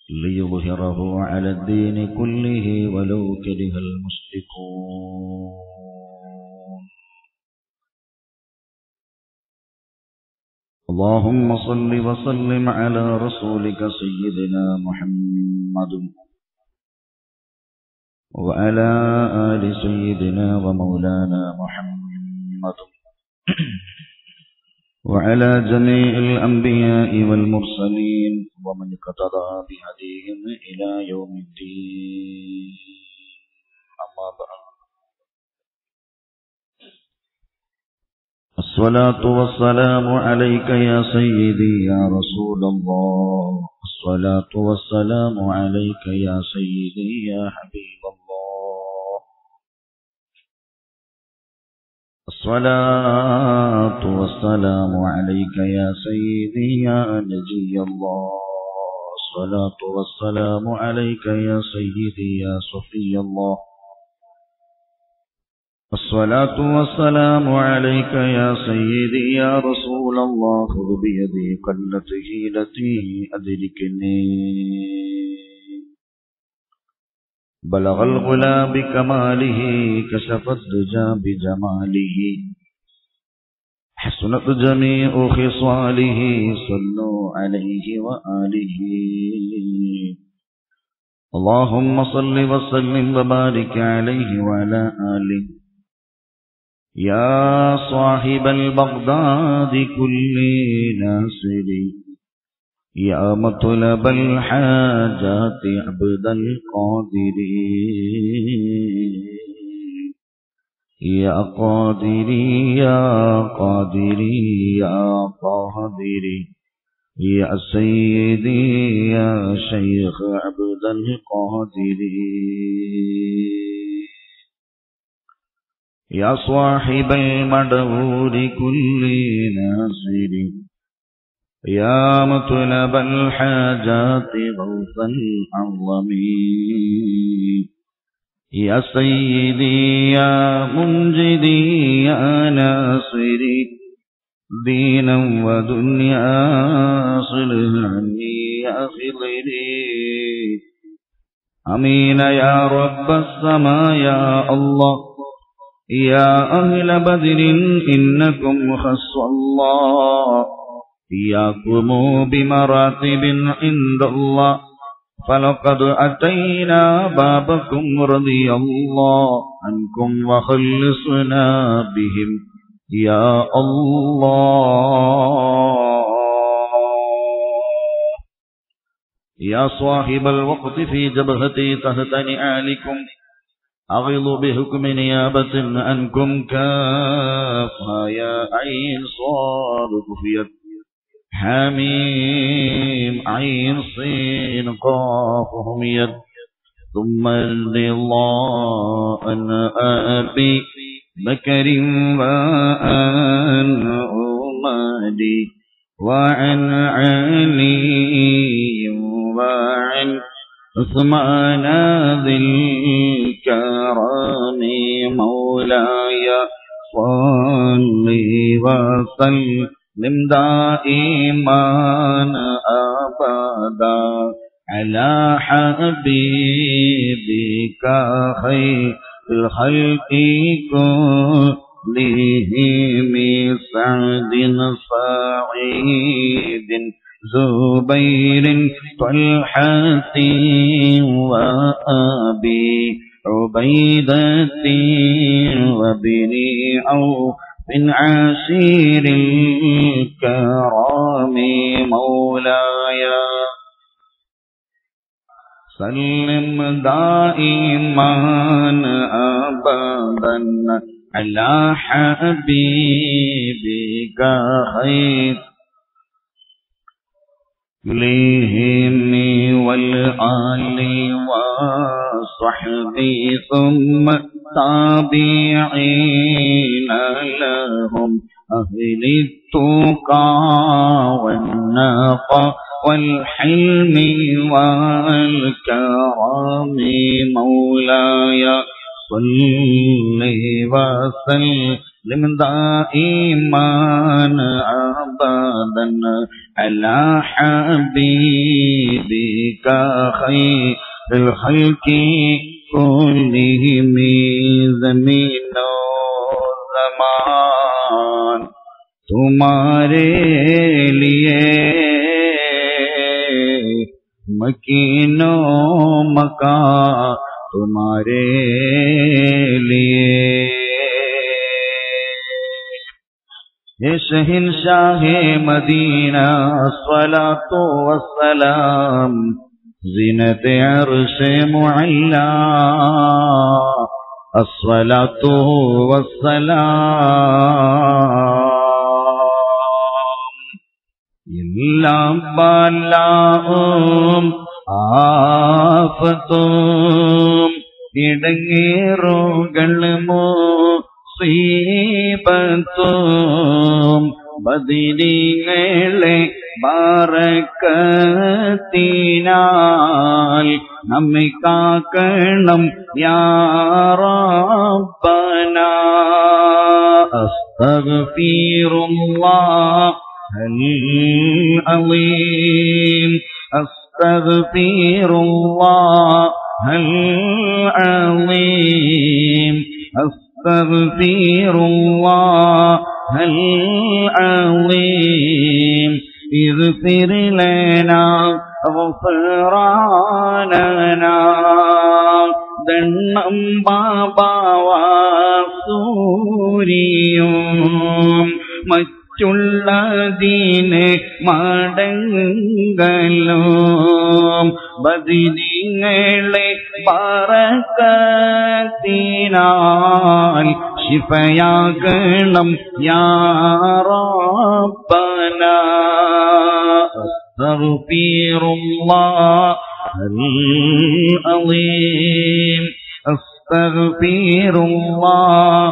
ليظهره على الدين كله ولو كره المشركون اللهم صل وسلم على رسولك سيدنا محمد وعلى آل سيدنا ومولانا محمد وعلى جميع الأنبياء والمرسلين ومن اقتضى بهديهم إلى يوم الدين أما بعد الصلاة والسلام عليك يا سيدي يا رسول الله الصلاة والسلام عليك يا سيدي يا حبيب الله الصلاة والسلام عليك يا سيدي يا نجي الله الصلاة والسلام عليك يا سيدي يا صفي الله الصلاة والسلام عليك يا سيدي يا رسول الله خذ بيدي قلت هيلتي أدركني بلغ الغلا بكماله كشف الدجى بجماله حسنت جميع خصاله صلوا عليه وآله اللهم صل وسلم وبارك عليه وعلى آله يا صاحب البغداد كل ناصر يا مطلب الحاجات عبد القادر يا قادر يا قادر يا قادر يا سيدي يا شيخ عبد القادر يا صاحب المدور كل ناصر يا مطلب الحاجات غوثا عظمي يا سيدي يا منجدي يا ناصري دينا ودنيا صلح عني يا خضري أمين يا رب السماء يا الله يا أهل بدر إنكم خص الله إياكم بمراتب عند الله فلقد أتينا بابكم رضي الله عنكم وخلصنا بهم يا الله يا صاحب الوقت في جبهتي تحت نعالكم أغض بحكم نيابة عنكم كافها يا عين صاد كفيت حميم عين صين قاف هميت ثم الرضا أن أبي بكر وأن أمدي وعن علي وعن عثمان ذي الكرم مولاي صل وسلم دائما أبدا على حبيبك خير الخلق كلهم سعد سعيد زبير طلحة وأبي عبيدة وابن عوف بن عشير الكرام مولاي سلم دائما أبدا على حبيبك خير إليهم والآل والصحب ثم تابعين لهم أهل التقى والنقى والحلم والكرم مولاي صل وسلم مسلم دائما أبدا على حبيبك خير الخلق كلهم زمين زمان تمہارے لیے مکینوں مکان تمہارے لیے یہ شہن شاہ مدینہ صلاة والسلام زینت عرش معلا الصلاة والسلام എല്ലാം ബാലാവും ആഫത്തും ഇടങ്ങേറുകളും സീപത്തും ബദിരിങ്ങളെ ബാറക്കത്തിനാൽ നമ്മെ കാക്കണം യാറബന അസ്തഗ്ഫിറുല്ലാഹ് العظيم أستغفر الله العظيم أستغفر الله العظيم اغفر لنا غفراننا ദണ്ണം ബാബാവാസൂരിയും മറ്റുള്ളതിനെ മടങ്ങലും ബദിനിങ്ങളെ പറക്കത്തിനാൽ ശിഫയാകണം യാറബന أستغفر الله العظيم أستغفر الله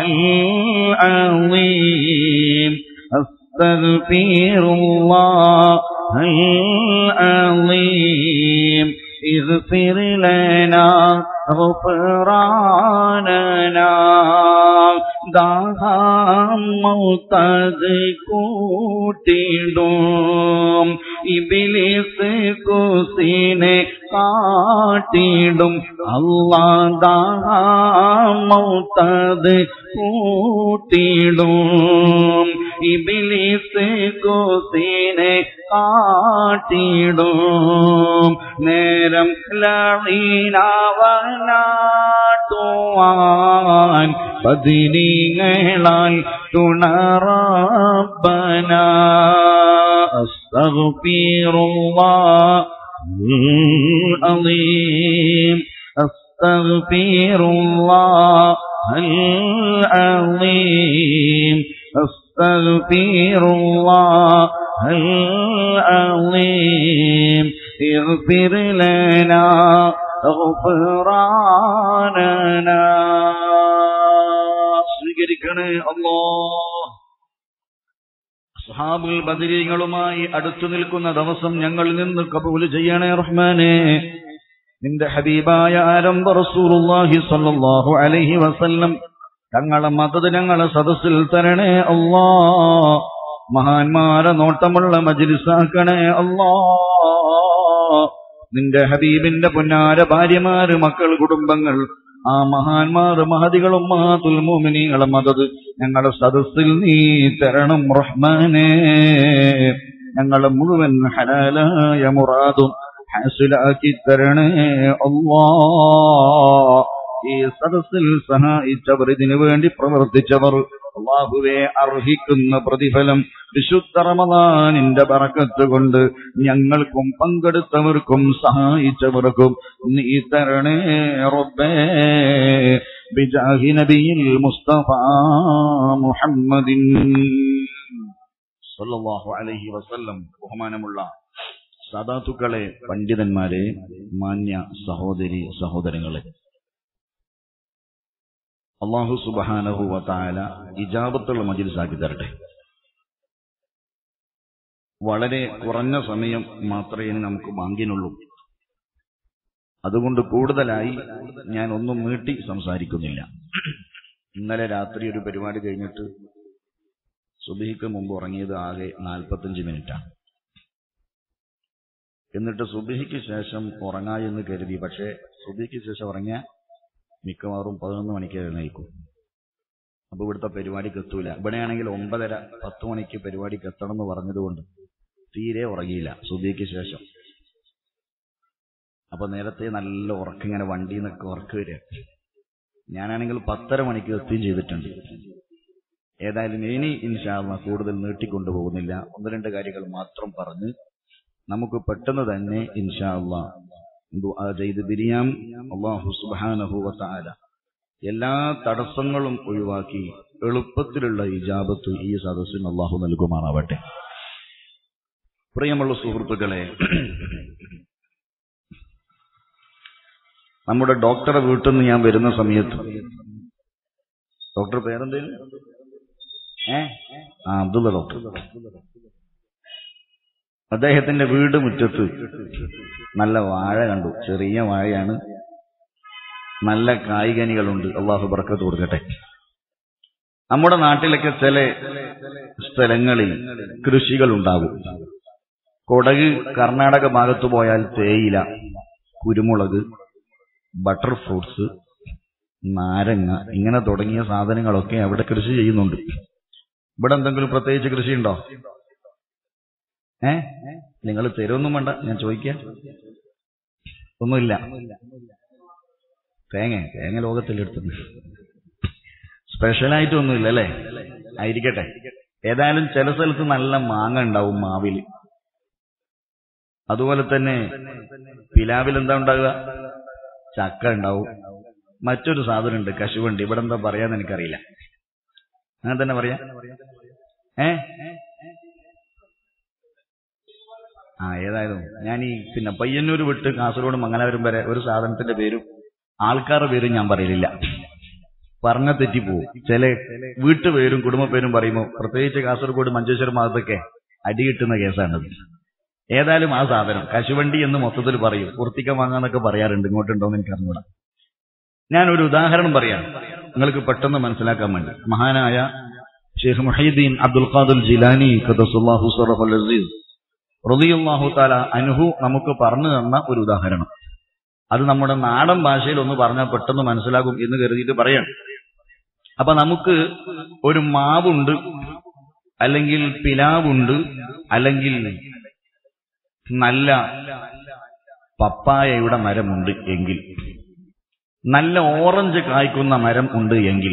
العظيم أستغفر الله العظيم اغفر لنا غفراننا ദാഹം മൗത്തത് കൂട്ടിടും ഇബിലിസ് കുസിനെ കാട്ടിടും അല്ലാ ദാഹം മൗത്തത് കൂട്ടിടും ഇബിലിസ് കുസിനെ കാട്ടിടും നേരം ലളീനാവനാട്ടുവാൻ പതിനീങ്ങളാൽ തുണറബന അസ്തഗ്ഫിറുല്ലാഹ് العظيم أستغفر الله العظيم أستغفر الله العظيم اغفر لنا غفراننا സ്വീകരിക്കണേ അല്ലോ സുഹാബുൽ ബദരീങ്ങളുമായി അടുത്തു നിൽക്കുന്ന ദിവസം ഞങ്ങളിൽ നിന്ന് കബൂല് ചെയ്യണേ റഹ്മാനെ നിന്റെ ഹബീബായ ആരംഭ റസൂലുള്ളാഹി സ്വല്ലല്ലാഹു അലൈഹി വസല്ലം തങ്ങളെ മതത് ഞങ്ങളെ സദസ്സിൽ തരണേ അല്ലാ മഹാന്മാരെ നോട്ടമുള്ള മജിലിസാക്കണേ അല്ലാ നിന്റെ ഹബീബിന്റെ പൊന്നാര ഭാര്യമാര് മക്കൾ കുടുംബങ്ങൾ ആ മഹാന്മാർ മഹതികളും മഹാതുൽ മോമിനികളെ മതത് ഞങ്ങളുടെ സദസ്സിൽ നീ തരണം റഹ്മാനെ ഞങ്ങളെ മുഴുവൻ ഹലാലായ മുറാദും ഹാസിലാക്കി തരണേ അല്ലാ ഈ സദസ്സിൽ സഹായിച്ചവർ ഇതിനു വേണ്ടി പ്രവർത്തിച്ചവർ അള്ളാഹുവെ അർഹിക്കുന്ന പ്രതിഫലം വിശുദ്ധ റമദാനിന്റെ ബറക്കത്ത് കൊണ്ട് ഞങ്ങൾക്കും പങ്കെടുത്തവർക്കും സഹായിച്ചവർക്കും നീ തരണേ റബ്ബേ ബിജാഹി നബിയിൽ മുസ്തഫ മുഹമ്മദിൻ സല്ലല്ലാഹു അലൈഹി വസല്ലം ബഹുമാനമുള്ള സദാത്തുക്കളെ പണ്ഡിതന്മാരെ മാന്യ സഹോദരി സഹോദരങ്ങളെ അള്ളാഹു സുബഹാനഹു വതാല ഇജാബത്തുള്ള മജിൽസാക്കി തരട്ടെ വളരെ കുറഞ്ഞ സമയം മാത്രമേ ഇനി നമുക്ക് ബാങ്കിനുള്ളൂ അതുകൊണ്ട് കൂടുതലായി ഞാൻ ഒന്നും നീട്ടി സംസാരിക്കുന്നില്ല ഇന്നലെ രാത്രി ഒരു പരിപാടി കഴിഞ്ഞിട്ട് സുബിഹിക്ക് മുമ്പ് ഉറങ്ങിയത് ആകെ നാൽപ്പത്തഞ്ച് മിനിറ്റാണ് എന്നിട്ട് സുബിഹിക്ക് ശേഷം ഉറങ്ങാ എന്ന് കരുതി പക്ഷേ സുബിഹിക്ക് ശേഷം ഉറങ്ങിയ മിക്കവാറും പതിനൊന്ന് മണിക്ക് എഴുന്നേൽക്കും അപ്പൊ ഇവിടുത്തെ പരിപാടിക്ക് എത്തൂല ഇവിടെയാണെങ്കിൽ ഒമ്പതര പത്ത് മണിക്ക് പരിപാടിക്ക് എത്തണം എന്ന് പറഞ്ഞതുകൊണ്ട് തീരെ ഉറങ്ങിയില്ല സുബിഹിക്ക് ശേഷം അപ്പൊ നേരത്തെ നല്ല ഉറക്കം ഇങ്ങനെ വണ്ടിയിൽ നിന്നൊക്കെ ഉറക്ക് വരിക ഞാനാണെങ്കിൽ പത്തര മണിക്ക് എത്തുകയും ചെയ്തിട്ടുണ്ട് ഏതായാലും ഇനി ഇൻഷാല്ല കൂടുതൽ നീട്ടിക്കൊണ്ടു പോകുന്നില്ല ഒന്ന് രണ്ട് കാര്യങ്ങൾ മാത്രം പറഞ്ഞ് നമുക്ക് പെട്ടെന്ന് തന്നെ ഇൻഷാല്ല ദുആ ചെയ്ത് പിരിയാം അള്ളാഹു സുബ്ഹാനഹു വതആല എല്ലാ തടസ്സങ്ങളും ഒഴിവാക്കി എളുപ്പത്തിലുള്ള ഇജാബത്ത് ഈ സദസ്സിന് അള്ളാഹു നൽകുമാറാവട്ടെ പ്രിയമുള്ള സുഹൃത്തുക്കളെ നമ്മുടെ ഡോക്ടറെ വീട്ടിൽ നിന്ന് ഞാൻ വരുന്ന സമയത്ത് ഡോക്ടർ പേരെന്തേലും ഏ ആ അബ്ദുള്ള ഡോക്ടർ അദ്ദേഹത്തിന്റെ വീട് മുറ്റത്ത് നല്ല വാഴ കണ്ടു ചെറിയ വാഴയാണ് നല്ല കായികനികളുണ്ട് അള്ളാഹു ബർക്കത്ത് കൊടുക്കട്ടെ നമ്മുടെ നാട്ടിലൊക്കെ ചില സ്ഥലങ്ങളിൽ കൃഷികൾ ഉണ്ടാകും കൊടക് കർണാടക ഭാഗത്ത് പോയാൽ തേയില കുരുമുളക് ബട്ടർ ഫ്രൂട്ട്സ് നാരങ്ങ ഇങ്ങനെ തുടങ്ങിയ സാധനങ്ങളൊക്കെ അവിടെ കൃഷി ചെയ്യുന്നുണ്ട് ഇവിടെ എന്തെങ്കിലും പ്രത്യേകിച്ച് കൃഷിയുണ്ടോ ഏ നിങ്ങൾ തരുമൊന്നും വേണ്ട ഞാൻ ചോദിക്കാം ഒന്നുമില്ല തേങ്ങ തേങ്ങ ലോകത്തിലെടുത്തു സ്പെഷ്യലായിട്ടൊന്നുമില്ല അല്ലേ ആയിരിക്കട്ടെ ഏതായാലും ചില സ്ഥലത്ത് നല്ല മാങ്ങ ഉണ്ടാവും മാവില് അതുപോലെ തന്നെ പിലാവിൽ എന്താ ഉണ്ടാകുക ചക്ക ഉണ്ടാവും മറ്റൊരു സാധനം ഉണ്ട് കശുവണ്ടി ഇവിടെ എന്താ പറയാന്ന് എനിക്കറിയില്ല അങ്ങനെ തന്നെ പറയാ ഏ ആ ഏതായാലും ഞാൻ ഈ പിന്നെ പയ്യന്നൂർ വിട്ട് കാസർഗോഡ് മംഗലാപുരം വരെ ഒരു സാധനത്തിന്റെ പേരും ആൾക്കാരുടെ പേരും ഞാൻ പറയലില്ല പറഞ്ഞ തെറ്റിപ്പോവും ചില വീട്ടുപേരും കുടുംബ പേരും പറയുമ്പോൾ പ്രത്യേകിച്ച് കാസർഗോഡ് മഞ്ചേശ്വരം ഭാഗത്തൊക്കെ അടി കിട്ടുന്ന കേസാണത് ഏതായാലും ആ സാധനം കശുവണ്ടി എന്ന് മൊത്തത്തിൽ പറയും പൂർത്തിക്ക വാങ്ങാന്നൊക്കെ പറയാറുണ്ട് ഇങ്ങോട്ടുണ്ടോന്ന് എനിക്ക് അറിഞ്ഞൂടാ ഞാൻ ഒരു ഉദാഹരണം പറയാം നിങ്ങൾക്ക് പെട്ടെന്ന് മനസ്സിലാക്കാൻ വേണ്ടി മഹാനായ ഷെയ്ഖ് മുഹീദ്ദീൻ അബ്ദുൽ ഖാദുൽ ജിലാനി ഖദസുല്ലാഹു സറഫുൽ അസീസ് റളിയല്ലാഹു തആല അൻഹു നമുക്ക് പറഞ്ഞു തന്ന ഒരു ഉദാഹരണം അത് നമ്മുടെ നാടൻ ഭാഷയിൽ ഒന്ന് പറഞ്ഞാൽ പെട്ടെന്ന് മനസ്സിലാകും എന്ന് കരുതിയിട്ട് പറയാം അപ്പൊ നമുക്ക് ഒരു മാവുണ്ട് അല്ലെങ്കിൽ പിലാവുണ്ട് അല്ലെങ്കിൽ നല്ല പപ്പായയുടെ മരമുണ്ട് എങ്കിൽ നല്ല ഓറഞ്ച് കായ്ക്കുന്ന മരം ഉണ്ട് എങ്കിൽ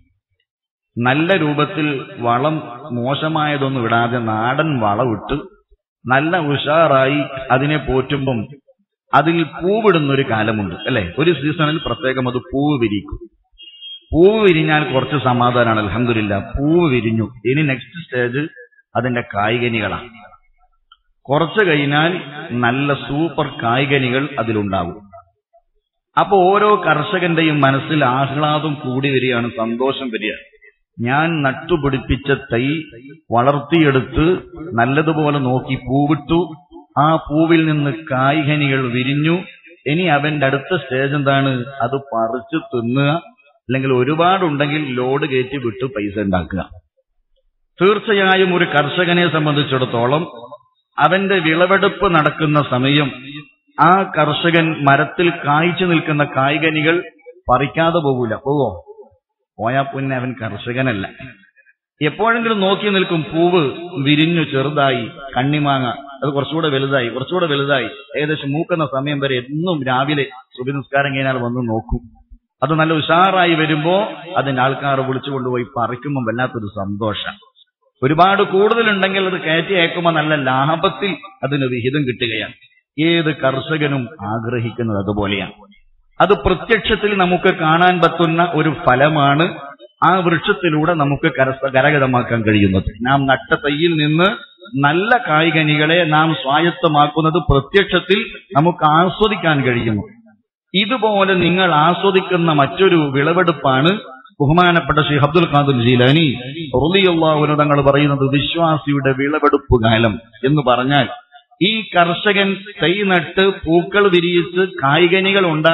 നല്ല രൂപത്തിൽ വളം മോശമായതൊന്നും ഇടാതെ നാടൻ വളമിട്ട് നല്ല ഉഷാറായി അതിനെ പോറ്റുമ്പം അതിൽ പൂവിടുന്ന ഒരു കാലമുണ്ട് അല്ലെ ഒരു സീസണിൽ പ്രത്യേകം അത് പൂവ് വിരിക്കും പൂവ് വിരിഞ്ഞാൽ കുറച്ച് സമാധാനമാണ് അലഹമില്ല പൂവ് വിരിഞ്ഞു ഇനി നെക്സ്റ്റ് സ്റ്റേജ് അതിന്റെ കായികനികളാണ് കുറച്ച് കഴിഞ്ഞാൽ നല്ല സൂപ്പർ കായികനികൾ അതിലുണ്ടാവും അപ്പൊ ഓരോ കർഷകന്റെയും മനസ്സിൽ ആഹ്ലാദം കൂടി വരികയാണ് സന്തോഷം വരിക ഞാൻ നട്ടുപിടിപ്പിച്ച തൈ വളർത്തിയെടുത്ത് നല്ലതുപോലെ നോക്കി പൂവിട്ടു ആ പൂവിൽ നിന്ന് കായ്കനികൾ വിരിഞ്ഞു ഇനി അവന്റെ അടുത്ത സ്റ്റേജ് എന്താണ് അത് പറിച്ചു തിന്നുക അല്ലെങ്കിൽ ഒരുപാടുണ്ടെങ്കിൽ ലോഡ് കയറ്റി വിട്ട് പൈസ ഉണ്ടാക്കുക തീർച്ചയായും ഒരു കർഷകനെ സംബന്ധിച്ചിടത്തോളം അവന്റെ വിളവെടുപ്പ് നടക്കുന്ന സമയം ആ കർഷകൻ മരത്തിൽ കായ്ച്ചു നിൽക്കുന്ന കായ്കനികൾ പറിക്കാതെ പോകൂല പോവോ പോയാ പിന്നെ അവൻ കർഷകനല്ല എപ്പോഴെങ്കിലും നോക്കി നിൽക്കും പൂവ് വിരിഞ്ഞു ചെറുതായി കണ്ണിമാങ്ങ അത് കുറച്ചുകൂടെ വലുതായി കുറച്ചുകൂടെ വലുതായി ഏകദേശം മൂക്കുന്ന സമയം വരെ എന്നും രാവിലെ സുബി നിസ്കാരം കഴിഞ്ഞാൽ വന്ന് നോക്കും അത് നല്ല ഉഷാറായി വരുമ്പോ അതിന്റെ ആൾക്കാർ വിളിച്ചു കൊണ്ടുപോയി പറിക്കുമ്പോൾ വല്ലാത്തൊരു സന്തോഷം ഒരുപാട് കൂടുതലുണ്ടെങ്കിൽ അത് കയറ്റി അയക്കുമ്പോൾ നല്ല ലാഭത്തിൽ അതിന് വിഹിതം കിട്ടുകയാണ് ഏത് കർഷകനും ആഗ്രഹിക്കുന്നത് അതുപോലെയാണ് അത് പ്രത്യക്ഷത്തിൽ നമുക്ക് കാണാൻ പറ്റുന്ന ഒരു ഫലമാണ് ആ വൃക്ഷത്തിലൂടെ നമുക്ക് കരസ്ഥ കരഗതമാക്കാൻ കഴിയുന്നത് നാം നട്ട തൈയിൽ നിന്ന് നല്ല കായികനികളെ നാം സ്വായത്തമാക്കുന്നത് പ്രത്യക്ഷത്തിൽ നമുക്ക് ആസ്വദിക്കാൻ കഴിയുന്നു ഇതുപോലെ നിങ്ങൾ ആസ്വദിക്കുന്ന മറ്റൊരു വിളവെടുപ്പാണ് ബഹുമാനപ്പെട്ട ശ്രീ അബ്ദുൽ ഖാദുൽ ജീലാനി റുലിയുള്ളവന് തങ്ങൾ പറയുന്നത് വിശ്വാസിയുടെ വിളവെടുപ്പ് കാലം എന്ന് പറഞ്ഞാൽ ഈ കർഷകൻ തൈ നട്ട് പൂക്കൾ വിരിയിച്ച് കായികനികൾ ഉണ്ടായി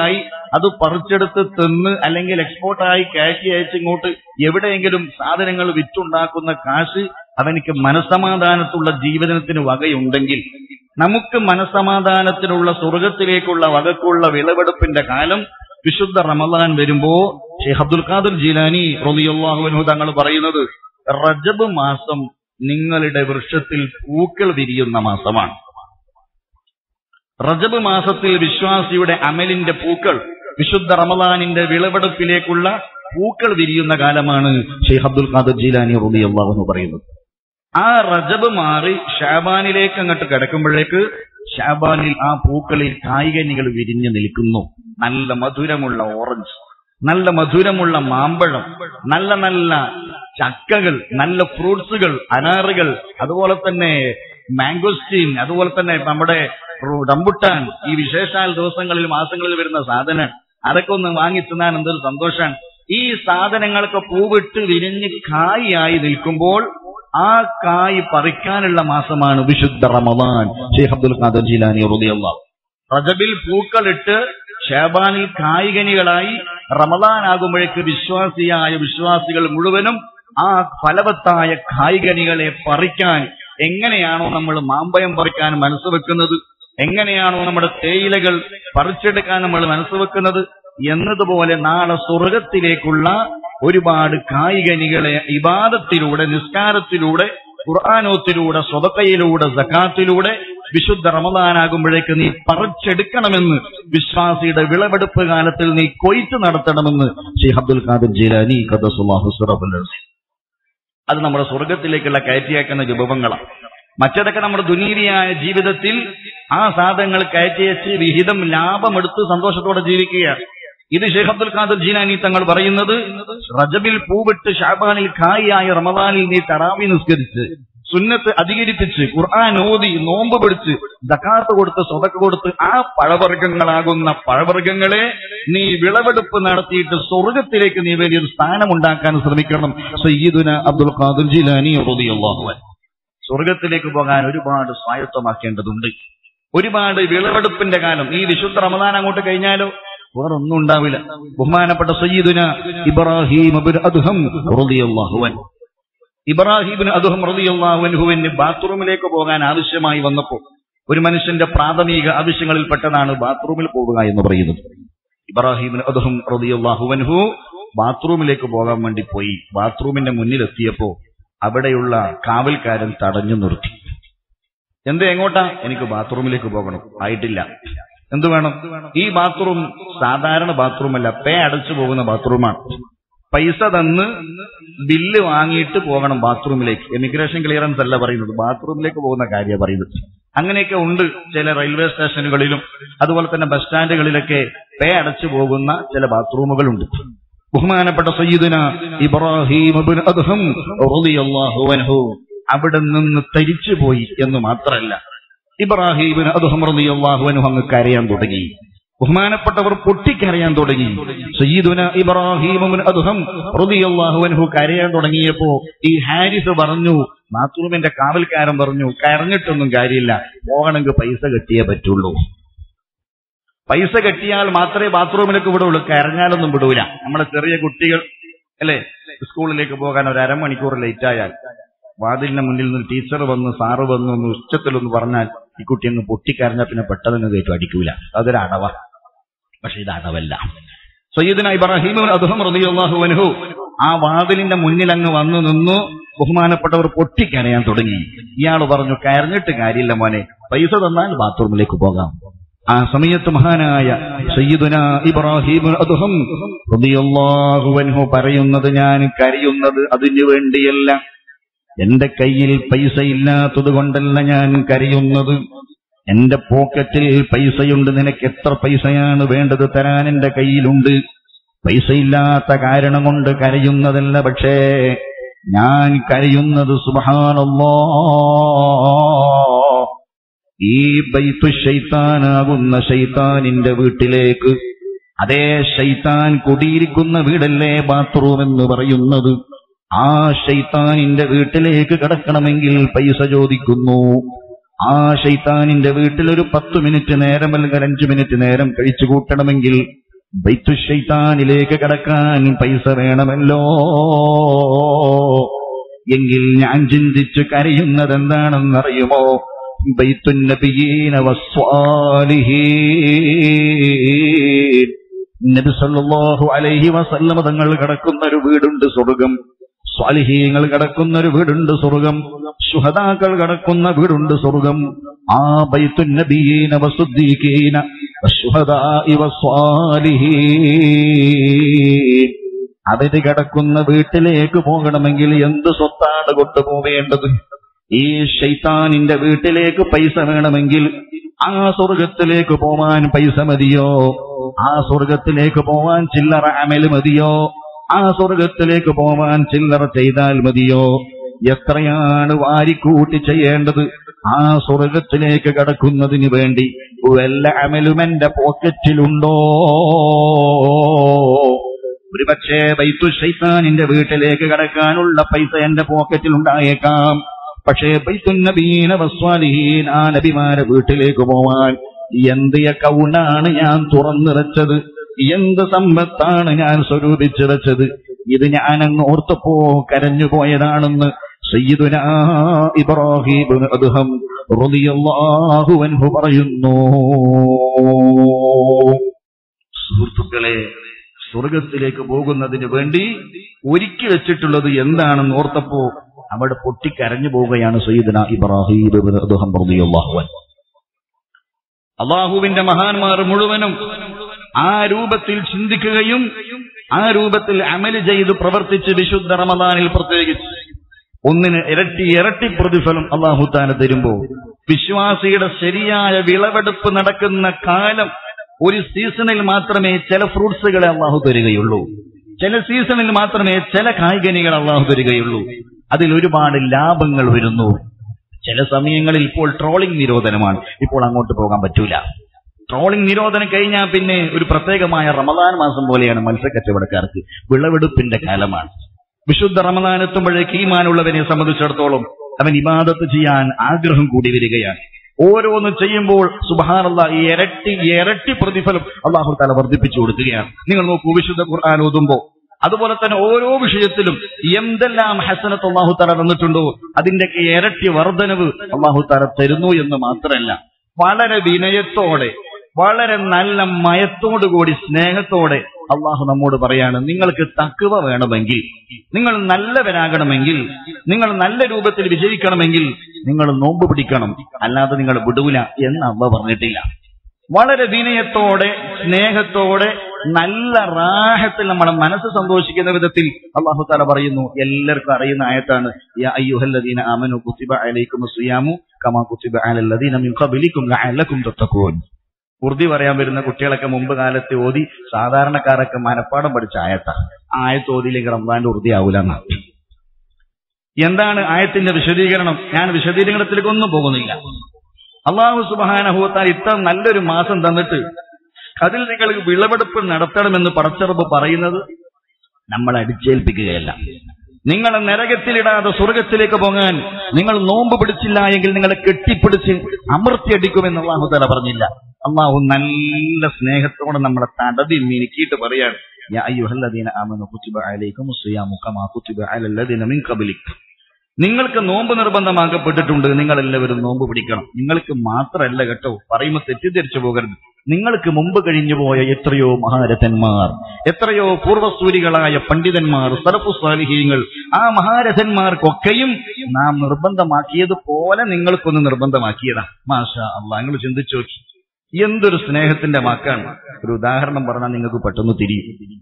അത് പറിച്ചെടുത്ത് തിന്ന് അല്ലെങ്കിൽ എക്സ്പോർട്ടായി കയറ്റി അയച്ച് ഇങ്ങോട്ട് എവിടെയെങ്കിലും സാധനങ്ങൾ വിറ്റുണ്ടാക്കുന്ന കാശ് അവനിക്ക് മനസ്സമാധാനത്തുള്ള ജീവിതത്തിന് വകയുണ്ടെങ്കിൽ നമുക്ക് മനസ്സമാധാനത്തിനുള്ള സ്വർഗത്തിലേക്കുള്ള വകക്കുള്ള വിളവെടുപ്പിന്റെ കാലം വിശുദ്ധ റമദാൻ വരുമ്പോ ഷെയ്ഖ് അബ്ദുൽ ഖാദർ ജീലാനി റളിയല്ലാഹു തങ്ങൾ പറയുന്നത് റജബ് മാസം നിങ്ങളുടെ വൃക്ഷത്തിൽ പൂക്കൾ വിരിയുന്ന മാസമാണ് റജബ് മാസത്തിൽ വിശ്വാസിയുടെ അമലിന്റെ പൂക്കൾ വിശുദ്ധ റമദാനിന്റെ വിളവെടുപ്പിലേക്കുള്ള പൂക്കൾ വിരിയുന്ന കാലമാണ് ഷെയ്ഖ് അബ്ദുൽ ഖാദർ ജീലാനി റളിയല്ലാഹു എന്ന് പറയുന്നത് ആ റജബ് മാറി ഷാബാനിലേക്ക് അങ്ങോട്ട് കിടക്കുമ്പോഴേക്ക് ഷാബാനിൽ ആ പൂക്കളിൽ കായികനികൾ വിരിഞ്ഞു നിൽക്കുന്നു നല്ല മധുരമുള്ള ഓറഞ്ച് നല്ല മധുരമുള്ള മാമ്പഴം നല്ല നല്ല ചക്കകൾ നല്ല ഫ്രൂട്ട്സുകൾ അനാറുകൾ അതുപോലെ തന്നെ മാംഗോസ്റ്റീൻ അതുപോലെ തന്നെ നമ്മുടെ റു- റംബുട്ടാൻ ഈ വിശേഷാൽ ദിവസങ്ങളിൽ മാസങ്ങളിൽ വരുന്ന സാധനം അതൊക്കെ ഒന്ന് വാങ്ങി തിന്നാൻ എന്തൊരു സന്തോഷാണ് ഈ സാധനങ്ങളൊക്കെ പൂവിട്ട് വിരിഞ്ഞ് കായായി നിൽക്കുമ്പോൾ ആ കായ് പറിക്കാനുള്ള മാസമാണ് വിശുദ്ധ റമദാൻ ഷെയ്ഖ് അബ്ദുൽ ഖാദർ ജീലാനി റളിയല്ലാഹു റജബിൽ പൂക്കളിട്ട് ഷേബാനിൽ കായികനികളായി റമദാൻ ആകുമ്പോഴേക്ക് വിശ്വാസിയായ വിശ്വാസികൾ മുഴുവനും ആ ഫലവത്തായ കായികനികളെ പറിക്കാൻ എങ്ങനെയാണോ നമ്മൾ മാമ്പയം പറിക്കാൻ മനസ്സ് വെക്കുന്നത് എങ്ങനെയാണോ നമ്മുടെ തേയിലകൾ പറിച്ചെടുക്കാൻ നമ്മൾ മനസ്സ് വെക്കുന്നത് എന്നതുപോലെ നാളെ സ്വർഗത്തിലേക്കുള്ള ഒരുപാട് കായികനികളെ ഇബാദത്തിലൂടെ നിസ്കാരത്തിലൂടെ ഖുർആാനോത്തിലൂടെ സ്വതക്കയിലൂടെ സക്കാത്തിലൂടെ വിശുദ്ധ റമദാനാകുമ്പോഴേക്ക് നീ പറിച്ചെടുക്കണമെന്ന് വിശ്വാസിയുടെ വിളവെടുപ്പ് കാലത്തിൽ നീ കൊയ്ത്ത് നടത്തണമെന്ന് ഷെയ്ഖ് അബ്ദുൽ ഖാദിർ ജീലാനി ഖദ്ദസുല്ലാഹു സിറഫുൽ അസീം. അത് നമ്മുടെ സ്വർഗത്തിലേക്കുള്ള കയറ്റിയാക്കുന്ന വിഭവങ്ങളാണ് മറ്റതൊക്കെ നമ്മുടെ ദുനീതിയായ ജീവിതത്തിൽ ആ സാധനങ്ങൾ കയറ്റിയച്ച് വിഹിതം ലാഭമെടുത്ത് സന്തോഷത്തോടെ ജീവിക്കുകയാണ് ഇത് ഷെയ്ഖ് അബ്ദുൽ ഖാദർ ജീലാനി തങ്ങൾ പറയുന്നത് റജബിൽ പൂവിട്ട് ഷാബാനിൽ കായിയായ റമദാനിൽ നീ തറാവി നിസ്കരിച്ച് സുന്നത്ത് അധികരിപ്പിച്ച് ഖുർആൻ ഓതി നോമ്പ് പിടിച്ച് ദക്കാത്ത് കൊടുത്ത് സ്വതക്ക് കൊടുത്ത് ആ പഴവർഗ്ഗങ്ങളാകുന്ന പഴവർഗ്ഗങ്ങളെ നീ വിളവെടുപ്പ് നടത്തിയിട്ട് സ്വർഗത്തിലേക്ക് നീ വലിയൊരു സ്ഥാനമുണ്ടാക്കാൻ ശ്രമിക്കണം സയ്യിദുന അബ്ദുൽ ഖാദർ ജിലാനി റളിയല്ലാഹു അൻഹു സ്വർഗത്തിലേക്ക് പോകാൻ ഒരുപാട് സ്വായത്തമാക്കേണ്ടതുണ്ട് ഒരുപാട് വിളവെടുപ്പിന്റെ കാലം ഈ വിശുദ്ധ റമദാൻ അങ്ങോട്ട് കഴിഞ്ഞാലോ വേറൊന്നും ഉണ്ടാവില്ല ബഹുമാനപ്പെട്ട സയ്യിദുന ഇബ്രാഹിം ഇബ്നു അദ്ഹം റളിയല്ലാഹു അൻഹു ഇബ്രാഹിബിന് അദ്ദേഹം റളിയല്ലാഹുവിന് ബാത്റൂമിലേക്ക് പോകാൻ ആവശ്യമായി വന്നപ്പോൾ ഒരു മനുഷ്യന്റെ പ്രാഥമിക ആവശ്യങ്ങളിൽപ്പെട്ടതാണ് ബാത്റൂമിൽ പോവുക എന്ന് പറയുന്നത് ഇബ്രാഹിബിന് അദ്ദേഹം റളിയല്ലാഹുവൻഹു ബാത്റൂമിലേക്ക് പോകാൻ വേണ്ടി പോയി ബാത്റൂമിന്റെ മുന്നിലെത്തിയപ്പോ അവിടെയുള്ള കാവൽക്കാരൻ തടഞ്ഞു നിർത്തി എന്ത് എങ്ങോട്ടാ എനിക്ക് ബാത്റൂമിലേക്ക് പോകണം ആയിട്ടില്ല എന്ത് വേണം ഈ ബാത്റൂം സാധാരണ ബാത്റൂമല്ല പേ അടച്ചു പോകുന്ന ബാത്റൂമാണ് പൈസ തന്ന് ബില്ല് വാങ്ങിയിട്ട് പോകണം ബാത്റൂമിലേക്ക് എമിഗ്രേഷൻ ക്ലിയറൻസ് അല്ല പറയുന്നത് ബാത്റൂമിലേക്ക് പോകുന്ന കാര്യമാണ് പറയുന്നത് അങ്ങനെയൊക്കെ ഉണ്ട് ചില റെയിൽവേ സ്റ്റേഷനുകളിലും അതുപോലെ തന്നെ ബസ് സ്റ്റാൻഡുകളിലൊക്കെ പേ അടച്ചു പോകുന്ന ചില ബാത്റൂമുകളുണ്ട് ബഹുമാനപ്പെട്ട സയ്യിദുന ഇബ്രാഹിം ഇബ്നു അദ്ഹം റളിയല്ലാഹു അൻഹു അവിടെ നിന്ന് തരിച്ചുപോയി എന്ന് മാത്രമല്ല ഇബ്രാഹിം അദ്ഹം റളിയല്ലാഹു അൻഹു അങ്ങ് കരയാൻ തുടങ്ങി ബഹുമാനപ്പെട്ടവർ പൊട്ടിക്കരയാൻ തുടങ്ങി സയ്യിദുന ഇബ്രാഹിം ഇബ്നു അദ്ഹം റളിയല്ലാഹു അൻഹു കരയാൻ തുടങ്ങിയപ്പോ ഈ ഹാരിസ് പറഞ്ഞു ബാത്റൂമിന്റെ കാവൽക്കാരൻ പറഞ്ഞു കരഞ്ഞിട്ടൊന്നും കാര്യമില്ല പോകണമെങ്കിൽ പൈസ കെട്ടിയേ പറ്റുള്ളൂ പൈസ കെട്ടിയാൽ മാത്രമേ ബാത്റൂമിലേക്ക് വിടുള്ളൂ കരഞ്ഞാലൊന്നും വിടൂല നമ്മളെ ചെറിയ കുട്ടികൾ അല്ലേ സ്കൂളിലേക്ക് പോകാൻ ഒരു അരമണിക്കൂർ ലേറ്റ് ആയാൽ വാതിലിന്റെ മുന്നിൽ നിന്ന് ടീച്ചർ വന്ന് സാറ് വന്ന് ഒന്ന് ഉച്ചത്തിലൊന്ന് പറഞ്ഞാൽ ഈ കുട്ടി അങ്ങ് പൊട്ടിക്കരഞ്ഞാൽ പിന്നെ പെട്ടെന്ന് കയറ്റും അടിക്കൂല അതൊരു അടവ പക്ഷെ ഇത് അടവല്ല സയ്യിദിന ഇബ്രാഹിം അദ്ദേഹം റളിയല്ലാഹു അൻഹു ആ വാതിലിന്റെ മുന്നിൽ അങ്ങ് വന്നു നിന്നു ബഹുമാനപ്പെട്ടവർ പൊട്ടിക്കരയാൻ തുടങ്ങി ഇയാൾ പറഞ്ഞു കരഞ്ഞിട്ട് കാര്യമില്ല മോനെ പൈസ തന്നാൽ ബാത്റൂമിലേക്ക് പോകാം ആ സമയത്ത് മഹാനായ സയ്യിദുന ഇബ്രാഹിം അദ്ദേഹം റളിയല്ലാഹു അൻഹു പറയുന്നത് ഞാൻ കരയുന്നത് അതിനു വേണ്ടിയല്ല എന്റെ കയ്യിൽ പൈസ ഇല്ലാത്തത് കൊണ്ടല്ല ഞാൻ കരയുന്നത് എന്റെ പോക്കറ്റിൽ പൈസയുണ്ട് നിനക്ക് എത്ര പൈസയാണ് വേണ്ടത് തരാൻ എന്റെ കയ്യിലുണ്ട് പൈസയില്ലാത്ത കാരണം കൊണ്ട് കരയുന്നതല്ല പക്ഷേ ഞാൻ കരയുന്നത് സുബഹാനല്ലോ ഈ ബൈത്തു ശൈത്താനാകുന്ന ശൈത്താനിന്റെ വീട്ടിലേക്ക് അതേ ശൈത്താൻ കുടിയിരിക്കുന്ന വീടല്ലേ ബാത്റൂം എന്ന് പറയുന്നത് ആ ശൈത്താനിന്റെ വീട്ടിലേക്ക് കിടക്കണമെങ്കിൽ പൈസ ചോദിക്കുന്നു ആ ശൈത്താനിന്റെ വീട്ടിൽ ഒരു പത്ത് മിനിറ്റ് നേരം അല്ലെങ്കിൽ അഞ്ചു മിനിറ്റ് നേരം കഴിച്ചു കൂട്ടണമെങ്കിൽ ബൈത്തുഷൈത്താനിലേക്ക് കടക്കാൻ പൈസ വേണമല്ലോ എങ്കിൽ ഞാൻ ചിന്തിച്ചു കരയുന്നത് എന്താണെന്നറിയുമോ ബൈത്തുന്നബിയീന വസ്വാലിഹീൻ നബി സല്ലല്ലാഹു അലൈഹി വസല്ലമ തങ്ങൾ കിടക്കുന്ന ഒരു വീടുണ്ട് സ്വർഗം സ്വാലിഹീങ്ങൾ കിടക്കുന്ന ഒരു വീടുണ്ട് സ്വർഗം ശുഹദാക്കൾ കിടക്കുന്ന വീടുണ്ട് സ്വർഗം ആ ബൈത്തുന്നബിയീന വസുദ്ദീഖീന വശുഹദാഇ വസ്വാലിഹീൻ അവര് കിടക്കുന്ന വീട്ടിലേക്ക് പോകണമെങ്കിൽ എന്ത് സ്വത്താണ് കൊണ്ടുപോവേണ്ടത് ഈ ഷൈത്താനിന്റെ വീട്ടിലേക്ക് പൈസ വേണമെങ്കിൽ ആ സ്വർഗത്തിലേക്ക് പോവാൻ പൈസ മതിയോ ആ സ്വർഗത്തിലേക്ക് പോവാൻ ചില്ലറ അമൽ മതിയോ ആ സ്വർഗത്തിലേക്ക് പോവാൻ ചില്ലറ ചെയ്താൽ മതിയോ എത്രയാണ് വാരിക്കൂട്ടി ചെയ്യേണ്ടത് ആ സ്വർഗത്തിലേക്ക് കടക്കുന്നതിന് വേണ്ടി വല്ല അമലും എന്റെ പോക്കറ്റിലുണ്ടോ ഒരുപക്ഷേ ബൈത്തു ഷൈത്താനിന്റെ വീട്ടിലേക്ക് കടക്കാനുള്ള പൈസ എന്റെ പോക്കറ്റിൽ ഉണ്ടായേക്കാം പക്ഷേ ബൈത്തുന്നബീന വസ്വാലിഹീൻ ആ നബിമാരെ വീട്ടിലേക്ക് പോവാൻ എന്ത് അക്കൗണ്ടാണ് ഞാൻ തുറന്നിറച്ചത് എന്ത് സമ്പത്താണ് ഞാൻ സ്വരൂപിച്ചു വെച്ചത് ഇത് ഞാൻ അങ്ങ് ഓർത്തപ്പോ കരഞ്ഞു പോയതാണെന്ന് സയ്യിദുന ഇബ്രാഹിം അദ്ഹം റളിയല്ലാഹു അൻഹു പറയുന്നു സുഹൃത്തുക്കളെ സ്വർഗത്തിലേക്ക് പോകുന്നതിന് വേണ്ടി ഒരുക്കി വെച്ചിട്ടുള്ളത് എന്താണെന്ന് ഓർത്തപ്പോ അവിടെ പൊട്ടിക്കരഞ്ഞു പോവുകയാണ് സയ്യിദന ഇബ്രാഹിം അദ്ഹം റളിയല്ലാഹു അൻഹു അള്ളാഹുവിന്റെ മഹാന്മാർ മുഴുവനും ആ രൂപത്തിൽ ചിന്തിക്കുകയും ആ രൂപത്തിൽ അമല് ചെയ്ത് പ്രവർത്തിച്ച് വിശുദ്ധ റമദാനിൽ പ്രത്യേകിച്ച് ഒന്നിന് ഇരട്ടി ഇരട്ടി പ്രതിഫലം അള്ളാഹു താന തരുമ്പോ വിശ്വാസിയുടെ ശരിയായ വിളവെടുപ്പ് നടക്കുന്ന കാലം ഒരു സീസണിൽ മാത്രമേ ചില ഫ്രൂട്ട്സുകളെ അള്ളാഹു തരികയുള്ളൂ ചില സീസണിൽ മാത്രമേ ചില കായികനികൾ അള്ളാഹു തരികയുള്ളൂ അതിൽ ഒരുപാട് ലാഭങ്ങൾ വരുന്നു ചില സമയങ്ങളിൽ ഇപ്പോൾ ട്രോളിംഗ് നിരോധനമാണ് ഇപ്പോൾ അങ്ങോട്ട് പോകാൻ പറ്റൂല ട്രോളിംഗ് നിരോധനം കഴിഞ്ഞാൽ പിന്നെ ഒരു പ്രത്യേകമായ റമദാൻ മാസം പോലെയാണ് മത്സ്യക്കച്ചവടക്കാർക്ക് വിളവെടുപ്പിന്റെ കാലമാണ് വിശുദ്ധ റമദാൻ എത്തുമ്പോഴേക്ക് ഈമാനുള്ളവനെ സംബന്ധിച്ചിടത്തോളം അവൻ ഇബാദത്ത് ചെയ്യാൻ ആഗ്രഹം കൂടി വരികയാണ് ഓരോന്ന് ചെയ്യുമ്പോൾ സുബാനുള്ള ഈ ഇരട്ടി ഇരട്ടി പ്രതിഫലം അള്ളാഹു താല വർദ്ധിപ്പിച്ചു കൊടുക്കുകയാണ് നിങ്ങൾ നോക്കൂ വിശുദ്ധ ഖുർആൻ ഓതുമ്പോ അതുപോലെ തന്നെ ഓരോ വിഷയത്തിലും എന്തെല്ലാം ഹസനത്ത് അള്ളാഹു താല തന്നിട്ടുണ്ടോ അതിന്റെയൊക്കെ ഇരട്ടി വർധനവ് അള്ളാഹു താല തരുന്നു എന്ന് മാത്രമല്ല വളരെ വിനയത്തോടെ വളരെ നല്ല മയത്തോടുകൂടി സ്നേഹത്തോടെ അള്ളാഹു നമ്മോട് പറയാണ് നിങ്ങൾക്ക് തക്കുവ വേണമെങ്കിൽ നിങ്ങൾ നല്ലവരാകണമെങ്കിൽ നിങ്ങൾ നല്ല രൂപത്തിൽ വിജയിക്കണമെങ്കിൽ നിങ്ങൾ നോമ്പ് പിടിക്കണം അല്ലാതെ നിങ്ങൾ വിടൂല എന്ന് അമ്മ പറഞ്ഞിട്ടില്ല വളരെ വിനയത്തോടെ സ്നേഹത്തോടെ നല്ല റാഹത്തിൽ നമ്മുടെ മനസ്സ് സന്തോഷിക്കുന്ന വിധത്തിൽ അള്ളാഹു താല പറയുന്നു എല്ലാവർക്കും അറിയുന്ന ആയത്താണ് യാ അയ്യുഹല്ലദീന ആമനു കുത്തിബ അലൈക്കും സുയാമു കമാ കുത്തിബ അലല്ലദീന മിൻ ഖബലിക്കും ലഅല്ലക്കും തത്തഖൂൻ ഉറുദി പറയാൻ വരുന്ന കുട്ടികളൊക്കെ മുമ്പ് കാലത്ത് ഓതി സാധാരണക്കാരൊക്കെ മനപ്പാടം പഠിച്ച ആയത്ത ആ ആയത്ത് ഓതിയില്ലെങ്കിൽ റംസാന്റെ ഉറുദി ആവൂല എന്നാണ് എന്താണ് ആയത്തിന്റെ വിശദീകരണം ഞാൻ വിശദീകരണത്തിലേക്ക് ഒന്നും പോകുന്നില്ല അള്ളാഹു സുബാനഹുത്താൽ ഇത്ര നല്ലൊരു മാസം തന്നിട്ട് അതിൽ നിങ്ങൾ വിളവെടുപ്പ് നടത്തണമെന്ന് പടച്ചറബ് പറയുന്നത് നമ്മൾ അടിച്ചേൽപ്പിക്കുകയല്ല നിങ്ങളെ നരകത്തിലിടാതെ സ്വർഗത്തിലേക്ക് പോകാൻ നിങ്ങൾ നോമ്പ് പിടിച്ചില്ല എങ്കിൽ നിങ്ങളെ കെട്ടിപ്പിടിച്ച് അമർത്തിയടിക്കുമെന്ന് അള്ളാഹു തല പറഞ്ഞില്ല അള്ളാഹു നല്ല സ്നേഹത്തോടെ നമ്മളെ തടതി മിനുക്കിയിട്ട് പറയാണ് യാ അയ്യുഹല്ലദീന ആമനു കുത്തിബ അലൈക്കും സിയാമു കമാ കുത്തിബ അലല്ലദീന മിൻ ഖബലിക്കും നിങ്ങൾക്ക് നോമ്പ് നിർബന്ധമാക്കപ്പെട്ടിട്ടുണ്ട് നിങ്ങൾ എല്ലാവരും നോമ്പ് പിടിക്കണം നിങ്ങൾക്ക് മാത്രമല്ല കേട്ടോ പറയുമ്പോൾ തെറ്റിദ്ധരിച്ചു പോകരുത് നിങ്ങൾക്ക് മുമ്പ് കഴിഞ്ഞു പോയ എത്രയോ മഹാരഥന്മാർ എത്രയോ പൂർവസൂരികളായ പണ്ഡിതന്മാർ സലഫു സ്വാലിഹീങ്ങൾ ആ മഹാരഥന്മാർക്കൊക്കെയും നാം നിർബന്ധമാക്കിയതുപോലെ നിങ്ങൾക്കൊന്ന് നിർബന്ധമാക്കിയതാ മാഷ അള്ളാഹ് നിങ്ങൾ ചിന്തിച്ചു നോക്കി എന്തൊരു സ്നേഹത്തിന്റെ വാക്കാണ് ഒരു ഉദാഹരണം പറഞ്ഞാൽ നിങ്ങൾക്ക് പെട്ടെന്ന് തിരിയും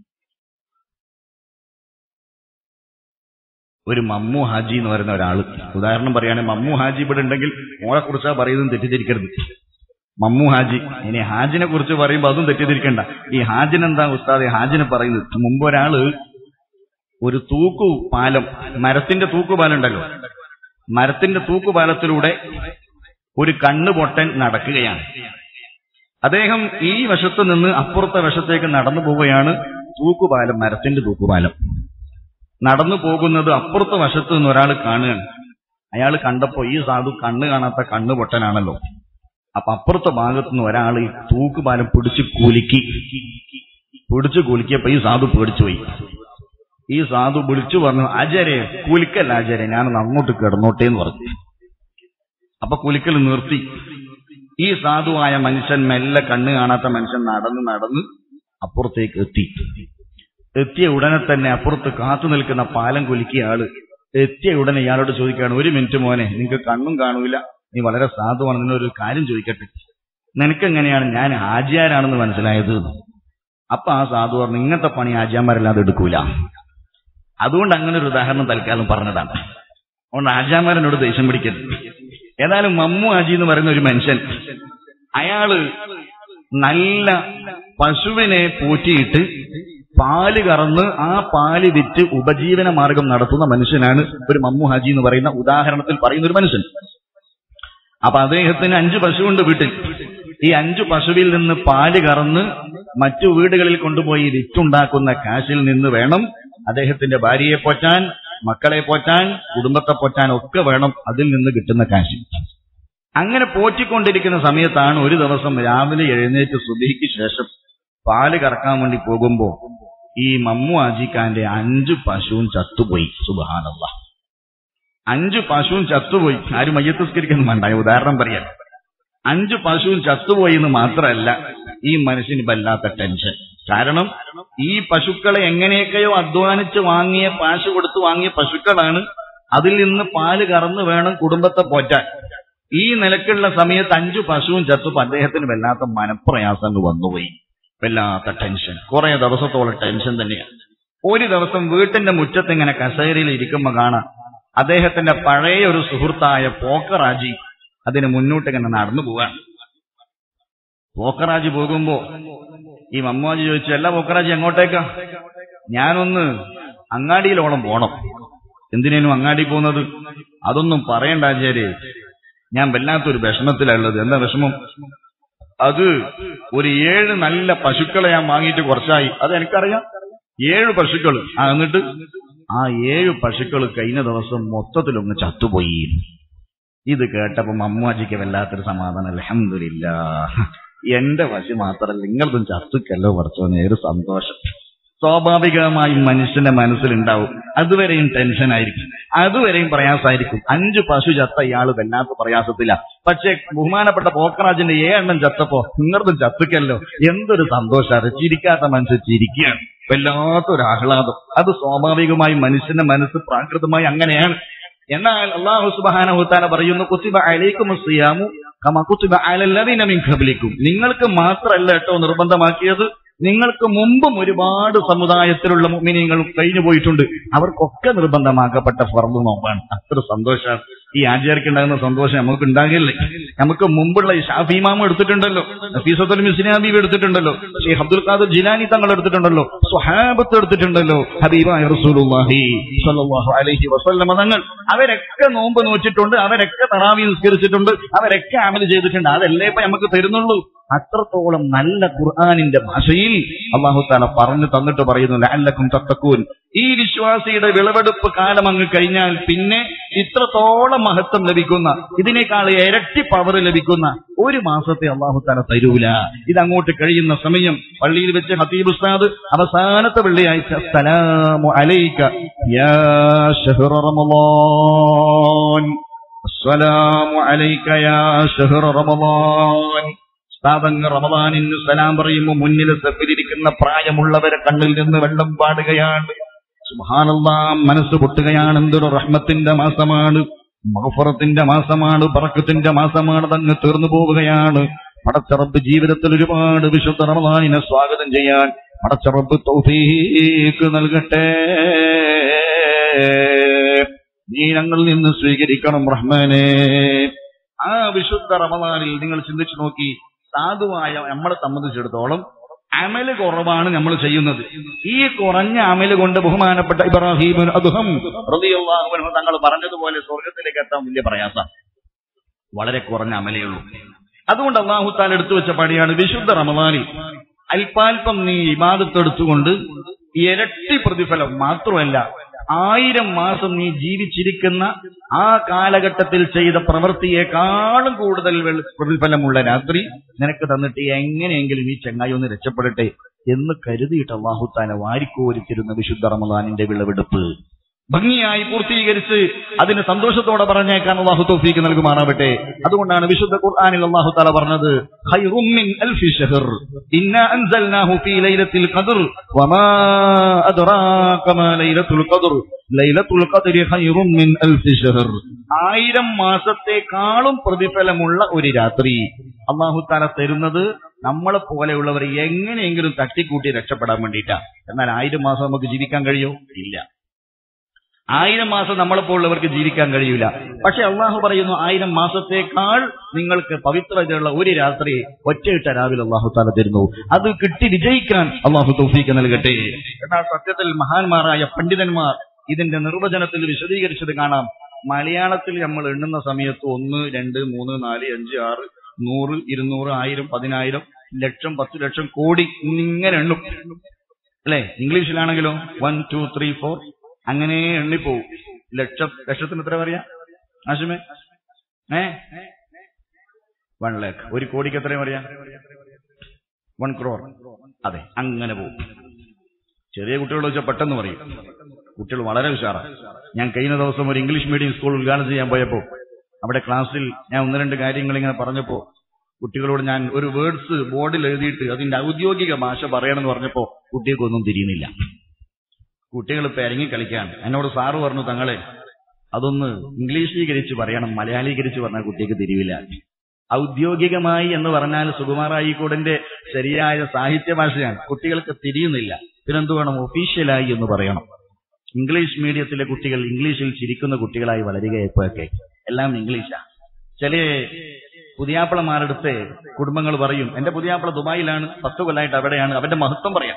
ഒരു മമ്മു ഹാജി എന്ന് പറയുന്ന ഒരാള് ഉദാഹരണം പറയുകയാണെങ്കിൽ മമ്മു ഹാജി ഇവിടെ ഉണ്ടെങ്കിൽ മോളെ കുറിച്ചാ പറയുന്നത് തെറ്റിദ്ധരിക്കരുത് മമ്മു ഹാജി ഇനി ഹാജിനെ കുറിച്ച് പറയുമ്പോൾ അതും തെറ്റിദ്ധരിക്കണ്ട ഈ ഹാജിനെന്താ ഉസ്താദെ ഹാജിനെ പറയുന്നത് മുമ്പ് ഒരാള് ഒരു തൂക്കു പാലം മരത്തിന്റെ തൂക്കുപാലം ഉണ്ടല്ലോ മരത്തിന്റെ തൂക്കുപാലത്തിലൂടെ ഒരു കണ്ണു പൊട്ടൻ നടക്കുകയാണ് അദ്ദേഹം ഈ വശത്ത് നിന്ന് അപ്പുറത്തെ വശത്തേക്ക് നടന്നു പോവുകയാണ് തൂക്കുപാലം മരത്തിന്റെ തൂക്കുപാലം നടന്നു പോകുന്നത് അപ്പുറത്തെ വശത്ത് നിന്ന് ഒരാൾ കാണുകയാണ് അയാൾ കണ്ടപ്പോ ഈ സാധു കണ്ണ് കാണാത്ത കണ്ണ് പൊട്ടനാണല്ലോ അപ്പൊ അപ്പുറത്തെ ഭാഗത്തു നിന്ന് ഒരാൾ ഈ തൂക്കുപാലം പിടിച്ച് കുലുക്കി പിടിച്ചു കുലിക്കപ്പോ ഈ സാധു പേടിച്ചു പോയി ഈ സാധു വിളിച്ചു പറഞ്ഞു ആചാര്യ കുലിക്കല്ല ആചാര്യ ഞാനൊന്ന് അങ്ങോട്ട് കിടന്നോട്ടെ എന്ന് പറഞ്ഞു അപ്പൊ കുലിക്കൽ നിർത്തി ഈ സാധുവായ മനുഷ്യൻ മെല്ലെ കണ്ണ് കാണാത്ത മനുഷ്യൻ നടന്ന് നടന്ന് അപ്പുറത്തേക്ക് എത്തി എത്തിയ ഉടനെ തന്നെ അപ്പുറത്ത് കാത്തു നിൽക്കുന്ന പാലം കുലുക്കിയ ആള് എത്തിയ ഉടനെ ഇയാളോട് ചോദിക്കുകയാണ് ഒരു മിനിറ്റ് മോനെ നിനക്ക് കണ്ണും കാണൂല നീ വളരെ സാധുവാണ് നിന്നൊരു കാര്യം ചോദിക്കട്ടെ നിനക്കെങ്ങനെയാണ് ഞാൻ ആചാരാണെന്ന് മനസ്സിലായത് അപ്പൊ ആ സാധു പറഞ്ഞു ഇങ്ങനത്തെ പണി ആചാര്യന്മാരല്ലാതെ എടുക്കൂല അതുകൊണ്ട് അങ്ങനെ ഒരു ഉദാഹരണം തൽക്കാലം പറഞ്ഞതാണ് അതുകൊണ്ട് ആചാര്യന്മാരനോട് ദേഷ്യം പിടിക്കരുത് ഏതായാലും മമ്മു ആജി എന്ന് പറയുന്ന ഒരു മനുഷ്യൻ അയാള് നല്ല പശുവിനെ പോറ്റിയിട്ട് പാല് കറന്ന് ആ പാല് വിറ്റ് ഉപജീവന മാർഗം നടത്തുന്ന മനുഷ്യനാണ് ഒരു മമ്മു ഹാജി എന്ന് പറയുന്ന ഉദാഹരണത്തിൽ പറയുന്ന ഒരു മനുഷ്യൻ അപ്പൊ അദ്ദേഹത്തിന് അഞ്ച് പശുവുണ്ട് വീട്ടിൽ ഈ അഞ്ചു പശുവിൽ നിന്ന് പാല് കറന്ന് മറ്റു വീടുകളിൽ കൊണ്ടുപോയി വിറ്റുണ്ടാക്കുന്ന കാശിൽ നിന്ന് വേണം അദ്ദേഹത്തിന്റെ ഭാര്യയെ പോറ്റാൻ മക്കളെ പോറ്റാൻ കുടുംബത്തെ പോറ്റാൻ ഒക്കെ വേണം അതിൽ നിന്ന് കിട്ടുന്ന കാശ് അങ്ങനെ പോറ്റിക്കൊണ്ടിരിക്കുന്ന സമയത്താണ് ഒരു ദിവസം രാവിലെ എഴുന്നേറ്റ് സുബിക്ക് ശേഷം പാല് കറക്കാൻ വേണ്ടി പോകുമ്പോ ഈ മമ്മു ആജിക്കാന്റെ അഞ്ചു പശുവും ചത്തുപോയി സുബാനല്ല അഞ്ചു പശുവും ചത്തുപോയി ആരും മയ്യത്തസ്കരിക്കുന്നു വേണ്ട ഉദാഹരണം പറയാൻ അഞ്ചു പശുവും ചത്തുപോയി എന്ന് മാത്രമല്ല ഈ മനുഷ്യന് വല്ലാത്ത ടെൻഷൻ കാരണം ഈ പശുക്കളെ എങ്ങനെയൊക്കെയോ അധ്വാനിച്ച് വാങ്ങിയ പാശ് കൊടുത്ത് വാങ്ങിയ പശുക്കളാണ് അതിൽ നിന്ന് പാല് കറന്ന് വേണം കുടുംബത്തെ പോറ്റാൻ ഈ നിലക്കുള്ള സമയത്ത് അഞ്ചു പശുവും ചത്തുപ്പോ അദ്ദേഹത്തിന് വല്ലാത്ത മനപ്രയാസങ്ങൾ വന്നുപോയി വല്ലാത്ത ടെൻഷൻ കുറെ ദിവസത്തോളം ടെൻഷൻ തന്നെയാണ് ഒരു ദിവസം വീട്ടിന്റെ മുറ്റത്ത് ഇങ്ങനെ കസേരയിൽ ഇരിക്കുമ്പോ കാണാം അദ്ദേഹത്തിന്റെ പഴയ ഒരു സുഹൃത്തായ പോക്കറാജി അതിന് മുന്നോട്ട് ഇങ്ങനെ നടന്നു പോവാണ് പോക്കറാജി പോകുമ്പോ ഈ മമ്മാജി ചോദിച്ചു അല്ല പോക്കറാജി എങ്ങോട്ടേക്കാ ഞാനൊന്ന് അങ്ങാടിയിലോളം പോണം എന്തിനേനും അങ്ങാടി പോകുന്നത് അതൊന്നും പറയണ്ട ആചാര്യ ഞാൻ വല്ലാത്തൊരു വിഷമത്തിലുള്ളത് എന്താ വിഷമം അത് ഒരു ഏഴ് നല്ല പശുക്കളെ ഞാൻ വാങ്ങിയിട്ട് കുറച്ചായി അത് എനിക്കറിയാം ഏഴ് പശുക്കൾ ആ എന്നിട്ട് ആ ഏഴ് പശുക്കൾ കഴിഞ്ഞ ദിവസം മൊത്തത്തിലൊന്ന് ചത്തുപോയി ഇത് കേട്ടപ്പോ മമ്മാജിക്ക് വല്ലാത്തൊരു സമാധാനം അലഹമില്ല എന്റെ പശു മാത്രമല്ല നിങ്ങളതും ചത്തുക്കല്ലോ കുറച്ചോനെ ഒരു സന്തോഷം സ്വാഭാവികമായും മനുഷ്യന്റെ മനസ്സിലുണ്ടാവും അതുവരെയും ടെൻഷനായിരിക്കും അതുവരെയും പ്രയാസമായിരിക്കും അഞ്ചു പശു ചത്ത ഇയാൾ വല്ലാത്ത പ്രയാസത്തില്ല പക്ഷെ ബഹുമാനപ്പെട്ട പോക്കറാജിന്റെ ഏഴെണ്ണം ചത്തപ്പോ നിങ്ങളതും ചത്തുക്കല്ലോ എന്തൊരു സന്തോഷമാണ് ചിരിക്കാത്ത മനുഷ്യൻ ചിരിക്കുകയാണ് വല്ലാത്തൊരു ആഹ്ലാദം അത് സ്വാഭാവികമായും മനുഷ്യന്റെ മനസ്സ് പ്രാകൃതമായി അങ്ങനെയാണ് എന്നാൽ അള്ളാഹു സുബാനഹുത്താന പറയുന്നു കുത്തിബ അലൈക്കും സിയാമു കമ കുത്തിബ അലല്ലദീന മിൻ ഖബ്ലിക്കും നിങ്ങൾക്ക് മാത്രമല്ല കേട്ടോ നിർബന്ധമാക്കിയത് നിങ്ങൾക്ക് മുമ്പും ഒരുപാട് സമുദായത്തിലുള്ള മുമിനിയങ്ങളും കഴിഞ്ഞു പോയിട്ടുണ്ട് അവർക്കൊക്കെ നിർബന്ധമാക്കപ്പെട്ട ഫർദ് നോമ്പാണ് അത്ര സന്തോഷമാണ് ഈ ആചാര്യക്കുണ്ടാകുന്ന സന്തോഷം നമുക്ക് ഉണ്ടാകില്ലേ നമുക്ക് മുമ്പുള്ള ഈ ഷാഫി ഇമാം എടുത്തിട്ടുണ്ടല്ലോ നഫീസത്തുൽ മിസ്നാബീബ് എടുത്തിട്ടുണ്ടല്ലോ ഷെയ്ഖ് അബ്ദുൽ ഖാദർ ജിലാനി തങ്ങൾ എടുത്തിട്ടുണ്ടല്ലോ സ്വഹാബത്ത് എടുത്തിട്ടുണ്ടല്ലോ ഹബീബായ റസൂലുള്ളാഹി സ്വല്ലല്ലാഹു അലൈഹി വസല്ലമ തങ്ങൾ അവരൊക്കെ നോമ്പ് നോച്ചിട്ടുണ്ട് അവരൊക്കെ തറാവി നിസ്കരിച്ചിട്ടുണ്ട് അവരൊക്കെ അമൽ ചെയ്തിട്ടുണ്ട് അതല്ലേ ഇപ്പൊ നമുക്ക് തരുന്നുള്ളൂ അത്രത്തോളം നല്ല ഖുർആാനിന്റെ ഭാഷയിൽ അള്ളാഹു താല പറഞ്ഞു തന്നിട്ട് പറയുന്നു ലഅല്ലക്കും തത്തക്കൂൻ ഈ വിശ്വാസിയുടെ വിളവെടുപ്പ് കാലം അങ്ങ് കഴിഞ്ഞാൽ പിന്നെ ഇത്രത്തോളം മഹത്വം ലഭിക്കുന്ന ഇതിനേക്കാൾ ഇരട്ടി പവർ ലഭിക്കുന്ന ഒരു മാസത്തെ അള്ളാഹു താല തരൂല ഇതങ്ങോട്ട് കഴിയുന്ന സമയം പള്ളിയിൽ വെച്ച് ഹത്തീബ് ഉസ്താദ് അവസാനത്തെ വെള്ളിയാഴ്ച സലാമു അലൈക യാ ശഹ്റ റമളാൻ അസ്സലാമു അലൈക യാ ശഹ്റ റമളാൻ സ്ഥാപങ്ങ റമദാനിന് സലാം പറയുമ്പോൾ മുന്നിൽ സഫിലിരിക്കുന്ന പ്രായമുള്ളവരെ കണ്ണിൽ നിന്ന് വെള്ളം പാടുകയാണ് സുഹാനല്ലാ മനസ്സ് പൊട്ടുകയാണ് എന്തൊരു റഹ്മത്തിന്റെ മാസമാണ് മഹഫറത്തിന്റെ മാസമാണ് ബറക്കത്തിന്റെ മാസമാണ് അതങ്ങ് തീർന്നു പോവുകയാണ് പടച്ചറബ് ജീവിതത്തിൽ ഒരുപാട് വിശുദ്ധ റമദാനിനെ സ്വാഗതം ചെയ്യാൻ പടച്ചറബ് തൗഫീക്ക് നൽകട്ടെ നീ ഞങ്ങളിൽ നിന്ന് സ്വീകരിക്കണം റഹ്മാനെ ആ വിശുദ്ധ റമദാനിൽ നിങ്ങൾ ചിന്തിച്ചു നോക്കി സാധുവായ നമ്മളെ സംബന്ധിച്ചിടത്തോളം അമല് കുറവാണ് നമ്മൾ ചെയ്യുന്നത് ഈ കുറഞ്ഞ അമല് കൊണ്ട് ബഹുമാനപ്പെട്ട ഇബ്രാഹിം അദ്ഹം റളിയല്ലാഹു അൻഹു തങ്ങൾ പറഞ്ഞതുപോലെ സ്വർഗത്തിലേക്ക് എത്താൻ വലിയ പ്രയാസം വളരെ കുറഞ്ഞ അമലേ ഉള്ളൂ അതുകൊണ്ട് അള്ളാഹു താൻ എടുത്തു വെച്ച പണിയാണ് വിശുദ്ധ റമദാനിൽ അല്പാൽപ്പം നീ ഇബാദത്തെടുത്തുകൊണ്ട് ഇരട്ടി പ്രതിഫലം മാത്രമല്ല ആയിരം മാസം നീ ജീവിച്ചിരിക്കുന്ന ആ കാലഘട്ടത്തിൽ ചെയ്ത പ്രവൃത്തിയെക്കാളും കൂടുതൽ വെൾ- പ്രതിഫലമുള്ള രാത്രി നിനക്ക് തന്നിട്ട് എങ്ങനെയെങ്കിലും ഈ ചങ്ങായി ഒന്ന് രക്ഷപ്പെടട്ടെ എന്ന് കരുതിയിട്ട് അള്ളാഹുത്താല വാരിക്കോരിത്തിരുന്ന വിശുദ്ധ റമദാനിന്റെ വിളവെടുപ്പ് ഭംഗിയായി പൂർത്തീകരിച്ച് അതിന് സന്തോഷത്തോടെ പറഞ്ഞേക്കാൻ അള്ളാഹു തൗഫീക്ക് നൽകുമാറാവട്ടെ അതുകൊണ്ടാണ് വിശുദ്ധ ഖുർആനിൽ അള്ളാഹു താല പറഞ്ഞത് ഖൈറും മിൻ അൽഫി ശഹർ ഇന്നാ അൻസൽനാഹു ഫീ ലൈലത്തിൽ ഖദ്ർ വമാ അദ്റാക മാ ലൈലത്തുൽ ഖദ്ർ ലൈലത്തുൽ ഖദ്രി ഖൈറും മിൻ അൽഫി ശഹർ ആയിരം മാസത്തെക്കാളും പ്രതിഫലമുള്ള ഒരു രാത്രി അള്ളാഹു താല തരുന്നത് നമ്മളെ പോലെയുള്ളവർ എങ്ങനെയെങ്കിലും തട്ടിക്കൂട്ടി രക്ഷപ്പെടാൻ വേണ്ടിയിട്ടാ എന്നാൽ ആയിരം മാസം നമുക്ക് ജീവിക്കാൻ കഴിയോ ഇല്ല ആയിരം മാസം നമ്മളെപ്പോലുള്ളവർക്ക് ജീവിക്കാൻ കഴിയില്ല പക്ഷെ അള്ളാഹു പറയുന്നു ആയിരം മാസത്തേക്കാൾ നിങ്ങൾക്ക് പവിത്രതയുള്ള ഒരു രാത്രി ഒറ്റയിട്ട രാവിലെ അള്ളാഹു താല തരുന്നു അത് കിട്ടി വിജയിക്കാൻ അള്ളാഹു തൗഫീക്ക് നൽകട്ടെ എന്നാൽ സത്യത്തിൽ മഹാന്മാരായ പണ്ഡിതന്മാർ ഇതിന്റെ നിർവചനത്തിൽ വിശദീകരിച്ചത് കാണാം മലയാളത്തിൽ നമ്മൾ എണ്ണുന്ന സമയത്ത് ഒന്ന് രണ്ട് മൂന്ന് നാല് അഞ്ച് ആറ് നൂറ് ഇരുന്നൂറ് ആയിരം പതിനായിരം ലക്ഷം പത്ത് ലക്ഷം കോടി ഇങ്ങനെ എണ്ണും അല്ലെ ഇംഗ്ലീഷിലാണെങ്കിലോ വൺ ടു ത്രീ ഫോർ അങ്ങനെ എണ്ണിപ്പോവും ലക്ഷം ലക്ഷത്തിന് എത്ര പറയാ ആശുമേ ഏ വൺ ലാക്ക് ഒരു കോടിക്ക് എത്രയും പറയാ വൺ ക്രോർ അതെ അങ്ങനെ പോവും ചെറിയ കുട്ടികൾ വെച്ചാൽ പെട്ടെന്ന് പറയും കുട്ടികൾ വളരെ ഉഷാറാണ് ഞാൻ കഴിഞ്ഞ ദിവസം ഒരു ഇംഗ്ലീഷ് മീഡിയം സ്കൂൾ ഉദ്ഘാടനം ചെയ്യാൻ പോയപ്പോ അവിടെ ക്ലാസ്സിൽ ഞാൻ ഒന്ന് രണ്ട് കാര്യങ്ങൾ ഇങ്ങനെ പറഞ്ഞപ്പോ കുട്ടികളോട് ഞാൻ ഒരു വേർഡ്സ് ബോർഡിൽ എഴുതിയിട്ട് അതിന്റെ ഔദ്യോഗിക ഭാഷ പറയണമെന്ന് പറഞ്ഞപ്പോ കുട്ടികൾക്കൊന്നും തിരിയുന്നില്ല കുട്ടികൾ ഇപ്പൊ ഇറങ്ങി കളിക്കാൻ എന്നോട് സാറ് പറഞ്ഞു തങ്ങളെ അതൊന്ന് ഇംഗ്ലീഷീകരിച്ച് പറയണം മലയാളീകരിച്ച് പറഞ്ഞാൽ കുട്ടിക്ക് തിരിവില്ല ഔദ്യോഗികമായി എന്ന് പറഞ്ഞാൽ സുകുമാറായിക്കോടിന്റെ ശരിയായ സാഹിത്യ ഭാഷയാണ് കുട്ടികൾക്ക് തിരിയുന്നില്ല പിന്നെന്ത് വേണം ഒഫീഷ്യലായി എന്ന് പറയണം ഇംഗ്ലീഷ് മീഡിയത്തിലെ കുട്ടികൾ ഇംഗ്ലീഷിൽ ചിരിക്കുന്ന കുട്ടികളായി വളരുകയപ്പോഴൊക്കെ എല്ലാം ഇംഗ്ലീഷാ ചില പുതിയാപ്പിളമാരടുത്ത് കുടുംബങ്ങൾ പറയും എന്റെ പുതിയാപ്പിള ദുബായിലാണ് പത്ത് കൊല്ലായിട്ട് അവിടെയാണ് അവന്റെ മഹത്വം പറയാം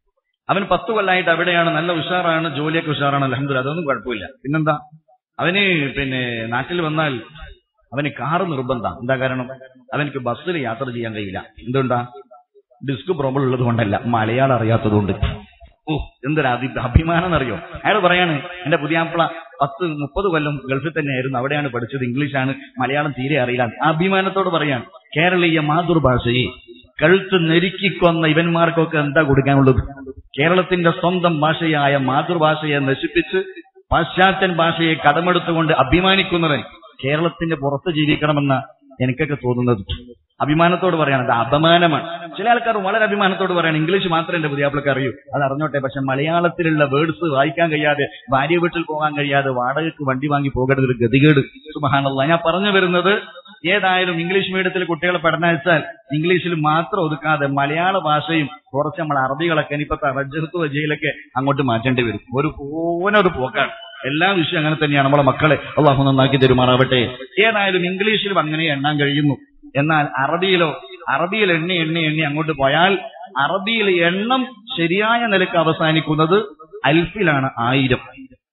അവൻ പത്ത് കൊല്ലായിട്ട് അവിടെയാണ് നല്ല ഉഷാറാണ് ജോലിയൊക്കെ ഉഷാറാണ് അലഹമ്മദ് അതൊന്നും കുഴപ്പമില്ല പിന്നെന്താ അവന് പിന്നെ നാട്ടിൽ വന്നാൽ അവന് കാറ് നിർബന്ധം എന്താ കാരണം അവനക്ക് ബസ്സിൽ യാത്ര ചെയ്യാൻ കഴിയില്ല എന്തുകൊണ്ടാ ഡിസ്ക് പ്രോബ്ലം ഉള്ളത് കൊണ്ടല്ല മലയാളം അറിയാത്തതുകൊണ്ട് ഓ എന്തൊരു അഭി അഭിമാനം എന്നറിയോ അയാൾ പറയാണ് എന്റെ പുതിയാപ്പിള പത്ത് മുപ്പത് കൊല്ലം ഗൾഫിൽ തന്നെയായിരുന്നു അവിടെയാണ് പഠിച്ചത് ഇംഗ്ലീഷാണ് മലയാളം തീരെ അറിയില്ല അഭിമാനത്തോട് പറയാണ് കേരളീയ മാതൃഭാഷയെ കഴുത്ത് നെരുക്കിക്കൊന്ന ഇവന്മാർക്കൊക്കെ എന്താ കൊടുക്കാനുള്ളത് കേരളത്തിന്റെ സ്വന്തം ഭാഷയായ മാതൃഭാഷയെ നശിപ്പിച്ച് പാശ്ചാത്യൻ ഭാഷയെ കടമെടുത്തുകൊണ്ട് അഭിമാനിക്കുന്നവൻ കേരളത്തിന്റെ പുറത്ത് ജീവിക്കണമെന്ന എനിക്കൊക്കെ തോന്നുന്നത് അഭിമാനത്തോട് പറയാണ് അത് അപമാനമാണ് ചില ആൾക്കാർ വളരെ അഭിമാനത്തോട് പറയാണ് ഇംഗ്ലീഷ് മാത്രമേ എന്റെ പുതിയാപ്പിളക്ക് അറിയൂ അത് അറിഞ്ഞോട്ടെ പക്ഷെ മലയാളത്തിലുള്ള വേർഡ്സ് വായിക്കാൻ കഴിയാതെ ഭാര്യ വീട്ടിൽ പോകാൻ കഴിയാതെ വാടകയ്ക്ക് വണ്ടി വാങ്ങി പോകേണ്ടത് ഒരു ഗതികേട് സുബഹാനല്ല ഞാൻ പറഞ്ഞു വരുന്നത് ഏതായാലും ഇംഗ്ലീഷ് മീഡിയത്തിൽ കുട്ടികളെ പഠനവെച്ചാൽ ഇംഗ്ലീഷിൽ മാത്രം ഒതുക്കാതെ മലയാള ഭാഷയും കുറച്ച് നമ്മൾ അറബികളൊക്കെ ഇനിയിപ്പോ റജഹത്ത് വജയിലൊക്കെ അങ്ങോട്ട് മാറ്റേണ്ടി വരും ഒരു പോനൊരു പോക്കാണ് എല്ലാ വിഷയം അങ്ങനെ തന്നെയാണ് നമ്മളെ മക്കളെ അള്ളാഹു നന്നാക്കി തരുമാറാവട്ടെ ഏതായാലും ഇംഗ്ലീഷിലും അങ്ങനെ എണ്ണാൻ കഴിയുന്നു എന്നാൽ അറബിയിലോ അറബിയിൽ എണ്ണി എണ്ണി എണ്ണി അങ്ങോട്ട് പോയാൽ അറബിയിൽ എണ്ണം ശരിയായ നിലക്ക് അവസാനിക്കുന്നത് അൽഫിലാണ് ആയിരം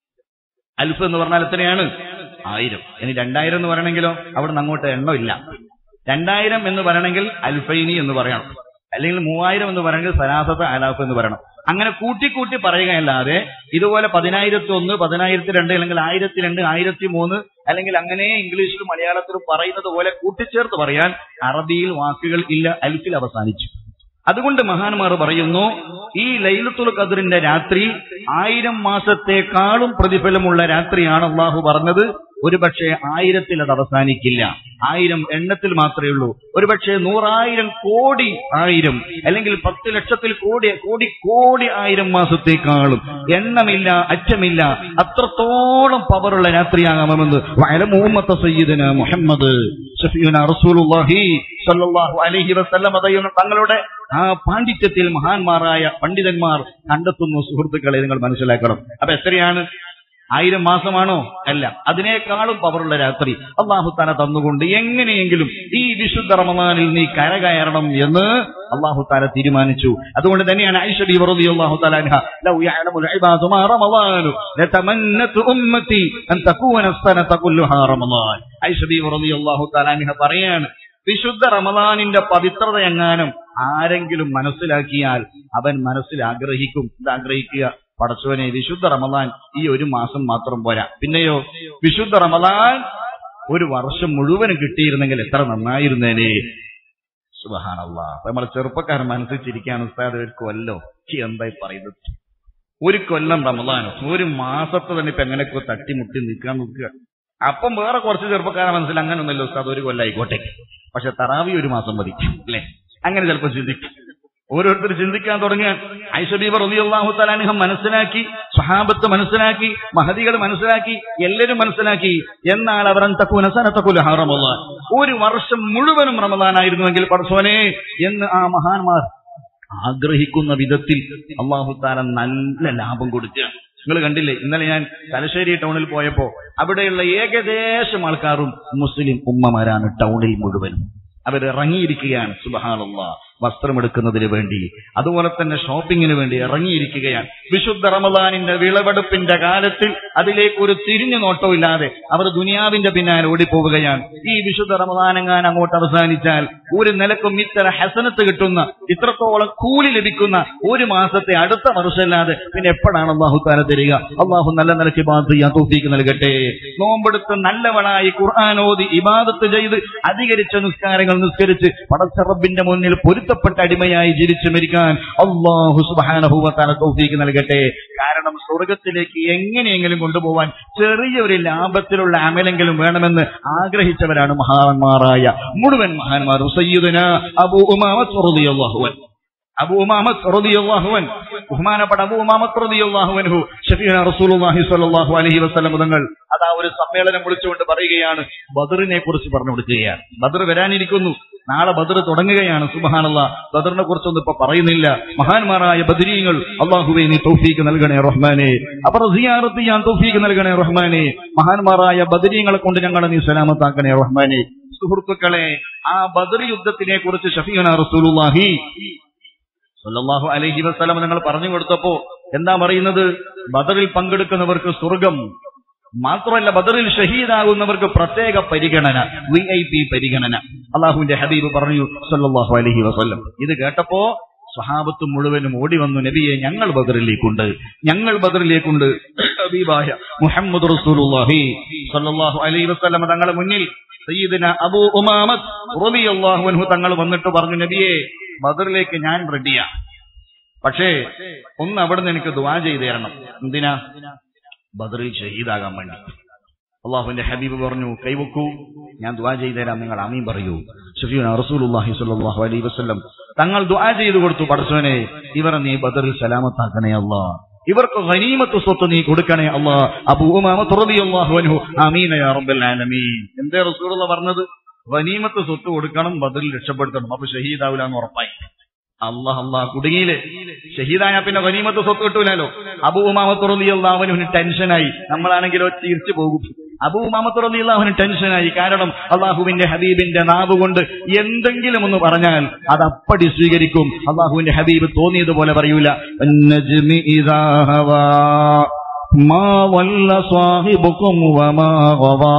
അൽഫ് എന്ന് പറഞ്ഞാൽ എത്രയാണ് ആയിരം ഇനി രണ്ടായിരം എന്ന് പറയണമെങ്കിലോ അവിടെ നിന്ന് അങ്ങോട്ട് എണ്ണമില്ല രണ്ടായിരം എന്ന് പറയണമെങ്കിൽ അൽഫൈനി എന്ന് പറയണം അല്ലെങ്കിൽ മൂവായിരം എന്ന് പറയണമെങ്കിൽ സലാസത്ത് അലാഫ് എന്ന് പറയണം അങ്ങനെ കൂട്ടിക്കൂട്ടി പറയുകയല്ലാതെ ഇതുപോലെ പതിനായിരത്തി ഒന്ന് പതിനായിരത്തി രണ്ട് അല്ലെങ്കിൽ ആയിരത്തി രണ്ട് ആയിരത്തി മൂന്ന് അല്ലെങ്കിൽ അങ്ങനെ ഇംഗ്ലീഷിലും മലയാളത്തിലും പറയുന്നത് പോലെ കൂട്ടിച്ചേർത്ത് പറയാൻ അറബിയിൽ വാക്കുകൾ ഇല്ല അൽഫിൽ അവസാനിച്ചു അതുകൊണ്ട് മഹാന്മാർ പറയുന്നു ഈ ലൈലത്തുൽ ഖദറിന്റെ രാത്രി ആയിരം മാസത്തെക്കാളും പ്രതിഫലമുള്ള രാത്രിയാണ് അള്ളാഹു പറഞ്ഞത് ഒരുപക്ഷെ ആയിരത്തിൽ അത് അവസാനിക്കില്ല ആയിരം എണ്ണത്തിൽ മാത്രമേ ഉള്ളൂ ഒരുപക്ഷെ നൂറായിരം കോടി ആയിരം അല്ലെങ്കിൽ പത്ത് ലക്ഷത്തിൽ കോടി കോടി കോടി ആയിരം മാസത്തേക്കാളും എണ്ണമില്ല അറ്റമില്ല അത്രത്തോളം പവറുള്ള രാത്രിയാകാമെന്ന് വയലമൂമ്മത്ത സയ്യിദന മുഹമ്മദ് ഷഫീന റസൂലുള്ളാഹി സല്ലല്ലാഹു അലൈഹി വസല്ലം പറയുന്ന തങ്ങളുടെ ആ പാണ്ഡിത്യത്തിൽ മഹാന്മാരായ പണ്ഡിതന്മാർ കണ്ടെത്തുന്നു സുഹൃത്തുക്കളെ നിങ്ങൾ മനസ്സിലാക്കണം അപ്പൊ എത്രയാണ് ആയിരം മാസമാണോ അല്ല അതിനേക്കാളും പവറുള്ള രാത്രി അള്ളാഹു താല തന്നുകൊണ്ട് എങ്ങനെയെങ്കിലും ഈ വിശുദ്ധ റമദാനിൽ നീ കരകയറണം എന്ന് അള്ളാഹു താല തീരുമാനിച്ചു അതുകൊണ്ട് തന്നെയാണ് ഐഷബി വെറുതെ അള്ളാഹു താലാൻഹ ലൗ യഅലമുൽ ഇബാദു മാ റമദാനു ലതമന്നതു ഉമ്മത്തി അൻ തകൂന സനത കുല്ലുഹാ റമദാൻ ഐഷബി വെറുതെ അള്ളാഹു താലാൻഹ പറയാണ് വിശുദ്ധ റമദാനിന്റെ പവിത്രത എങ്ങാനും ആരെങ്കിലും മനസ്സിലാക്കിയാൽ അവൻ മനസ്സിൽ ആഗ്രഹിക്കും ഇത് ആഗ്രഹിക്കുക പടച്ചവനെ വിശുദ്ധ റമദാൻ ഈ ഒരു മാസം മാത്രം പോരാ പിന്നെയോ വിശുദ്ധ റമദാൻ ഒരു വർഷം മുഴുവനും കിട്ടിയിരുന്നെങ്കിൽ എത്ര നന്നായിരുന്നേനെ സുബഹാനല്ലാ അപ്പൊ നമ്മളെ ചെറുപ്പക്കാരൻ മനസ്സിൽ ചിരിക്കാൻ ഉസ്താദ് ഒരു കൊല്ലോ ചി എന്തായി പറയുന്നത് ഒരു കൊല്ലം റമദാനോ ഒരു മാസത്തെ തന്നെ ഇപ്പൊ എങ്ങനെയൊക്കെ തട്ടിമുട്ടി നിൽക്കാൻ നോക്കുക അപ്പം വേറെ കുറച്ച് ചെറുപ്പക്കാരെ മനസ്സിൽ അങ്ങനെ ഒന്നല്ലോ ഉസ്താദ് ഒരു കൊല്ലായിക്കോട്ടെ പക്ഷെ തറാവി ഒരു മാസം മതി അല്ലേ അങ്ങനെ ചിലപ്പോൾ ചിന്തിക്കും ഓരോരുത്തർ ചിന്തിക്കാൻ തുടങ്ങിയാൽ ഐഷബീബ റളിയല്ലാഹു തലാനിഹം മനസ്സിലാക്കി സ്വഹാബത്ത് മനസ്സിലാക്കി മഹദികൾ മനസ്സിലാക്കി എല്ലാവരും മനസ്സിലാക്കി എന്നാൽ അവർ തക്കൂന സനത്തക്കുല ഹറമുള്ള ഒരു വർഷം മുഴുവനും റമദാനായിരുന്നുവെങ്കിൽ പടസോനെ എന്ന് ആ മഹാന്മാർ ആഗ്രഹിക്കുന്ന വിധത്തിൽ അള്ളാഹു താല നല്ല ലാഭം കൊടുക്കുക നിങ്ങൾ കണ്ടില്ലേ ഇന്നലെ ഞാൻ തലശ്ശേരി ടൗണിൽ പോയപ്പോ അവിടെയുള്ള ഏകദേശം ആൾക്കാരും മുസ്ലിം ഉമ്മമാരാണ് ടൗണിൽ മുഴുവനും അവരിറങ്ങിയിരിക്കുകയാണ് സുബഹാനുള്ള വസ്ത്രമെടുക്കുന്നതിന് വേണ്ടി അതുപോലെ തന്നെ ഷോപ്പിങ്ങിന് വേണ്ടി ഇറങ്ങിയിരിക്കുകയാണ് വിശുദ്ധ റമദാനിന്റെ വിളവെടുപ്പിന്റെ കാലത്തിൽ അതിലേക്ക് ഒരു തിരിഞ്ഞു നോട്ടമില്ലാതെ അവർ ദുനിയാവിന്റെ പിന്നാലെ ഓടിപ്പോവുകയാണ് ഈ വിശുദ്ധ റമദാനെങ്ങാൻ അങ്ങോട്ട് അവസാനിച്ചാൽ ഒരു നിലക്കും ഇത്ര ഹസനത്ത് കിട്ടുന്ന ഇത്രത്തോളം കൂലി ലഭിക്കുന്ന ഒരു മാസത്തെ അടുത്ത വർഷമല്ലാതെ പിന്നെ എപ്പോഴാണ് അള്ളാഹു താല തരിക അള്ളാഹു നല്ല നിലയ്ക്ക് ബാധ ചെയ്യാൻ തോഫീക്ക് നൽകട്ടെ നോമ്പെടുത്ത് നല്ലവളായി ഖുർആാനോദി ഇബാദത്ത് ചെയ്ത് അധികരിച്ച നിസ്കാരങ്ങൾ നിസ്കരിച്ച് പടച്ചറബിന്റെ മുന്നിൽ പൊരുത്തപ്പെട്ട അടിമയായി ജീവിച്ചു മരിക്കാൻ അള്ളാഹു സുബാനഹുവത്താല തൗഫീക്ക് നൽകട്ടെ കാരണം സ്വർഗത്തിലേക്ക് എങ്ങനെയെങ്കിലും കൊണ്ടുപോവാൻ ചെറിയൊരു ലാഭത്തിലുള്ള അമലെങ്കിലും വേണമെന്ന് ആഗ്രഹിച്ചവരാണ് മഹാന്മാരായ മുഴുവൻ മഹാന്മാർ സയ്യിദുന അബൂ ഉമാമത്ത് റളിയല്ലാഹു അൻഹു അബൂ ഉമാമത്ത് റളിയല്ലാഹു അൻഹു ബഹുമാനപ്പെട്ട അബൂ ഉമാമത്ത് റളിയല്ലാഹു അൻഹു ഷഫീന റസൂലുള്ളാഹി സ്വല്ലല്ലാഹു അലൈഹി വസല്ലം തങ്ങൾ അതാ ഒരു സമ്മേളനം വിളിച്ചുകൊണ്ട് പറയുകയാണ് ബദറിനെ കുറിച്ച് പറഞ്ഞു കൊടുക്കുകയാണ് ബദർ വരാനിരിക്കുന്നു നാളെ ബദർ തുടങ്ങുകയാണ് സുബഹാനല്ല ബദറിനെ കുറിച്ചൊന്നും ഇപ്പൊ പറയുന്നില്ല മഹാന്മാരായ ബദരീങ്ങൾ അള്ളാഹുവെ നീ തൗഫീക്ക് നൽകണേ റഹ്മാനെ അവർ സിയാറത്ത് ചെയ്യാൻ തൗഫീക്ക് നൽകണേ റഹ്മാനെ മഹാന്മാരായ ബദരീങ്ങളെ കൊണ്ട് ഞങ്ങളെ നീ സലാമത്താക്കണേ റഹ്മാനെ സുഹൃത്തുക്കളെ ആ ബദർ യുദ്ധത്തിനെ കുറിച്ച് ഷഫീന റസൂലുള്ളാഹി സല്ലല്ലാഹു അലൈഹി വസല്ലം നിങ്ങൾ പറഞ്ഞു കൊടുത്തപ്പോ എന്താ പറയുന്നത് ബദറിൽ പങ്കെടുക്കുന്നവർക്ക് സ്വർഗം മാത്രമല്ല ബദറിൽ ഷഹീദാകുന്നവർക്ക് പ്രത്യേക പരിഗണന വി ഐ പി പരിഗണന അള്ളാഹുവിന്റെ ഹബീബ് പറഞ്ഞു സല്ലല്ലാഹു അലൈഹി വസല്ലം ഇത് കേട്ടപ്പോ സ്വഹാബത്ത് മുഴുവനും ഓടി വന്നു നബിയെ ഞങ്ങൾ ബദറിലേക്കുണ്ട് ഞങ്ങൾ ബദറിലേക്കുണ്ട് ഹബീബായ മുഹമ്മദ് റസൂലുള്ളാഹി സല്ലല്ലാഹു അലൈഹി വസല്ലം തങ്ങളുടെ മുന്നിൽ സയ്യിദിന അബൂ ഉമാമത്ത് റളിയല്ലാഹു അൻഹു തങ്ങൾ വന്നിട്ട് പറഞ്ഞു നബിയെ ബദറിലേക്ക് ഞാൻ റെഡിയാ പക്ഷേ ഒന്ന് അവിടുന്ന് എനിക്ക് ദുവാ ചെയ്തു തരണം എന്തിനാ ബദറിൽ ഷഹീദാകാൻ വേണ്ടി അള്ളാഹുവിന്റെ ഹബീബ് പറഞ്ഞു കൈവക്കൂ ഞാൻ ദുവാ ചെയ്തു തരാം നിങ്ങൾ അമീൻ പറയൂ ഷഫീന റസൂലുള്ളാഹി സ്വല്ലല്ലാഹു അലൈഹി വസല്ലം തങ്ങൾ ദുആ ചെയ്തു കൊടുത്തു പടച്ചവനെ ഇവരെ നീ ബദറിൽ സലാമത്താക്കണേ അല്ലാ ഇവർക്ക് ഗനീമത്ത് സ്വത്ത് നീ കൊടുക്കണേ അല്ലാ അബൂ ഉമാമത്ത് റളിയല്ലാഹു അൻഹു ആമീൻ യാ റബ്ബൽ ആലമീൻ എന്തേ റസൂലുള്ള പറഞ്ഞത് ഗനീമത്ത് സ്വത്ത് കൊടുക്കണം ബദറിൽ രക്ഷപ്പെടുത്തണം അപ്പൊ ഷഹീദാവില്ല എന്ന് ഉറപ്പായി അള്ളാഹ് അള്ളാഹ് കുടുങ്ങിയില്ലേ ഷഹീദായ പിന്നെ ഗനീമത്ത് സ്വത്ത് കിട്ടൂലല്ലോ അബൂ ഉമാമത്ത് റളിയല്ലാഹുവിന് ടെൻഷനായി നമ്മളാണെങ്കിലോ തിരിച്ചു പോകും അബൂ ഉമാമത്ത് റളിയല്ലാഹുവിന് ടെൻഷനായി കാരണം അള്ളാഹുവിന്റെ ഹബീബിന്റെ നാവ് കൊണ്ട് എന്തെങ്കിലും ഒന്ന് പറഞ്ഞാൽ അത് അപ്പടി സ്വീകരിക്കും അള്ളാഹുവിന്റെ ഹബീബ് തോന്നിയതുപോലെ പറയൂല "വന്നജ്മി ഇദാ ഹവാ മാ വല്ല സാഹിബുക്കും വമാ ഗവാ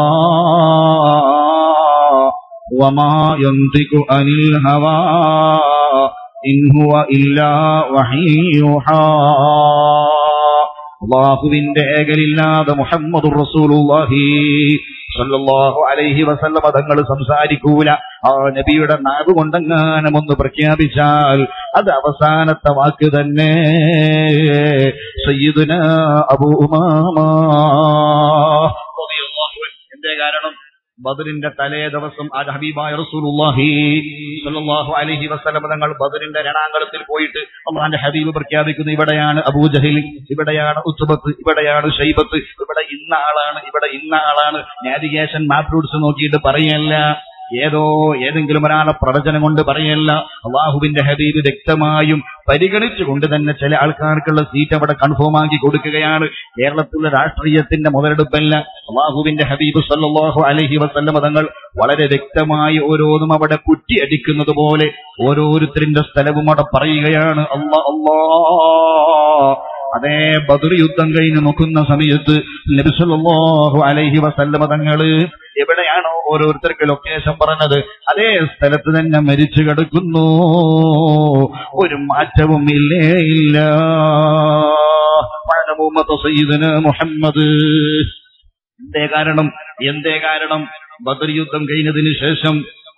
വമാ യന്തികു അനിൽ ഹവാ ഇൻ ഹുവ ഇല്ലാ വഹീയുഹാ അള്ളാഹുവിന്റെ ഏകലില്ലാതെ മുഹമ്മദ് റസൂലുള്ളാഹി സല്ലല്ലാഹു അലൈഹി വസല്ലമ തങ്ങൾ സംസാരിക്കൂല ആ നബിയുടെ നാവ് കൊണ്ടെങ്ങാനും ഒന്ന് പ്രഖ്യാപിച്ചാൽ അത് അവസാനത്തെ വാക്ക് തന്നെ സയ്യിദുന അബൂ ഉമാമ റളിയല്ലാഹു അൻഹു. എന്തേ കാരണം ബദറിന്റെ തലേ ദിവസം ആ ഹബീബായ റസൂലുള്ളാഹി സ്വല്ലല്ലാഹു അലൈഹി വസല്ലം തങ്ങൾ ബദറിന്റെ രണാങ്കളത്തിൽ പോയിട്ട് അള്ളാന്റെ ഹബീബ് പ്രഖ്യാപിക്കുന്നു ഇവിടെയാണ് അബൂജഹൽ ഇവിടെയാണ് ഉത്തുബത്ത് ഇവിടെയാണ് ഷൈബത്ത് ഇവിടെ ഇന്ന ആളാണ് ഇവിടെ ഇന്ന ആളാണ് നാവിഗേഷൻ മാപ്പ് റൂട്ട്സ് നോക്കിയിട്ട് പറയല്ല ഏതോ ഏതെങ്കിലും ഒരാളെ പ്രവചനം കൊണ്ട് പറയല്ല അള്ളാഹുവിന്റെ ഹബീബ് വ്യക്തമായും പരിഗണിച്ചുകൊണ്ട് തന്നെ ചില ആൾക്കാർക്കുള്ള സീറ്റ് അവിടെ കൺഫേം ആക്കി കൊടുക്കുകയാണ് കേരളത്തിലെ രാഷ്ട്രീയത്തിന്റെ മുതലെടുപ്പല്ല അള്ളാഹുവിന്റെ ഹബീബ് സല്ലല്ലാഹു അലൈഹി വസല്ലമ തങ്ങൾ വളരെ വ്യക്തമായി ഓരോന്നും അവിടെ കുറ്റിയടിക്കുന്നത് പോലെ ഓരോരുത്തരിന്റെ സ്ഥലവും അവിടെ പറയുകയാണ് അല്ലാ അല്ലാ അതേ ബദർ യുദ്ധം കഴിഞ്ഞ് നോക്കുന്ന സമയത്ത് നബി സല്ലല്ലാഹു അലൈഹി വസല്ലമ തങ്ങള് എവിടെയാണോ ഓരോരുത്തർക്ക് ലൊക്കേഷൻ പറഞ്ഞത് അതേ സ്ഥലത്ത് തന്നെ മരിച്ചു കിടക്കുന്നു ഒരു മാറ്റവും ഇല്ലേ ഇല്ല പഴമുമ്മത്ത് സയ്യിദന മുഹമ്മദ് എന്തേ കാരണം എന്തേ കാരണം ബദർ യുദ്ധം കഴിഞ്ഞതിന് ശേഷം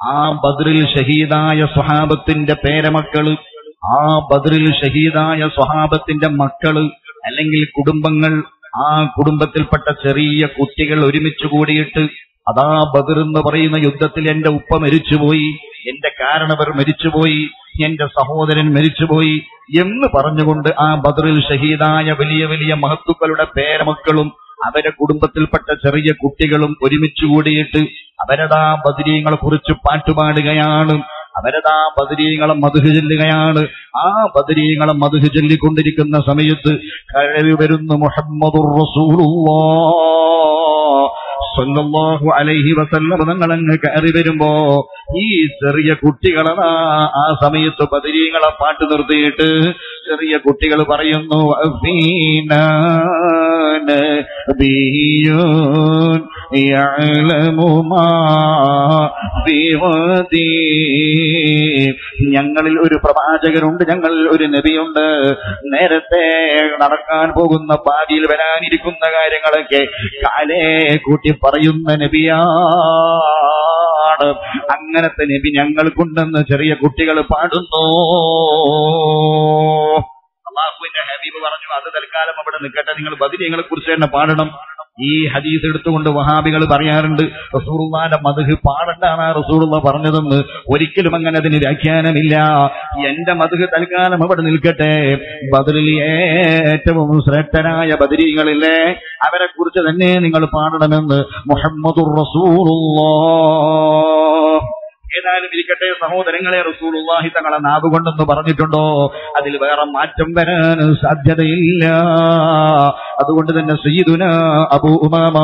ആ ബദ്രിൽ ഷഹീദായ സ്വഹാബത്തിന്റെ പേരമക്കള് ആ ബദ്രിൽ ഷഹീദായ സ്വഹാബത്തിന്റെ മക്കള് അല്ലെങ്കിൽ കുടുംബങ്ങൾ ആ കുടുംബത്തിൽപ്പെട്ട ചെറിയ കുട്ടികൾ ഒരുമിച്ച് കൂടിയിട്ട് അതാ ബദർ എന്ന് പറയുന്ന യുദ്ധത്തിൽ എന്റെ ഉപ്പ മരിച്ചുപോയി എന്റെ കാരണവർ മരിച്ചുപോയി എന്റെ സഹോദരൻ മരിച്ചുപോയി എന്ന് പറഞ്ഞുകൊണ്ട് ആ ബദറിൽ ഷഹീദായ വലിയ വലിയ മഹത്തുക്കളുടെ പേരമക്കളും അവരെ കുടുംബത്തിൽപ്പെട്ട ചെറിയ കുട്ടികളും ഒരുമിച്ച് കൂടിയിട്ട് അവരതാ ബദരീങ്ങളെ കുറിച്ച് പാട്ടുപാടുകയാണ് അവരതാ ബദരീങ്ങളെ മധുഹ് ചെല്ലുകയാണ് ആ ബദരീങ്ങളെ മധുഹ് ചൊല്ലിക്കൊണ്ടിരിക്കുന്ന സമയത്ത് കഴവി വരുന്നു മുഹമ്മദുർ സല്ലല്ലാഹു അലൈഹി വസല്ലം തങ്ങളങ്ങ് കയറി വരുമ്പോ ഈ ചെറിയ കുട്ടികളതാ ആ സമയത്ത് ബദരീങ്ങളെ പാട്ട് നിർത്തിയിട്ട് ചെറിയ കുട്ടികൾ പറയുന്നു "അഫീനാ നബിയ്യുൻ യഅലമു മാ ഫീ ഗദീ." ഞങ്ങളിൽ ഒരു പ്രവാചകനുണ്ട് ഞങ്ങളിൽ ഒരു നബിയുണ്ട് നേരത്തെ നടക്കാൻ പോകുന്ന ഭാവിയിൽ വരാനിരിക്കുന്ന കാര്യങ്ങളൊക്കെ കാലേ കൂട്ടി പറയുന്ന നബിയാണ് അങ്ങനത്തെ നബി ഞങ്ങൾക്കുണ്ടെന്ന് ചെറിയ കുട്ടികൾ പാടുന്നു അള്ളാഹുവിന്റെ ഹബീബ് പറഞ്ഞു അത് തൽക്കാലം അവിടെ നിൽക്കട്ടെ നിങ്ങൾ ബദിരിയങ്ങളെ കുറിച്ച് തന്നെ പാടണം ഈ ഹദീസ് എടുത്തുകൊണ്ട് വഹാബികൾ പറയാറുണ്ട് റസൂറുള്ളാന്റെ മധുഹ് പാടണ്ടാണ് റസൂറുള്ള പറഞ്ഞതെന്ന് ഒരിക്കലും അങ്ങനെ അതിന് വ്യാഖ്യാനമില്ല എന്റെ മധുഹ് തൽക്കാലം അവിടെ നിൽക്കട്ടെ ബദറിൽ ഏറ്റവും ശ്രേഷ്ഠരായ ബദരീകളില്ലേ അവരെ കുറിച്ച് തന്നെ നിങ്ങൾ പാടണമെന്ന് മുഹമ്മദുർ റസൂറുള്ളാഹ് ഏതായാലും ഇരിക്കട്ടെ സഹോദരങ്ങളെ റസൂലുള്ളാഹി തങ്ങളെ നാവുകൊണ്ടെന്ന് പറഞ്ഞിട്ടുണ്ടോ അതിൽ വേറെ മാറ്റം വരാൻ സാധ്യതയില്ല അതുകൊണ്ട് തന്നെ സയ്യിദുന അബൂ ഉമാമ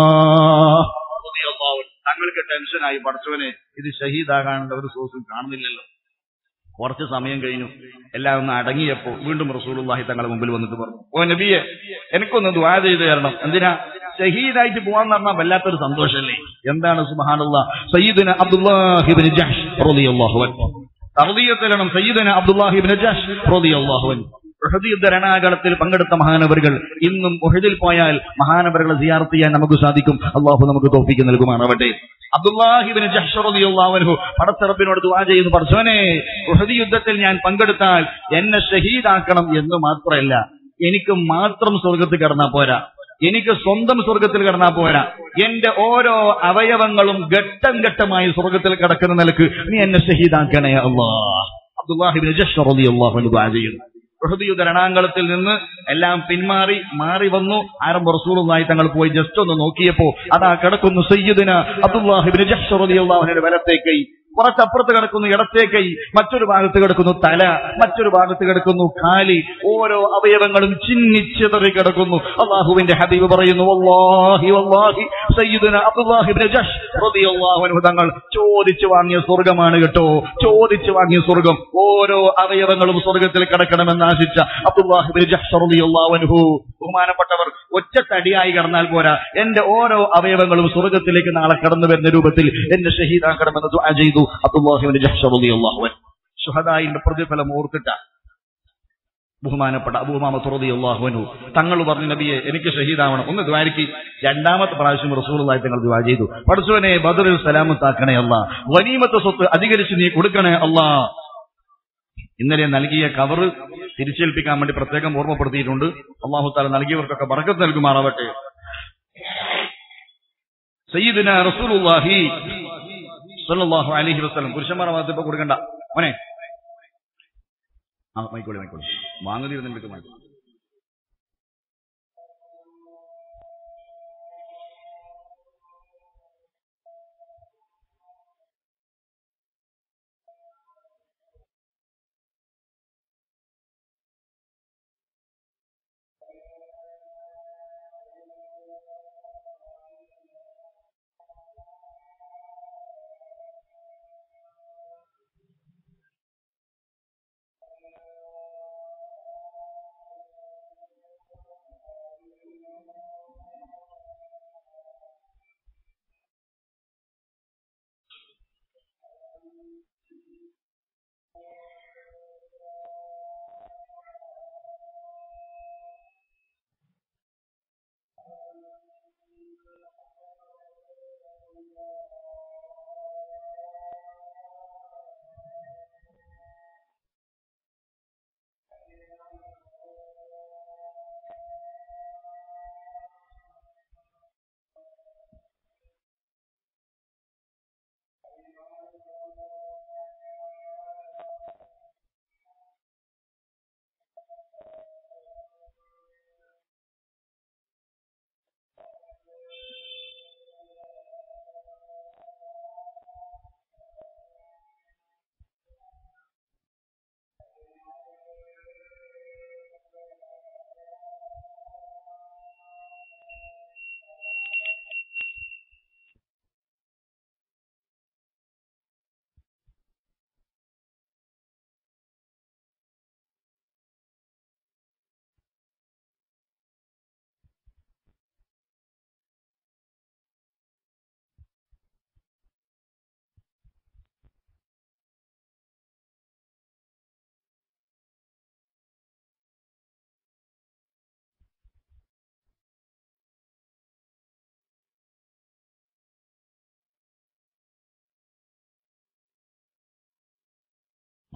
റളിയല്ലാഹു അൻഹു. തങ്ങൾക്ക് ടെൻഷനായി പഠിച്ചവനെ ഇത് ഷഹീദാകാനുള്ള ഒരു സോഴ്സും കാണുന്നില്ലല്ലോ കുറച്ച് സമയം കഴിഞ്ഞു എല്ലാം ഒന്ന് അടങ്ങിയപ്പോ വീണ്ടും റസൂലുള്ളാഹി തങ്ങളുടെ മുമ്പിൽ വന്നിട്ട് പറഞ്ഞു ഓ നബിയെ എനിക്കൊന്ന് ദ്വാ ചെയ്ത് തരണം എന്തിനാ ഷഹീദായിട്ട് പോവാന്ന് പറഞ്ഞാൽ വല്ലാത്തൊരു സന്തോഷമല്ലേ എന്താണ് സുബ്ഹാനല്ലാ സയ്യിദുന അബ്ദുല്ലാഹിബ്നു ജഹ്ഷ് റളിയല്ലാഹു അൻഹു തർദിയത്തിലാണ് സയ്യിദുന അബ്ദുല്ലാഹിബ്നു ജഹ്ഷ് റളിയല്ലാഹു അൻഹു ഉഹദ് യുദ്ധരണാകളത്തിൽ പങ്കെടുത്ത മഹാനവറുകൾ ഇന്നും ഉഹദിൽ പോയാൽ മഹാനവറുകളെ സിയാർത്ത് ചെയ്യാൻ നമുക്ക് സാധിക്കും അള്ളാഹു നമുക്ക് തോപ്പിക്ക് നൽകുമാറാവട്ടെ അബ്ദുല്ലാഹിബിന് ജഹ്ഷറിയാവൻഹു പടത്തറപ്പിനോട് ദുആ ചെയ്യുന്നു പഠിച്ചോനെ ഉഹദ് യുദ്ധത്തിൽ ഞാൻ പങ്കെടുത്താൽ എന്നെ ഷഹീദാക്കണം എന്ന് മാത്രമല്ല എനിക്ക് മാത്രം സ്വർഗത്തിൽ കടന്നാ പോരാ എനിക്ക് സ്വന്തം സ്വർഗത്തിൽ കടന്നാ പോരാ എന്റെ ഓരോ അവയവങ്ങളും ഘട്ടം ഘട്ടമായി സ്വർഗത്തിൽ കിടക്കുന്ന നിലക്ക് നീ എന്നെ ഷഹീദാക്കണേ അള്ളാ അബ്ദുല്ലാഹിബിന് ജഹ്ഷറിയാഹു ദുആ ചെയ്യുന്നു ഉഹദിയുദ്ധ രണാങ്കളത്തിൽ നിന്ന് എല്ലാം പിന്മാറി മാറി വന്നു ആരംഭ റസൂലുള്ളാഹി തങ്ങൾ പോയി ജസ്റ്റ് ഒന്ന് നോക്കിയപ്പോ അതാ കിടക്കുന്നു സയ്യിദിന അബ്ദുല്ലാഹിബ്നു ജഹ്ഷ് റളിയല്ലാഹു അൻഹുവിന്റെ വലത്തേക്കൈ കുറച്ചപ്പുറത്ത് കിടക്കുന്നു ഇടത്തേക്കൈ മറ്റൊരു ഭാഗത്ത് കിടക്കുന്നു തല മറ്റൊരു ഭാഗത്ത് കിടക്കുന്നു കാലി ഓരോ അവയവങ്ങളും ചിന്നിച്ചിതറി കിടക്കുന്നു അള്ളാഹുവിന്റെ ഹബീബ് പറയുന്നു വല്ലാഹി വല്ലാഹി സയ്യിദുന അബ്ദുല്ലാഹിബ്നു ജഹ്ഷ് റളിയല്ലാഹു അൻഹു തങ്ങൾ ചോദിച്ചു വാങ്ങിയ സ്വർഗമാണ് കേട്ടോ ചോദിച്ചു വാങ്ങിയ സ്വർഗം ഓരോ അവയവങ്ങളും സ്വർഗത്തിൽ കിടക്കണമെന്ന് ആശിച്ച അബ്ദുല്ലാഹിബ്നു ജഹ്ഷ് റളിയല്ലാഹു അൻഹു ബഹുമാനപ്പെട്ടവർ ഒറ്റ തടിയായി കടന്നാൽ പോരാ എന്റെ ഓരോ അവയവങ്ങളും സ്വർഗത്തിലേക്ക് നാളെ കടന്നു വരുന്ന രൂപത്തിൽ എന്നെ ഷഹീദാക്കണമെന്ന് ദുആ ചെയ്തു അബ്ദുല്ലാഹിബ്നു ജഹ്ഷ് റളിയല്ലാഹു അൻഹു ഷുഹദായിന്റെ പ്രതിഫലം ഓർത്തിട്ട ബഹുമാനപ്പെട്ട അബൂമാമത്തുറദിയല്ലാഹുവിനു തങ്ങൾ പറഞ്ഞു നബിയെ എനിക്ക് ഷഹീദാവണം ഒന്ന് ദ്വാരിക്ക് രണ്ടാമത്തെ പ്രാവശ്യം റസൂലുള്ളാഹി തങ്ങൾ ദുആ ചെയ്തു പഠിച്ചവനെ ബദറിൽ സലാമത്താക്കണേ അല്ല വനീമത്തെ സ്വത്ത് അധികരിച്ച് നീ കൊടുക്കണേ അല്ല ഇന്നലെ നൽകിയ കവറ് തിരിച്ചേൽപ്പിക്കാൻ വേണ്ടി പ്രത്യേകം ഓർമ്മപ്പെടുത്തിയിട്ടുണ്ട് അള്ളാഹു താല നൽകിയവർക്കൊക്കെ ബറക്കത്ത് നൽകുമാറാവട്ടെ സയ്യിദിന റസൂലുള്ളാഹി സ്വല്ലല്ലാഹു അലൈഹി വസല്ലം പുരുഷന്മാരെ ഭാഗത്ത് ഇപ്പൊ കൊടുക്കണ്ട മോനെ ആ മൈക്കോളി മൈക്കോളി വാങ്ങുന്നിരുന്നിട്ട് മൈക്കോളി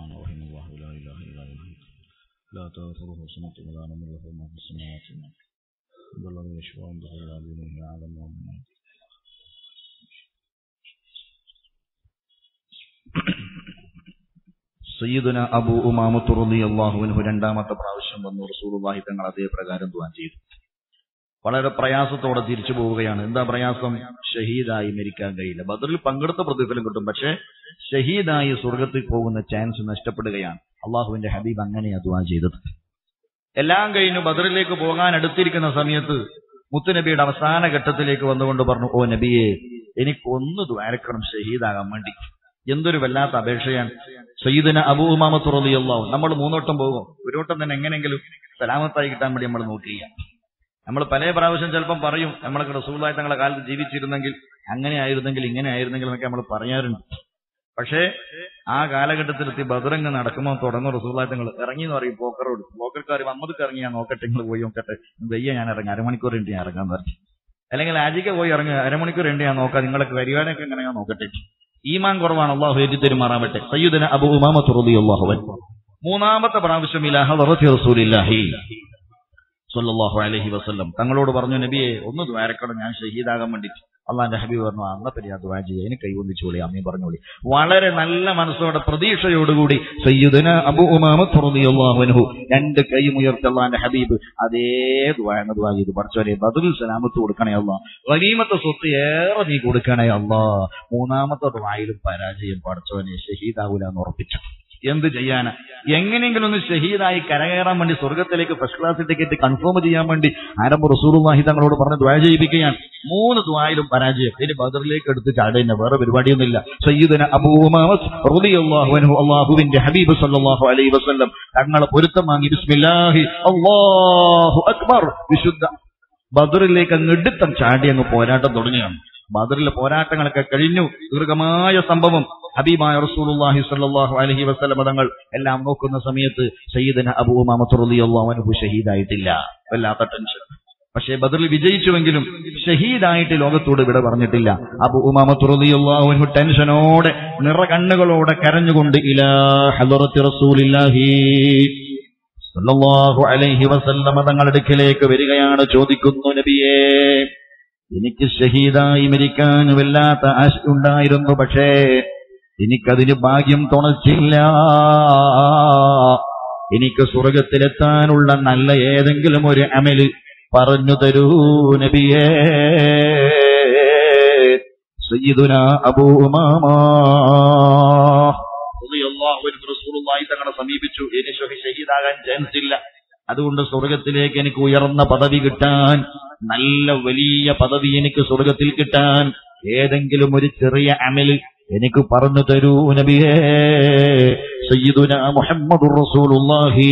الرحمن الرحيم الله لا إله إلا هو لا تأخذه سنة ولا نوم له ما في السماوات والأرض من الذي يشفع عنده إلا بإذنه يعلم ما بين أيديهم സയ്യിദുന അബൂ ഉമാമത്ത് റളിയല്ലാഹു അൻഹു രണ്ടാമത്തെ പ്രാവശ്യം വന്നു റസൂലുള്ളാഹി തങ്ങൾ അതേ പ്രകാരം ദുആ ചെയ്തു വളരെ പ്രയാസത്തോടെ തിരിച്ചു പോവുകയാണ് എന്താ പ്രയാസം ഷഹീദായി മരിക്കാൻ കഴിയില്ല ബദറിൽ പങ്കെടുത്ത പ്രതിഫലം കിട്ടും പക്ഷേ ഷഹീദായി സ്വർഗത്തിൽ പോകുന്ന ചാൻസ് നഷ്ടപ്പെടുകയാണ് അള്ളാഹുവിന്റെ ഹബീബ് അങ്ങനെയാ ദുആ ചെയ്തത് എല്ലാം കഴിഞ്ഞു ബദറിലേക്ക് പോകാൻ അടുത്തിരിക്കുന്ന സമയത്ത് മുത്തുനബിയുടെ അവസാന ഘട്ടത്തിലേക്ക് വന്നുകൊണ്ട് പറഞ്ഞു ഓ നബിയെ എനിക്കൊന്ന് ദ്വാരക്കണം ഷഹീദാകാൻ വേണ്ടി എന്തൊരു വല്ലാത്ത അപേക്ഷയാണ് സയ്യിദിന അബൂ ഉമാമത്ത് റളിയല്ലാഹു നമ്മൾ മൂന്നോട്ടം പോകും ഒരു വട്ടം തന്നെ എങ്ങനെയെങ്കിലും സലാമത്തായി കിട്ടാൻ വേണ്ടി നമ്മൾ നോക്കുക നമ്മൾ പല പ്രാവശ്യം ചിലപ്പം പറയും നമ്മളൊക്കെ റസൂലായി തങ്ങളെ കാലത്ത് ജീവിച്ചിരുന്നെങ്കിൽ അങ്ങനെ ആയിരുന്നെങ്കിൽ ഇങ്ങനെ ആയിരുന്നെങ്കിൽ എന്നൊക്കെ നമ്മൾ പറയാറുണ്ട് പക്ഷേ ആ കാലഘട്ടത്തിലെത്തി ബദറങ്ങ് നടക്കുമ്പോൾ തുടങ്ങും റസൂലായി തങ്ങൾ ഇറങ്ങി എന്ന് പറയും പോക്കറോട് പോക്കർക്കാർ മമ്മദ് ഇറങ്ങി ഞാൻ നോക്കട്ടെ നിങ്ങൾ പോയി നോക്കട്ടെ വെയ്യ ഞാൻ ഇറങ്ങി അരമണിക്കൂർ ഉണ്ട് ഞാൻ ഇറങ്ങാൻ പറഞ്ഞു അല്ലെങ്കിൽ ആജിക്ക പോയി ഇറങ്ങുക അരമണിക്കൂർ ഉണ്ട് ഞാൻ നോക്കാം നിങ്ങളൊക്കെ വരുവാനൊക്കെ എങ്ങനെ ഞാൻ നോക്കട്ടെ ഈമാൻ കുറവാണ് അള്ളാഹു എഴുതി തെരുമാറാവട്ടെ സയ്യുദന അബു ഉമാമത്ത് റളിയല്ലാഹു അൻഹു മൂന്നാമത്തെ പ്രാവശ്യം ഇലാ ഹദറത്തി റസൂലില്ലാഹി സല്ലല്ലാഹു അലൈഹി വസല്ലം തങ്ങളോട് പറഞ്ഞു നബിയെ ഒന്ന് ദ്വാരക്കണം ഞാൻ ഷഹീദാകാൻ വേണ്ടി അള്ളാന്റെ ഹബീബ് പറഞ്ഞു അന്നപ്പറ്റി ആ ദ്വാ ചെയ്യുക എനിക്ക് കൈവന്നിച്ചോളി അമ്മയും പറഞ്ഞോളി വളരെ നല്ല മനസ്സോടെ പ്രതീക്ഷയോടുകൂടി സയ്യിദന അബു ഉമാമത്ത് റളിയല്ലാഹു അൻഹു രണ്ട് കൈയും ഉയർത്തി അള്ളാന്റെ ഹബീബ് അതേ ദ്വാ എന്ന ദ്വാ ചെയ്തു പഠിച്ചവരെ ബദുൽ സലാമത്ത് കൊടുക്കണേ അല്ലാ ഗനീമത്തെ സ്വത്ത് ഏറെ നീ കൊടുക്കണേ അല്ലാ മൂന്നാമത്തെ ദ്വായിലും പരാജയം പഠിച്ചവനെ ഷഹീദാവൂല എന്ന് ഉറപ്പിച്ചു എന്ത് ചെയ്യാനാ എങ്ങനെയെങ്കിലും ഒന്ന് ഷഹീദായി കരകയറാൻ വേണ്ടി സ്വർഗത്തിലേക്ക് ഫസ്റ്റ് ക്ലാസ് ടിക്കറ്റ് കൺഫേം ചെയ്യാൻ വേണ്ടി ആരംഭ റസൂറുല്ലാഹി തങ്ങളോട് പറഞ്ഞ് ദ്വാ ചെയ്യിപ്പിക്കുകയാണ് മൂന്ന് ദ്വായിലും പരാജയം ഇനി ബദറിലേക്ക് എടുത്ത് ചാടുന്ന വേറെ പരിപാടിയൊന്നുമില്ല സയ്യിദന അബൂമാമസ് റളിയല്ലാഹു അൻഹു അല്ലാഹുവിന്റെ ഹബീബ് സല്ലല്ലാഹു അലൈഹി വസല്ലം തങ്ങളെ പൊരുത്തം വാങ്ങി ബിസ്മില്ലാഹി അല്ലാഹു അക്ബർ വിശുദ്ധ ബദറിലേക്ക് അങ്ങ് എടുത്തം ചാടി അങ്ങ് പോരാട്ടം തുടങ്ങുകയാണ് ബദറിലെ പോരാട്ടങ്ങളൊക്കെ കഴിഞ്ഞു ദീർഘമായ സംഭവം ഹബീബായ റസൂലുള്ളാഹി സ്വല്ലല്ലാഹു അലൈഹി വസല്ലം തങ്ങൾ എല്ലാം നോക്കുന്ന സമയത്ത് സയ്യിദന അബൂ ഉമാമത്ത് റളിയല്ലാഹു അൻഹു ഷഹീദായിട്ടില്ല വല്ലാത്ത ടെൻഷൻ പക്ഷേ ബദറിൽ വിജയിച്ചുവെങ്കിലും ഷഹീദായിട്ട് ലോകത്തോട് വിട പറഞ്ഞിട്ടില്ല അബു ഉമാമത്ത് റളിയല്ലാഹു അൻഹു ടെൻഷനോടെ നിറകണ്ണുകളോടെ കരഞ്ഞുകൊണ്ട് ഇലാ ഹദറത്തി റസൂലില്ലാഹി സല്ലല്ലാഹു അലൈഹി വസല്ലം തങ്ങളുടെ അടുക്കിലേക്ക് വരികയാണ് ചോദിക്കുന്നു നബിയേ എനിക്ക് ഷഹീദായി മരിക്കാൻ വല്ലാത്ത ആശ ഉണ്ടായിരുന്നു പക്ഷേ എനിക്കതിന് ഭാഗ്യം തുണച്ചില്ല എനിക്ക് സ്വർഗത്തിലെത്താനുള്ള നല്ല ഏതെങ്കിലും ഒരു അമല് പറഞ്ഞു തരൂ നബിയേ സയ്യിദുന അബൂ ഉമാമാ റസൂലുള്ളാഹി തങ്ങളെ സമീപിച്ചു എനിക്ക് ഷഹീദാകാൻ ചാൻസ് ഇല്ല അതുകൊണ്ട് സ്വർഗത്തിലേക്ക് എനിക്ക് ഉയർന്ന പദവി കിട്ടാൻ നല്ല വലിയ പദവി എനിക്ക് സ്വർഗത്തിൽ കിട്ടാൻ ഏതെങ്കിലും ഒരു ചെറിയ അമല് എനിക്ക് പറഞ്ഞു തരൂ നബിയേ സയ്യിദുന മുഹമ്മദുർ റസൂലുള്ളാഹി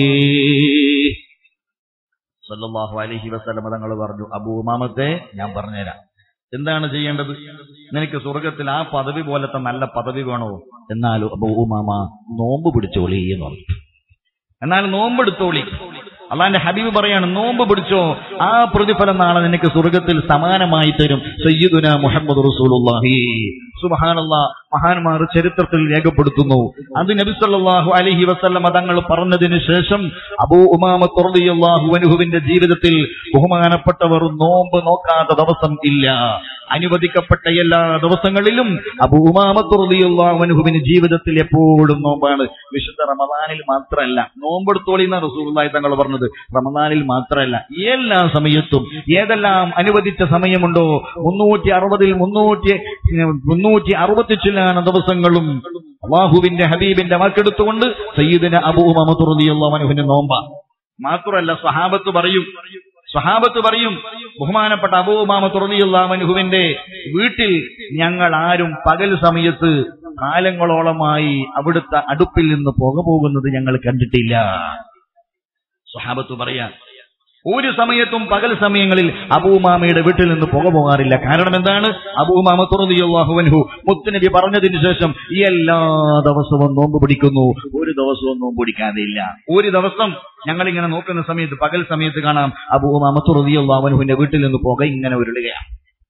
സല്ലല്ലാഹു അലൈഹി വസല്ലം തങ്ങൾ പറഞ്ഞു അബൂ ഉമാമത്തെ ഞാൻ പറഞ്ഞുതരാം എന്താണ് ചെയ്യേണ്ടത് നിനക്ക് സ്വർഗത്തിൽ ആ പദവി പോലത്തെ നല്ല പദവി വേണോ എന്നാലും അബൂ ഉമാമ നോമ്പ് പിടിച്ചോളി എന്ന് പറഞ്ഞു എന്നാൽ നോമ്പെടുത്തോളി അള്ളാന്റെ ഹബീബ് പറയാണ് നോമ്പ് പിടിച്ചോ ആ പ്രതിഫലം നാളെ നിനക്ക് സ്വർഗത്തിൽ സമാനമായി തരും സയ്യിദുന മുഹമ്മദ് റസൂലുള്ളാഹി സുബ്ഹാനല്ല മഹാന്മാർ ചരിത്രത്തിൽ രേഖപ്പെടുത്തുന്നു അത് നബി സല്ലല്ലാഹു അലൈഹി വസല്ലം തങ്ങൾ പറഞ്ഞതിന് ശേഷം അബൂ ഉമാമത്ത് റളിയല്ലാഹു അൻഹുവിന്റെ ജീവിതത്തിൽ ബഹുമാനപ്പെട്ടവർ നോമ്പ് നോക്കാത്ത ദിവസം ഇല്ല അനുവദിക്കപ്പെട്ട എല്ലാ ദിവസങ്ങളിലും അബൂ ഉമാമത്ത് റളിയല്ലാഹു അൻഹുവിന് ജീവിതത്തിൽ എപ്പോഴും നോമ്പാണ് വിശുദ്ധ റമദാനിൽ മാത്രമല്ല നോമ്പെടുത്തോളി എന്ന റസൂലുള്ളാഹി തങ്ങൾ പറഞ്ഞത് റമദാനിൽ മാത്രമല്ല എല്ലാ സമയത്തും ഏതെല്ലാം അനുവദിച്ച സമയമുണ്ടോ മുന്നൂറ്റി അറുപതിൽ മുന്നൂറ്റി മുന്നൂറ്റി അറുപത്തി ചില്ലാണ് ദിവസങ്ങളും അള്ളാഹുവിന്റെ ഹബീബിന്റെ വാക്കെടുത്തുകൊണ്ട് സയ്യിദിന് അബൂ ഉമാമത്ത് റളിയല്ലാഹു അൻഹുവിന് നോമ്പ മാത്രമല്ല സഹാബത്ത് പറയും സഹാബത്ത് പറയും ബഹുമാനപ്പെട്ട അബൂമാമ തുറന്നിയുള്ളാമനുഹുവിന്റെ വീട്ടിൽ ഞങ്ങൾ ആരും പകൽ സമയത്ത് കാലങ്ങളോളമായി അവിടുത്തെ അടുപ്പിൽ നിന്ന് പുക പോകുന്നത് ഞങ്ങൾ കണ്ടിട്ടില്ല സഹാബത്ത് പറയാൻ ഒരു സമയത്തും പകൽ സമയങ്ങളിൽ അബൂമാമയുടെ വീട്ടിൽ നിന്ന് പുക പോകാറില്ല കാരണം എന്താണ് അബൂമാമ തുറന്നിയുള്ളാഹുവൻഹു മുത്തുനബി പറഞ്ഞതിന് ശേഷം എല്ലാ ദിവസവും നോമ്പ് പിടിക്കുന്നു ഒരു ദിവസവും നോമ്പ് പിടിക്കാതെ ഇല്ല ഒരു ദിവസം ഞങ്ങൾ ഇങ്ങനെ നോക്കുന്ന സമയത്ത് പകൽ സമയത്ത് കാണാം അബൂമാമ തുറന്നിയുള്ളാഹുവിന്റെ വീട്ടിൽ നിന്ന് പുക ഇങ്ങനെ ഉരുളുകയാണ്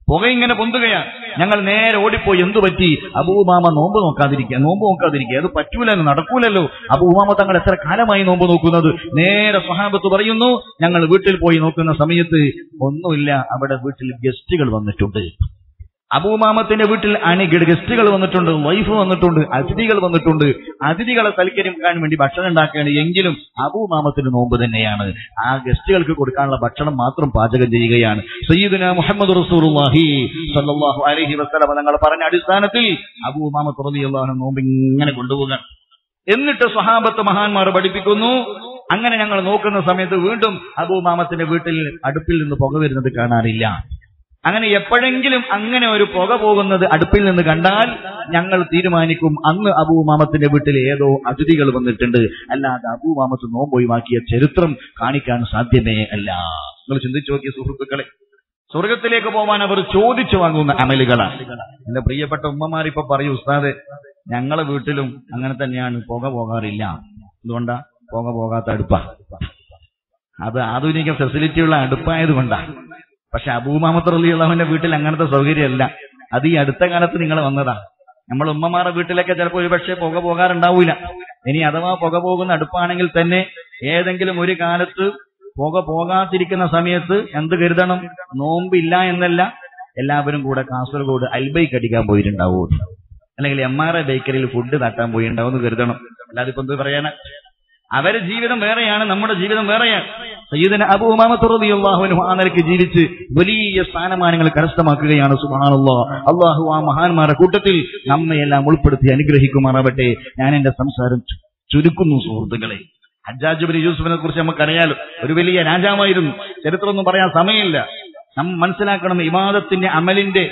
പുക ഇങ്ങനെ പൊന്തുകയാണ് ഞങ്ങൾ നേരെ ഓടിപ്പോയി എന്തു പറ്റി അബൂമാമ നോമ്പ് നോക്കാതിരിക്കുക നോമ്പ് നോക്കാതിരിക്കുക അത് പറ്റൂലല്ലോ നടക്കൂലല്ലോ അബൂമാമ തങ്ങൾ എത്ര കാലമായി നോമ്പ് നോക്കുന്നത് നേരെ സ്വഹാബത്ത് പറയുന്നു ഞങ്ങൾ വീട്ടിൽ പോയി നോക്കുന്ന സമയത്ത് ഒന്നുമില്ല അവിടെ വീട്ടിൽ ഗസ്റ്റുകൾ വന്നിട്ടുണ്ട് അബൂമാമത്തിന്റെ വീട്ടിൽ അണി ഗസ്റ്റുകൾ വന്നിട്ടുണ്ട് വൈഫ് വന്നിട്ടുണ്ട് അതിഥികൾ വന്നിട്ടുണ്ട് അതിഥികളെ സൽക്കരിക്കാൻ വേണ്ടി ഭക്ഷണം ഉണ്ടാക്കുകയാണ് എങ്കിലും അബൂമാമത്തിന് നോമ്പ് തന്നെയാണ് ആ ഗസ്റ്റുകൾക്ക് കൊടുക്കാനുള്ള ഭക്ഷണം മാത്രം പാചകം ചെയ്യുകയാണ് സയ്യിദുന മുഹമ്മദ് റസൂലുള്ളാഹി സല്ലല്ലാഹു അലൈഹി വസല്ലം തങ്ങൾ പറഞ്ഞ അടിസ്ഥാനത്തിൽ അബൂമാമത്ത് റളിയല്ലാഹു നോമ്പ് ഇങ്ങനെ കൊണ്ടുപോകാൻ എന്നിട്ട് സ്വഹാബത്ത് മഹാന്മാർ പഠിപ്പിക്കുന്നു അങ്ങനെ ഞങ്ങൾ നോക്കുന്ന സമയത്ത് വീണ്ടും അബൂമാമത്തിന്റെ വീട്ടിൽ അടുപ്പിൽ നിന്ന് പുക വരുന്നത് കാണാറില്ല അങ്ങനെ എപ്പോഴെങ്കിലും അങ്ങനെ ഒരു പുക പോകുന്നത് അടുപ്പിൽ നിന്ന് കണ്ടാൽ ഞങ്ങൾ തീരുമാനിക്കും അന്ന് അബൂമാമത്തിന്റെ വീട്ടിൽ ഏതോ അതിഥികൾ വന്നിട്ടുണ്ട് അല്ലാതെ അബൂമാമത്ത് നോമ്പൊഴിവാക്കിയ ചരിത്രം കാണിക്കാൻ സാധ്യമേ അല്ല നിങ്ങൾ ചിന്തിച്ചു നോക്കിയ സുഹൃത്തുക്കളെ സ്വർഗത്തിലേക്ക് പോവാൻ അവർ ചോദിച്ചു വാങ്ങുന്ന അമലുകളാണ് എന്റെ പ്രിയപ്പെട്ട ഉമ്മമാർ ഇപ്പൊ പറയൂ ഉസ്താദെ ഞങ്ങളെ വീട്ടിലും അങ്ങനെ തന്നെയാണ് പുക പോകാറില്ല എന്തുകൊണ്ടാ പുക പോകാത്ത അടുപ്പ അത് ആധുനിക ഫെസിലിറ്റിയുള്ള അടുപ്പായത് കൊണ്ടാ പക്ഷെ അബൂമാമത്ത് റലിയുള്ളവന്റെ വീട്ടിൽ അങ്ങനത്തെ സൗകര്യമല്ല അത് ഈ അടുത്ത കാലത്ത് നിങ്ങൾ വന്നതാ നമ്മൾ ഉമ്മമാരുടെ വീട്ടിലൊക്കെ ചിലപ്പോൾ ഒരുപക്ഷെ പുക പോകാറുണ്ടാവൂല ഇനി അഥവാ പുക പോകുന്ന അടുപ്പാണെങ്കിൽ തന്നെ ഏതെങ്കിലും ഒരു കാലത്ത് പുക പോകാതിരിക്കുന്ന സമയത്ത് എന്ത് കരുതണം നോമ്പില്ല എന്നല്ല എല്ലാവരും കൂടെ കാസർഗോഡ് അൽബൈക്ക് അടിക്കാൻ പോയിട്ടുണ്ടാവും അല്ലെങ്കിൽ എം ആർ എ ബേക്കറിയിൽ ഫുഡ് തട്ടാൻ പോയിട്ടുണ്ടാവും എന്ന് കരുതണം അല്ലാതെ ഇപ്പൊ എന്ത് പറയാനാ അവരെ ജീവിതം വേറെയാണ് നമ്മുടെ ജീവിതം വേറെയാണ് സയ്യിദന അബൂ ഉമാമത്ത് റളിയല്ലാഹു അൻഹു ആ നിലയ്ക്ക് ജീവിച്ച് വലിയ സ്ഥാനമാനങ്ങൾ കരസ്ഥമാക്കുകയാണ് സുബ്ഹാനല്ലാഹ് അള്ളാഹു ആ മഹാന്മാരുടെ കൂട്ടത്തിൽ നമ്മയെല്ലാം ഉൾപ്പെടുത്തി അനുഗ്രഹിക്കുമാറാവട്ടെ ഞാൻ എന്റെ സംസാരം ചു- ചുരുക്കുന്നു സുഹൃത്തുക്കളെ ഹജ്ജാജ് ബിൻ യൂസുഫിനെ കുറിച്ച് നമുക്കറിയാലോ ഒരു വലിയ രാജാവായിരുന്നു ചരിത്രമൊന്നും പറയാൻ സമയമില്ല നാം മനസ്സിലാക്കണം ഇമാദത്തിന്റെ അമലിന്റെ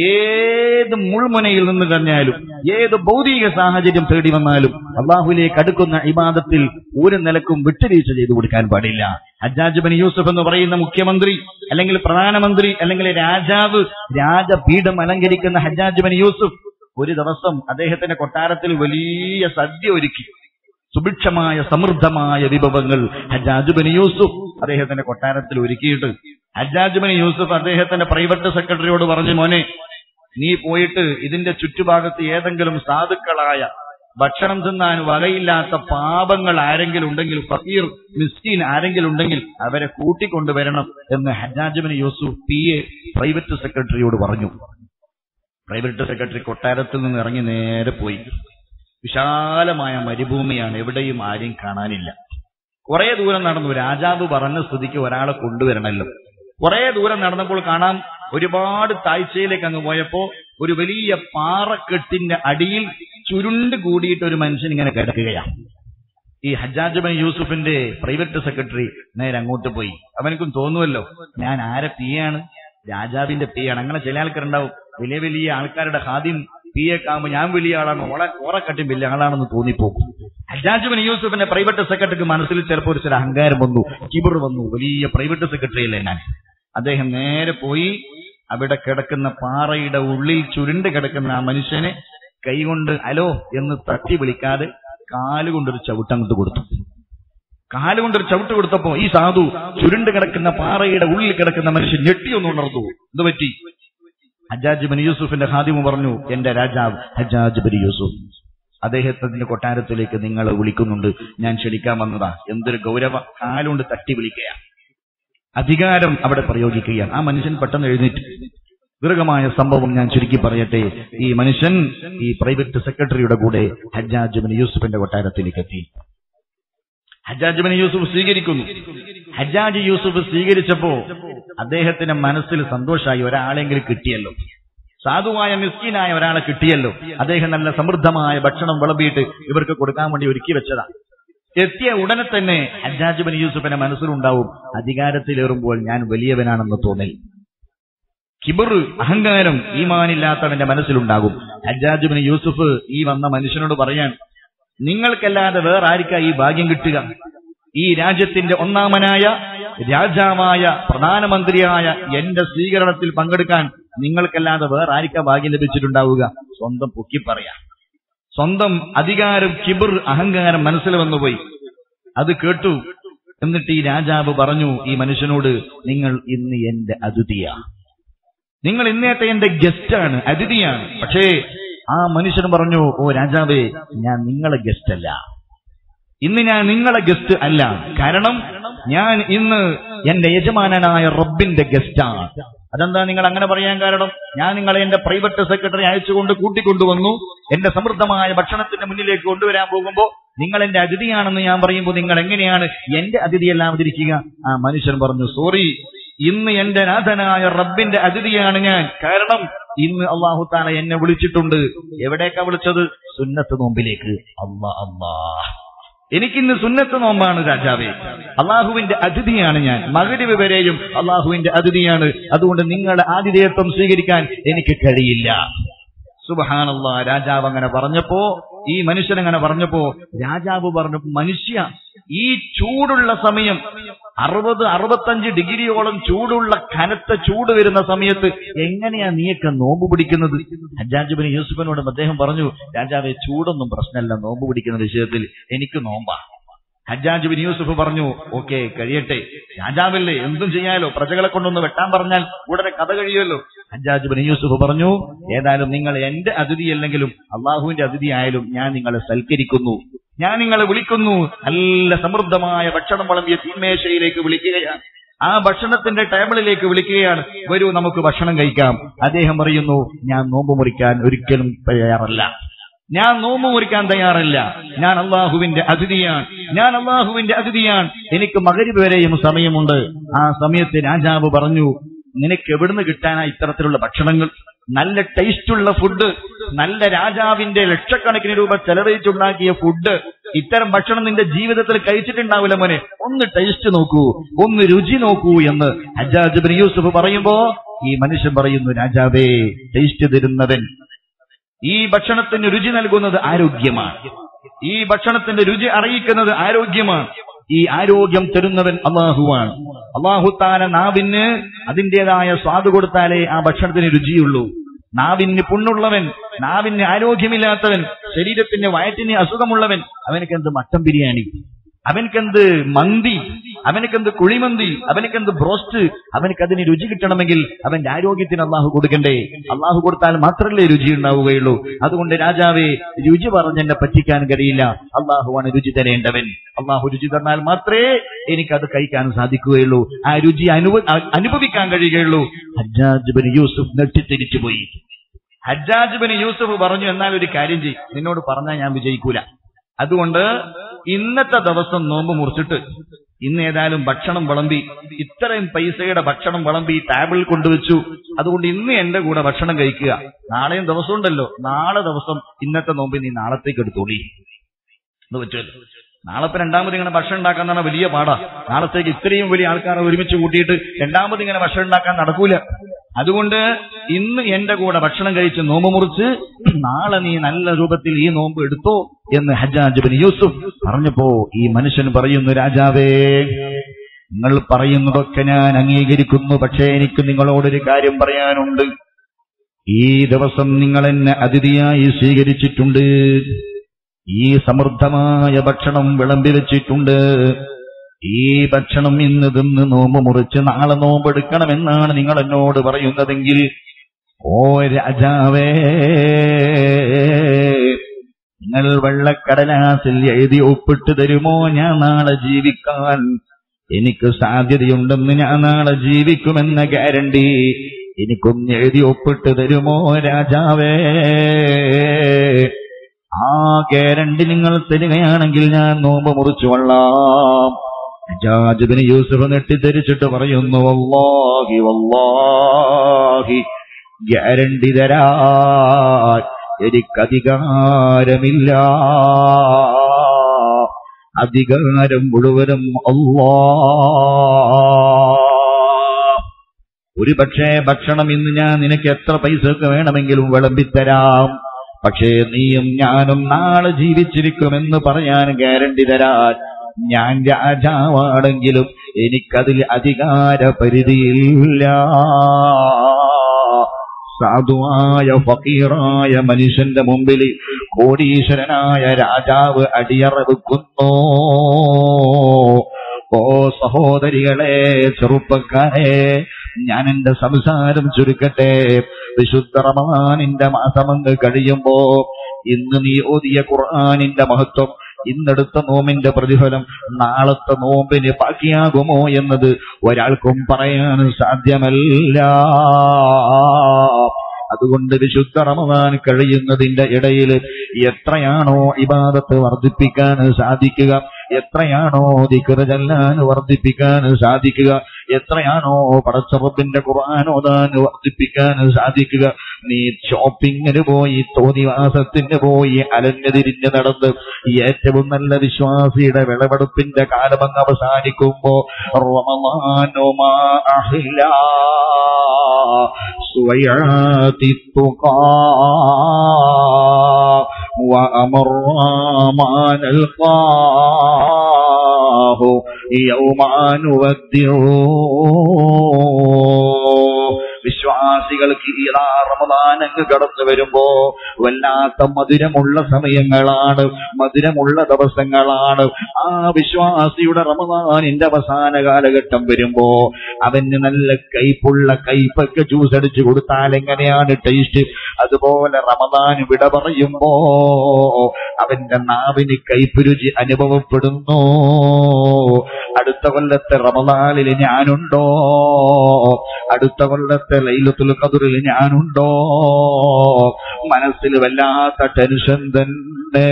ഏത് മുൾമുനയിൽ നിന്ന് കഴിഞ്ഞാലും ഏത് ഭൗതിക സാഹചര്യം തേടി വന്നാലും അള്ളാഹുലേക്ക് അടുക്കുന്ന ഇബാദത്തിൽ ഒരു നിലക്കും വിട്ടുവീഴ്ച ചെയ്തു കൊടുക്കാൻ പാടില്ല ഹജ്ജാജ് ബിൻ യൂസുഫ് എന്ന് പറയുന്ന മുഖ്യമന്ത്രി അല്ലെങ്കിൽ പ്രധാനമന്ത്രി അല്ലെങ്കിൽ രാജാവ് രാജപീഠം അലങ്കരിക്കുന്ന ഹജ്ജാജ് ബിൻ യൂസുഫ് ഒരു ദിവസം അദ്ദേഹത്തിന്റെ കൊട്ടാരത്തിൽ വലിയ സദ്യ ഒരുക്കി സുഭിക്ഷമായ സമൃദ്ധമായ വിഭവങ്ങൾ ഹജ്ജാജ് ബിൻ യൂസുഫ് അദ്ദേഹത്തിന്റെ കൊട്ടാരത്തിൽ ഒരുക്കിയിട്ട് ഹജ്ജാജ് ബിൻ യൂസുഫ് അദ്ദേഹത്തിന്റെ പ്രൈവറ്റ് സെക്രട്ടറിയോട് പറഞ്ഞു മോനെ നീ പോയിട്ട് ഇതിന്റെ ചുറ്റുഭാഗത്ത് ഏതെങ്കിലും സാധുക്കളായ ഭക്ഷണം തിന്നാൻ വകയില്ലാത്ത പാപങ്ങൾ ആരെങ്കിലും ഉണ്ടെങ്കിൽ ഫക്കീർ മിസ്കീൻ ആരെങ്കിലും ഉണ്ടെങ്കിൽ അവരെ കൂട്ടിക്കൊണ്ടുവരണം എന്ന് Hajjaj bin Yusuf P A private സെക്രട്ടറിയോട് പറഞ്ഞു പ്രൈവറ്റ് സെക്രട്ടറി കൊട്ടാരത്തിൽ നിന്ന് ഇറങ്ങി നേരെ പോയി വിശാലമായ മരുഭൂമിയാണ് എവിടെയും ആരെയും കാണാനില്ല കുറെ ദൂരം നടന്നു രാജാവ് പറഞ്ഞ സ്ഥിതിക്ക് ഒരാളെ കൊണ്ടുവരണമല്ലോ കുറെ ദൂരം നടന്നപ്പോൾ കാണാം ഒരുപാട് താഴ്ചയിലേക്ക് അങ്ങ് പോയപ്പോ ഒരു വലിയ പാറക്കെട്ടിന്റെ അടിയിൽ ചുരുണ്ട് കൂടിയിട്ട് ഒരു മനുഷ്യൻ ഇങ്ങനെ കിടക്കുകയാണ് ഈ ഹജ്ജാജ് ബൻ യൂസുഫിന്റെ പ്രൈവറ്റ് സെക്രട്ടറി നേരെ അങ്ങോട്ട് പോയി അവനക്കും തോന്നുമല്ലോ ഞാൻ ആരെ പിയാണ് രാജാവിന്റെ പിയാണ് അങ്ങനെ ചില ആൾക്കാരുണ്ടാവും വലിയ വലിയ ആൾക്കാരുടെ ഹാദ്യം പി എ കാമ്പ് ഞാൻ വലിയ ആളാണ് ഓളെ ഓറക്കട്ടും വലിയ ആളാണെന്ന് തോന്നിപ്പോകും ഹജ്ജാജ് ബൻ യൂസുഫിന്റെ പ്രൈവറ്റ് സെക്രട്ടറിക്ക് മനസ്സിൽ ചിലപ്പോൾ ഒരു ചില അഹങ്കാരം വന്നു കിബിർ വന്നു വലിയ പ്രൈവറ്റ് സെക്രട്ടറി അല്ലേ ഞാൻ അദ്ദേഹം നേരെ പോയി അവിടെ കിടക്കുന്ന പാറയുടെ ഉള്ളിൽ ചുരുണ്ട് കിടക്കുന്ന ആ മനുഷ്യനെ കൈകൊണ്ട് അലോ എന്ന് തട്ടി വിളിക്കാതെ കാലുകൊണ്ടൊരു ചവിട്ടങ്ങോട്ട് കൊടുത്തു കാലുകൊണ്ടൊരു ചവിട്ട് കൊടുത്തപ്പോ ഈ സാധു ചുരുണ്ട് കിടക്കുന്ന പാറയുടെ ഉള്ളിൽ കിടക്കുന്ന മനുഷ്യൻ ഞെട്ടിയൊന്ന് ഉണർന്നു എന്ത് പറ്റി ഹജ്ജാജ് ബിൻ യൂസുഫിന്റെ ഹാദിമ പറഞ്ഞു എന്റെ രാജാവ് ഹജ്ജാജ് ബിൻ യൂസുഫ് അദ്ദേഹത്തിന്റെ കൊട്ടാരത്തിലേക്ക് നിങ്ങളെ വിളിക്കുന്നുണ്ട് ഞാൻ ക്ഷണിക്കാൻ വന്നതാ എന്തൊരു ഗൗരവ കാലുകൊണ്ട് തട്ടി വിളിക്കുകയാണ് അധികാരം അവിടെ പ്രയോഗിക്കുകയാണ് ആ മനുഷ്യൻ പെട്ടെന്ന് എഴുന്നേറ്റ് ദീർഘമായ സംഭവം ഞാൻ ചുരുക്കി പറയട്ടെ ഈ മനുഷ്യൻ ഈ പ്രൈവറ്റ് സെക്രട്ടറിയുടെ കൂടെ ഹജ്ജാജ് ബിൻ യൂസുഫിന്റെ കൊട്ടാരത്തിലേക്ക് എത്തി ഹജ്ജാജ് ബിൻ യൂസുഫ് സ്വീകരിക്കുന്നു ഹജ്ജാജ് യൂസുഫ് സ്വീകരിച്ചപ്പോ അദ്ദേഹത്തിന്റെ മനസ്സിൽ സന്തോഷമായി ഒരാളെങ്കിലും കിട്ടിയല്ലോ സാധുവായ മിസ്കീനായ ഒരാളെ കിട്ടിയല്ലോ അദ്ദേഹം നല്ല സമൃദ്ധമായ ഭക്ഷണം വിളമ്പിയിട്ട് ഇവർക്ക് കൊടുക്കാൻ വേണ്ടി ഒരുക്കി വെച്ചതാ എത്തിയ ഉടനെ തന്നെ ഹജ്ജാജ് ബിൻ യൂസുഫിന്റെ മനസ്സിലുണ്ടാവും അധികാരത്തിലേറുമ്പോൾ ഞാൻ വലിയവനാണെന്ന് തോന്നൽ കിബർ അഹങ്കാരം ഈമാനില്ലാത്തവന്റെ മനസ്സിലുണ്ടാകും ഹജ്ജാജ് ബിൻ യൂസുഫ് ഈ വന്ന മനുഷ്യനോട് പറയാൻ നിങ്ങൾക്കല്ലാതെ വേറെ ആർക്കാ ഈ ഭാഗ്യം കിട്ടുക ഈ രാജ്യത്തിന്റെ ഒന്നാമനായ രാജാവായ പ്രധാനമന്ത്രിയായ എന്റെ സ്വീകരണത്തിൽ പങ്കെടുക്കാൻ നിങ്ങൾക്കല്ലാതെ വേറെ ആർക്കാ ഭാഗ്യം ലഭിച്ചിട്ടുണ്ടാവുക സ്വന്തം പൊക്കി പറയാം സ്വന്തം അധികാരം കിബിർ അഹങ്കാരം മനസ്സിൽ വന്നുപോയി അത് കേട്ടു എന്നിട്ട് ഈ രാജാവ് പറഞ്ഞു ഈ മനുഷ്യനോട് നിങ്ങൾ ഇന്ന് എന്റെ അതിഥിയാ നിങ്ങൾ ഇന്നേത്തെ എന്റെ ഗസ്റ്റാണ് അതിഥിയാണ് പക്ഷേ ആ മനുഷ്യൻ പറഞ്ഞു ഓ രാജാവേ ഞാൻ നിങ്ങളെ ഗസ്റ്റ് അല്ല ഇന്ന് ഞാൻ നിങ്ങളെ ഗസ്റ്റ് അല്ല കാരണം ഞാൻ ഇന്ന് എന്റെ യജമാനനായ റബ്ബിന്റെ ഗസ്റ്റാണ് അതെന്താ നിങ്ങൾ അങ്ങനെ പറയാൻ കാരണം ഞാൻ നിങ്ങളെ എന്റെ പ്രൈവറ്റ് സെക്രട്ടറി അയച്ചുകൊണ്ട് കൂട്ടിക്കൊണ്ടുവന്നു എന്റെ സമൃദ്ധമായ ഭക്ഷണത്തിന്റെ മുന്നിലേക്ക് കൊണ്ടുവരാൻ പോകുമ്പോൾ നിങ്ങൾ എന്റെ അതിഥിയാണെന്ന് ഞാൻ പറയുമ്പോൾ നിങ്ങൾ എങ്ങനെയാണ് എന്റെ അതിഥിയല്ലാതിരിക്കുക ആ മനുഷ്യൻ പറഞ്ഞു സോറി ഇന്ന് എന്റെ നാഥനായ റബ്ബിന്റെ അതിഥിയാണ് ഞാൻ കാരണം ഇന്ന് അള്ളാഹു താല എന്നെ വിളിച്ചിട്ടുണ്ട് എവിടേക്കാ വിളിച്ചത് സുന്നത്ത് നോമ്പിലേക്ക് അള്ളാ അള്ളാ എനിക്കിന്ന് സുന്നത്ത് നോമ്പാണ് രാജാവേ അള്ളാഹുവിന്റെ അതിഥിയാണ് ഞാൻ മകരിവ് വരെയും അള്ളാഹുവിന്റെ അതിഥിയാണ് അതുകൊണ്ട് നിങ്ങളുടെ ആതിഥേയത്വം സ്വീകരിക്കാൻ എനിക്ക് കഴിയില്ല സുബഹാനല്ലാ രാജാവ് അങ്ങനെ പറഞ്ഞപ്പോ ഈ മനുഷ്യൻ അങ്ങനെ പറഞ്ഞപ്പോ രാജാവ് പറഞ്ഞു മനുഷ്യ ഈ ചൂടുള്ള സമയം അറുപത് അറുപത്തഞ്ച് ഡിഗ്രിയോളം ചൂടുള്ള കനത്ത ചൂട് വരുന്ന സമയത്ത് എങ്ങനെയാ നീയൊക്കെ നോമ്പ് പിടിക്കുന്നത് ഹജ്ജാജുബിന് യൂസുഫിനോട് അദ്ദേഹം പറഞ്ഞു രാജാവെ ചൂടൊന്നും പ്രശ്നമല്ല നോമ്പ് പിടിക്കുന്ന വിഷയത്തിൽ എനിക്ക് നോമ്പാ ഹജ്ജാജ് ബിൻ യൂസുഫ് പറഞ്ഞു ഓക്കെ കഴിയട്ടെ രാജാവല്ലേ എന്തും ചെയ്യാലോ പ്രജകളെ കൊണ്ടൊന്ന് വെട്ടാൻ പറഞ്ഞാൽ ഉടനെ കഥ കഴിയുമല്ലോ ഹജ്ജാജ് ബിൻ യൂസുഫ് പറഞ്ഞു ഏതായാലും നിങ്ങൾ എന്റെ അതിഥിയല്ലെങ്കിലും അള്ളാഹുവിന്റെ അതിഥി ആയാലും ഞാൻ നിങ്ങളെ സൽക്കരിക്കുന്നു ഞാൻ നിങ്ങളെ വിളിക്കുന്നു നല്ല സമൃദ്ധമായ ഭക്ഷണം വിളമ്പിയ തീന്മേശയിലേക്ക് വിളിക്കുകയാണ് ആ ഭക്ഷണത്തിന്റെ ടേബിളിലേക്ക് വിളിക്കുകയാണ് വരൂ നമുക്ക് ഭക്ഷണം കഴിക്കാം അദ്ദേഹം പറയുന്നു ഞാൻ നോമ്പ് മുറിക്കാൻ ഒരിക്കലും തയ്യാറല്ല ഞാൻ നോമ്പ് മുറിക്കാൻ തയ്യാറല്ല ഞാൻ അള്ളാഹുവിന്റെ അതിഥിയാണ് ഞാൻ അള്ളാഹുവിന്റെ അതിഥിയാണ് എനിക്ക് മകരിബ് വരെയും സമയമുണ്ട് ആ സമയത്ത് രാജാവ് പറഞ്ഞു നിനക്ക് എവിടുന്ന് കിട്ടാനാ ഇത്തരത്തിലുള്ള ഭക്ഷണങ്ങൾ നല്ല ടേസ്റ്റുള്ള ഫുഡ് നല്ല രാജാവിന്റെ ലക്ഷക്കണക്കിന് രൂപ ചെലവഴിച്ചുണ്ടാക്കിയ ഫുഡ് ഇത്തരം ഭക്ഷണം നിന്റെ ജീവിതത്തിൽ കഴിച്ചിട്ടുണ്ടാവില്ല മോനെ ഒന്ന് ടേസ്റ്റ് നോക്കൂ ഒന്ന് രുചി നോക്കൂ എന്ന് ഹജ്ജാജ് ബിൻ യൂസുഫ് പറയുമ്പോ ഈ മനുഷ്യൻ പറയുന്നു രാജാവേ ടേസ്റ്റ് തരുന്നവൻ ഈ ഭക്ഷണത്തിന് രുചി നൽകുന്നത് ആരോഗ്യമാണ് ഈ ഭക്ഷണത്തിന്റെ രുചി അറിയിക്കുന്നത് ആരോഗ്യമാണ് ഈ ആരോഗ്യം തരുന്നവൻ അള്ളാഹുവാണ് അള്ളാഹു താല നാവിന് അതിന്റേതായ സ്വാദ് കൊടുത്താലേ ആ ഭക്ഷണത്തിന് രുചിയുള്ളൂ നാവിന് പുണ്ണുള്ളവൻ നാവിന് ആരോഗ്യമില്ലാത്തവൻ ശരീരത്തിന് വയറ്റിന് അസുഖമുള്ളവൻ അവനക്കെന്ത് മട്ടൻ ബിരിയാണി അവനക്കെന്ത് മന്തി അവനക്കെന്ത് കുഴിമന്തി അവനക്കെന്ത് ബ്രോസ്റ്റ് അവനക്ക് അതിന് രുചി കിട്ടണമെങ്കിൽ അവന്റെ ആരോഗ്യത്തിന് അള്ളാഹു കൊടുക്കണ്ടേ അള്ളാഹു കൊടുത്താൽ മാത്രമല്ലേ രുചി ഉണ്ടാവുകയുള്ളൂ അതുകൊണ്ട് രാജാവേ രുചി പറഞ്ഞെന്നെ പറ്റിക്കാൻ കഴിയില്ല അള്ളാഹുവാണ് രുചി തരേണ്ടവൻ അള്ളാഹു രുചി തന്നാൽ മാത്രമേ എനിക്കത് കഴിക്കാൻ സാധിക്കുകയുള്ളൂ ആ രുചി അനുഭ അനുഭവിക്കാൻ കഴിയുകയുള്ളൂ ഹജ്ജാജ് ബിൻ യൂസുഫ് നെട്ടിത്തിരിച്ചു പോയി ഹജ്ജാജ് ബിൻ യൂസുഫ് പറഞ്ഞു എന്നാൽ ഒരു കാര്യം ചെയ്യും നിന്നോട് പറഞ്ഞാൽ ഞാൻ വിജയിക്കൂല അതുകൊണ്ട് ഇന്നത്തെ ദിവസം നോമ്പ് മുറിച്ചിട്ട് ഇന്ന് ഏതായാലും ഭക്ഷണം വിളമ്പി ഇത്രയും പൈസയുടെ ഭക്ഷണം വിളമ്പി ടേബിളിൽ കൊണ്ടുവച്ചു അതുകൊണ്ട് ഇന്ന് എന്റെ കൂടെ ഭക്ഷണം കഴിക്കുക നാളെയും ദിവസമുണ്ടല്ലോ നാളെ ദിവസം ഇന്നത്തെ നോമ്പ് നീ നാളത്തേക്ക് എടുത്തോളി എന്ന് പറ്റുമല്ലോ നാളെ ഇപ്പൊ രണ്ടാമത് ഇങ്ങനെ ഭക്ഷണം ഉണ്ടാക്കാൻ തന്നെ വലിയ പാടാ നാളത്തേക്ക് ഇത്രയും വലിയ ആൾക്കാരെ ഒരുമിച്ച് കൂട്ടിയിട്ട് രണ്ടാമത് ഇങ്ങനെ ഭക്ഷണം ഉണ്ടാക്കാൻ നടക്കൂല അതുകൊണ്ട് ഇന്ന് എന്റെ കൂടെ ഭക്ഷണം കഴിച്ച് നോമ്പ് മുറിച്ച് നാളെ നീ നല്ല രൂപത്തിൽ ഈ നോമ്പ് എടുത്തോ എന്ന് ഹജ്ജാജ് ബിൻ യൂസുഫ് പറഞ്ഞപ്പോ ഈ മനുഷ്യൻ പറയുന്നു രാജാവേ നിങ്ങൾ പറയുന്നതൊക്കെ ഞാൻ അംഗീകരിക്കുന്നു പക്ഷേ എനിക്ക് നിങ്ങളോടൊരു കാര്യം പറയാനുണ്ട് ഈ ദിവസം നിങ്ങൾ എന്നെ അതിഥിയായി സ്വീകരിച്ചിട്ടുണ്ട് ഈ സമൃദ്ധമായ ഭക്ഷണം വിളമ്പി വെച്ചിട്ടുണ്ട് ഈ ഭക്ഷണം ഇന്ന് തിന്ന് നോമ്പ് മുറിച്ച് നാളെ നോമ്പെടുക്കണമെന്നാണ് നിങ്ങൾ എന്നോട് പറയുന്നതെങ്കിൽ ഓ രാജാവേ നിങ്ങൾ വെള്ളക്കടലാസിൽ എഴുതി ഒപ്പിട്ട് തരുമോ ഞാൻ നാളെ ജീവിക്കാൻ എനിക്ക് സാധ്യതയുണ്ടെന്ന് ഞാൻ നാളെ ജീവിക്കുമെന്ന ഗ്യാരണ്ടി എനിക്കൊന്ന് എഴുതി ഒപ്പിട്ട് തരുമോ രാജാവേ ആ ഗ്യാരണ്ടി നിങ്ങൾ തരികയാണെങ്കിൽ ഞാൻ നോമ്പ് മുറിച്ചു കൊള്ളാം ജാജിബിന് യൂസുഫ് നെട്ടിദ്ധരിച്ചിട്ട് പറയുന്നു വല്ലാഹി വല്ലാഹി ഗ്യാരണ്ടി തരാ എനിക്കധികാരമില്ല അധികാരം മുഴുവനും അല്ലാ ഒരു പക്ഷേ ഭക്ഷണം ഇന്ന് ഞാൻ നിനക്ക് എത്ര പൈസക്ക് വേണമെങ്കിലും വിളമ്പിത്തരാം പക്ഷേ നീയും ഞാനും നാളെ ജീവിച്ചിരിക്കുമെന്ന് പറയാൻ ഗ്യാരണ്ടി തരാൻ ഞാൻ രാജാവാണെങ്കിലും എനിക്കതിൽ അധികാര പരിധിയില്ല സാധുവായ ഫക്കീറായ മനുഷ്യന്റെ മുമ്പിൽ കോടീശ്വരനായ രാജാവ് അടിയറവെക്കുന്നു ഓ സഹോദരികളെ ചെറുപ്പക്കാരെ ഞാൻ എന്റെ സംസാരം ചുരുക്കട്ടെ വിശുദ്ധ റമദാനിന്റെ മാസമങ്ങ് കഴിയുമ്പോ ഇന്ന് നീ ഓതിയ ഖുർആാനിന്റെ മഹത്വം ഇന്നെടുത്ത നോമിന്റെ പ്രതിഫലം നാളത്തെ നോമ്പിന് ബാക്കിയാകുമോ എന്നത് ഒരാൾക്കും പറയാൻ സാധ്യമല്ല അതുകൊണ്ട് വിശുദ്ധ റമദാൻ കഴിയുന്നതിന്റെ ഇടയിൽ എത്രയാണോ ഇബാദത്ത് വർദ്ധിപ്പിക്കാൻ സാധിക്കുക എത്രയാണോ ദിക്കറ് ചെല്ലാൻ വർദ്ധിപ്പിക്കാൻ സാധിക്കുക എത്രയാണോ പടച്ചറപ്പിന്റെ ഖുർആൻ ഓതാൻ വർദ്ധിപ്പിക്കാൻ സാധിക്കുക നീ ഷോപ്പിങ്ങിന് പോയി തോന്നിവാസത്തിന് പോയി അലഞ്ഞു തിരിഞ്ഞ് നടന്ന് ഏറ്റവും നല്ല വിശ്വാസിയുടെ വിളവെടുപ്പിന്റെ കാലമങ്ങ് അവസാനിക്കുമ്പോ റമളാനുമാ അഹ്ലാ سويعات التقى وأمر ما نلقاه يوم نودعه വിശ്വാസികൾക്ക് ഈറാ റമദാൻ അങ്ങ് കടന്നു വരുമ്പോ വല്ലാത്ത മധുരമുള്ള സമയങ്ങളാണ് മധുരമുള്ള ദിവസങ്ങളാണ് ആ വിശ്വാസിയുടെ റമദാനിന്റെ അവസാന കാലഘട്ടം വരുമ്പോ അവന് നല്ല കയ്പുള്ള കയ്പൊക്കെ ജ്യൂസ് അടിച്ചു കൊടുത്താൽ എങ്ങനെയാണ് ടേസ്റ്റ് അതുപോലെ റമദാൻ വിട പറയുമ്പോ അവന്റെ നാവിന് കയ്പ് രുചി അനുഭവപ്പെടുന്നു അടുത്ത കൊല്ലത്തെ റമദാനിൽ ഞാനുണ്ടോ അടുത്ത കൊല്ലത്തെ ലൈലത്തുൽ ഖദറിൽ ഞാനുണ്ടോ മനസ്സിൽ വല്ലാത്ത ടെൻഷൻ തന്നെ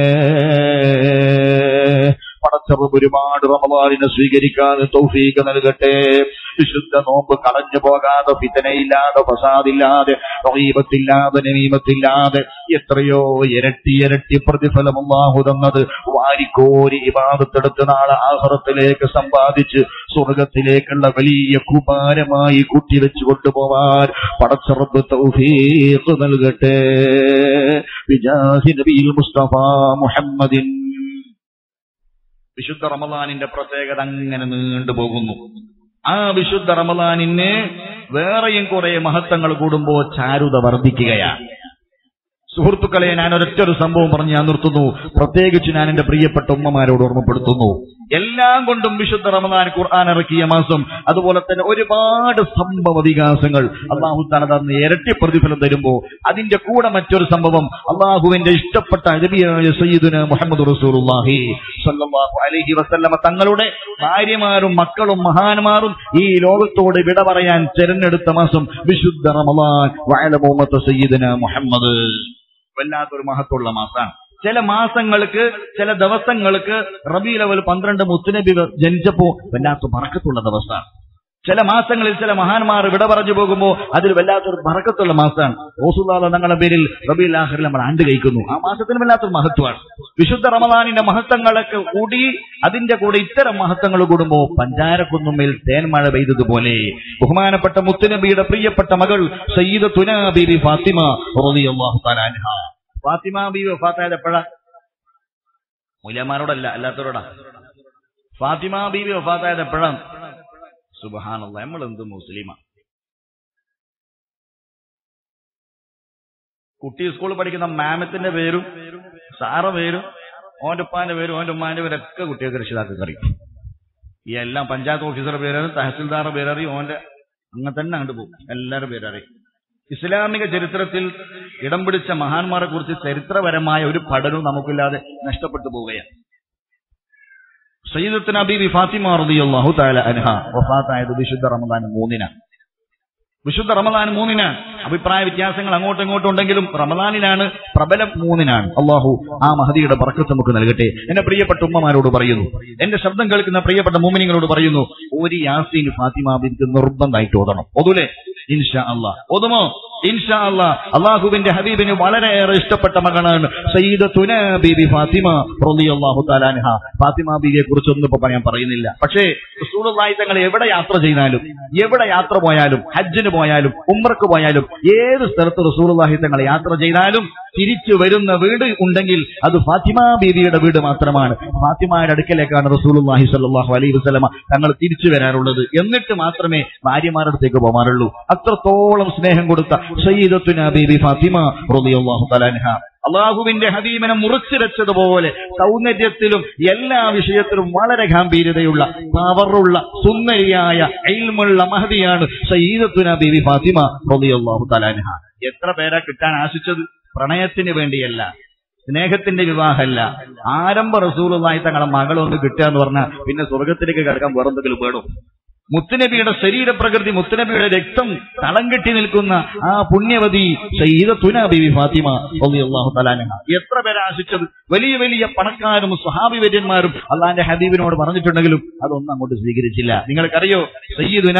പടച്ചറബ് ഒരുപാട് റമദാനിനെ സ്വീകരിക്കാതെ തൗഫീഖ് നൽകട്ടെ വിശുദ്ധ നോമ്പ് കളഞ്ഞു പോകാതെ ഫിതനയില്ലാതെ ഫസാദില്ലാതെ റഹീബത്തില്ലാതെ നമീമത്തില്ലാതെ എത്രയോ ഇരട്ടി ഇരട്ടി പ്രതിഫലം അള്ളാഹു തന്നത് വാരിക്കോരി ഇബാദത്തെടുത്ത് നാളെ ആഹ്റത്തിലേക്ക് സമ്പാദിച്ച് സ്വർഗത്തിലേക്കുള്ള വലിയ കുമാരമായി കൂട്ടിവെച്ചു കൊണ്ടുപോവാൻ പടച്ചറബ് തൗഫീഖ് നൽകട്ടെ വിജാഹി നബിയിൽ മുസ്തഫ മുഹമ്മദിൻ വിശുദ്ധ റമദാനിന്റെ പ്രത്യേകത അങ്ങനെ നീണ്ടുപോകുന്നു ആ വിശുദ്ധ റമദാനിന് വേറെയും കുറെ മഹത്വങ്ങൾ കൂടുമ്പോ ചാരുത വർദ്ധിക്കുകയാണ് സുഹൃത്തുക്കളെ ഞാൻ ഒരൊറ്റൊരു സംഭവം പറഞ്ഞ് ഞാൻ നിർത്തുന്നു പ്രത്യേകിച്ച് ഞാൻ എന്റെ പ്രിയപ്പെട്ട ഉമ്മമാരോട് ഓർമ്മപ്പെടുത്തുന്നു എല്ലാം കൊണ്ടും വിശുദ്ധ റമദാൻ ഖുർആൻ ഇറക്കിയ മാസം അതുപോലെ തന്നെ ഒരുപാട് സംഭവ വികാസങ്ങൾ അള്ളാഹു താല തന്ന് ഇരട്ടി പ്രതിഫലം തരുമ്പോ അതിന്റെ കൂടെ മറ്റൊരു സംഭവം അള്ളാഹുവിന്റെ ഇഷ്ടപ്പെട്ട നബിയായ സയ്യിദുന മുഹമ്മദ് റസൂലുള്ളാഹി സ്വല്ലല്ലാഹു അലൈഹി വസല്ലമ തങ്ങളുടെ ഭാര്യമാരും മക്കളും മഹാന്മാരും ഈ ലോകത്തോട് വിട പറയാൻ തിരഞ്ഞെടുത്ത മാസം വിശുദ്ധ റമദാൻ വയലമോമത്ത് സയ്യിദുന മുഹമ്മദ് വല്ലാത്തൊരു മഹത്വമുള്ള മാസമാണ് ചില മാസങ്ങൾക്ക് ചില ദിവസങ്ങൾക്ക് റബി ലെവൽ പന്ത്രണ്ട് മുത്തുനബി ജനിച്ചപ്പോ വല്ലാത്ത ബറക്കത്തുള്ള ദിവസമാണ് ചില മാസങ്ങളിൽ ചില മഹാന്മാർ വിട പറഞ്ഞു പോകുമ്പോൾ അതിൽ വല്ലാത്തൊരു ബറക്കത്തുള്ള മാസമാണ് ഓസുല്ലാദ തങ്ങളുടെ പേരിൽ റബി ലാഹറിൽ നമ്മൾ ആണ്ട് കഴിക്കുന്നു ആ മാസത്തിന് വല്ലാത്തൊരു മഹത്വമാണ് വിശുദ്ധ റമദാനിന്റെ മഹത്വങ്ങളൊക്കെ കൂടി അതിന്റെ കൂടെ ഇത്തരം മഹത്വങ്ങൾ കൂടുമ്പോ പഞ്ചാരക്കുന്നുമേൽ തേൻമഴ പെയ്തതുപോലെ ബഹുമാനപ്പെട്ട മുത്തുനബിയുടെ പ്രിയപ്പെട്ട മകൾ സയ്യിദ് തുനാ ബീബി ഫാത്തിമ റളിയല്ലാഹു തആല അൻഹ ഫാത്തിമ ബീവി വഫാത്തായത് എപ്പോഴാ മൂല്യന്മാരോടല്ല അല്ലാത്തവരോടാ ഫാത്തിമ ബീവി വഫാത്തായത് എപ്പോഴാണ് സുബഹാനല്ല നമ്മൾ എന്ത് മുസ്ലിമാ കുട്ടി സ്കൂളിൽ പഠിക്കുന്ന മാമത്തിന്റെ പേരും സാറ പേരും ഓന്റെ ഉപ്പാന്റെ പേരും ഓന്റെ ഉമ്മാന്റെ പേരൊക്കെ കുട്ടികൾക്ക് രക്ഷിതാക്കൾക്ക് അറിയും ഈ എല്ലാം പഞ്ചായത്ത് ഓഫീസറുടെ പേരറിയും തഹസിൽദാറുടെ പേരറിയും ഓന്റെ അങ്ങനെ തന്നെ അങ്ങോട്ട് പോകും എല്ലാവരുടെ പേരറിയും ഇസ്ലാമിക ചരിത്രത്തിൽ ഇടം പിടിച്ച മഹാന്മാരെ കുറിച്ച് ചരിത്രപരമായ ഒരു പഠനവും നമുക്കില്ലാതെ നഷ്ടപ്പെട്ടു പോവുകയാണ് സയ്യിദത്തിന് അബീബി ഫാത്തിമ റളിയല്ലാഹു തആല അൻഹ വഫാത്തായത് വിശുദ്ധ റമദാൻ മൂന്നിനാണ് വിശുദ്ധ റമദാൻ മൂന്നിനാണ് അഭിപ്രായ വ്യത്യാസങ്ങൾ അങ്ങോട്ടും ഇങ്ങോട്ടും ഉണ്ടെങ്കിലും റമദാനിലാണ് പ്രബലം മൂന്നിനാണ് അള്ളാഹു ആ മഹദിയുടെ പറക്കത്ത് നമുക്ക് നൽകട്ടെ എന്റെ പ്രിയപ്പെട്ട ഉമ്മമാരോട് പറയുന്നു എന്റെ ശബ്ദം കേൾക്കുന്ന പ്രിയപ്പെട്ട മൂമിനിങ്ങളോട് പറയുന്നു ഒരു യാസീൻ ഫാത്തിമ ബിൻക്ക് നിർബന്ധമായിട്ട് ഓതണം ഒതുലേ ഇൻഷാ അള്ളാഹ് ഓതുമോ ഇൻഷാ അള്ളാ അള്ളാഹുവിന്റെ ഹബീബിന് വളരെയേറെ ഇഷ്ടപ്പെട്ട മകളാണ് സയ്യിദത്തുന ബീബി ഫാത്തിമ റളിയല്ലാഹു തആല അൻഹ ഫാത്തിമ ബീവിയെ കുറിച്ചൊന്നും ഇപ്പൊ പറയാൻ പറയുന്നില്ല പക്ഷേ റസൂലുള്ളാഹി തങ്ങൾ എവിടെ യാത്ര ചെയ്താലും എവിടെ യാത്ര പോയാലും ഹജ്ജിന് പോയാലും ഉംറക്ക് പോയാലും ഏത് സ്ഥലത്ത് റസൂലുള്ളാഹി തങ്ങൾ യാത്ര ചെയ്താലും തിരിച്ചു വരുന്ന വീട് ഉണ്ടെങ്കിൽ അത് ഫാത്തിമ ബീവിയുടെ വീട് മാത്രമാണ് ഫാത്തിമയുടെ അടുക്കലേക്കാണ് റസൂലുള്ളാഹി സ്വല്ലല്ലാഹു അലൈഹി വസല്ലമ തങ്ങൾ തിരിച്ചു വരാറുള്ളത് എന്നിട്ട് മാത്രമേ ഭാര്യമാരുടെ അടുത്തേക്ക് പോകാറുള്ളൂ അത്രത്തോളം സ്നേഹം കൊടുത്ത സയ്യിദത്തുന ബീബി ഫാത്തിമ റളിയല്ലാഹു തആല അൻഹ അള്ളാഹുവിന്റെ ഹബീബിനെ മുറിച്ചിരച്ചതുപോലെ സൗന്ദര്യത്തിലും എല്ലാ വിഷയത്തിലും വളരെ ഗാംഭീര്യതയുള്ള പവറുള്ള സുന്ദരിയായ എൽമുള്ള മഹതിയാണ് സയ്യിദത്തുന ബീവി ഫാത്തിമ റളിയല്ലാഹു തലാൻഹ എത്ര പേരാ കിട്ടാൻ ആശിച്ചത് പ്രണയത്തിന് വേണ്ടിയല്ല സ്നേഹത്തിന്റെ വിവാഹമല്ല ആരംഭ റസൂലുള്ളാഹി തങ്ങളെ മകളൊന്ന് കിട്ടുക എന്ന് പറഞ്ഞാൽ പിന്നെ സ്വർഗത്തിലേക്ക് കിടക്കാൻ വേറെന്തെങ്കിലും വേണം മുത്തുനബിയുടെ ശരീരപ്രകൃതി മുത്തുനബിയുടെ രക്തം തളം കെട്ടി നിൽക്കുന്ന ആ പുണ്യവതി സയ്യിദത്തുന ബീവി ഫാത്തിമ റളിയല്ലാഹു തആല എത്ര പേര് ആശിച്ചത് വലിയ വലിയ പണക്കാരും സ്വഹാബിവര്യന്മാരും അള്ളാന്റെ ഹബീബിനോട് പറഞ്ഞിട്ടുണ്ടെങ്കിലും അതൊന്നും അങ്ങോട്ട് സ്വീകരിച്ചില്ല നിങ്ങൾക്കറിയോ സയ്യിദുന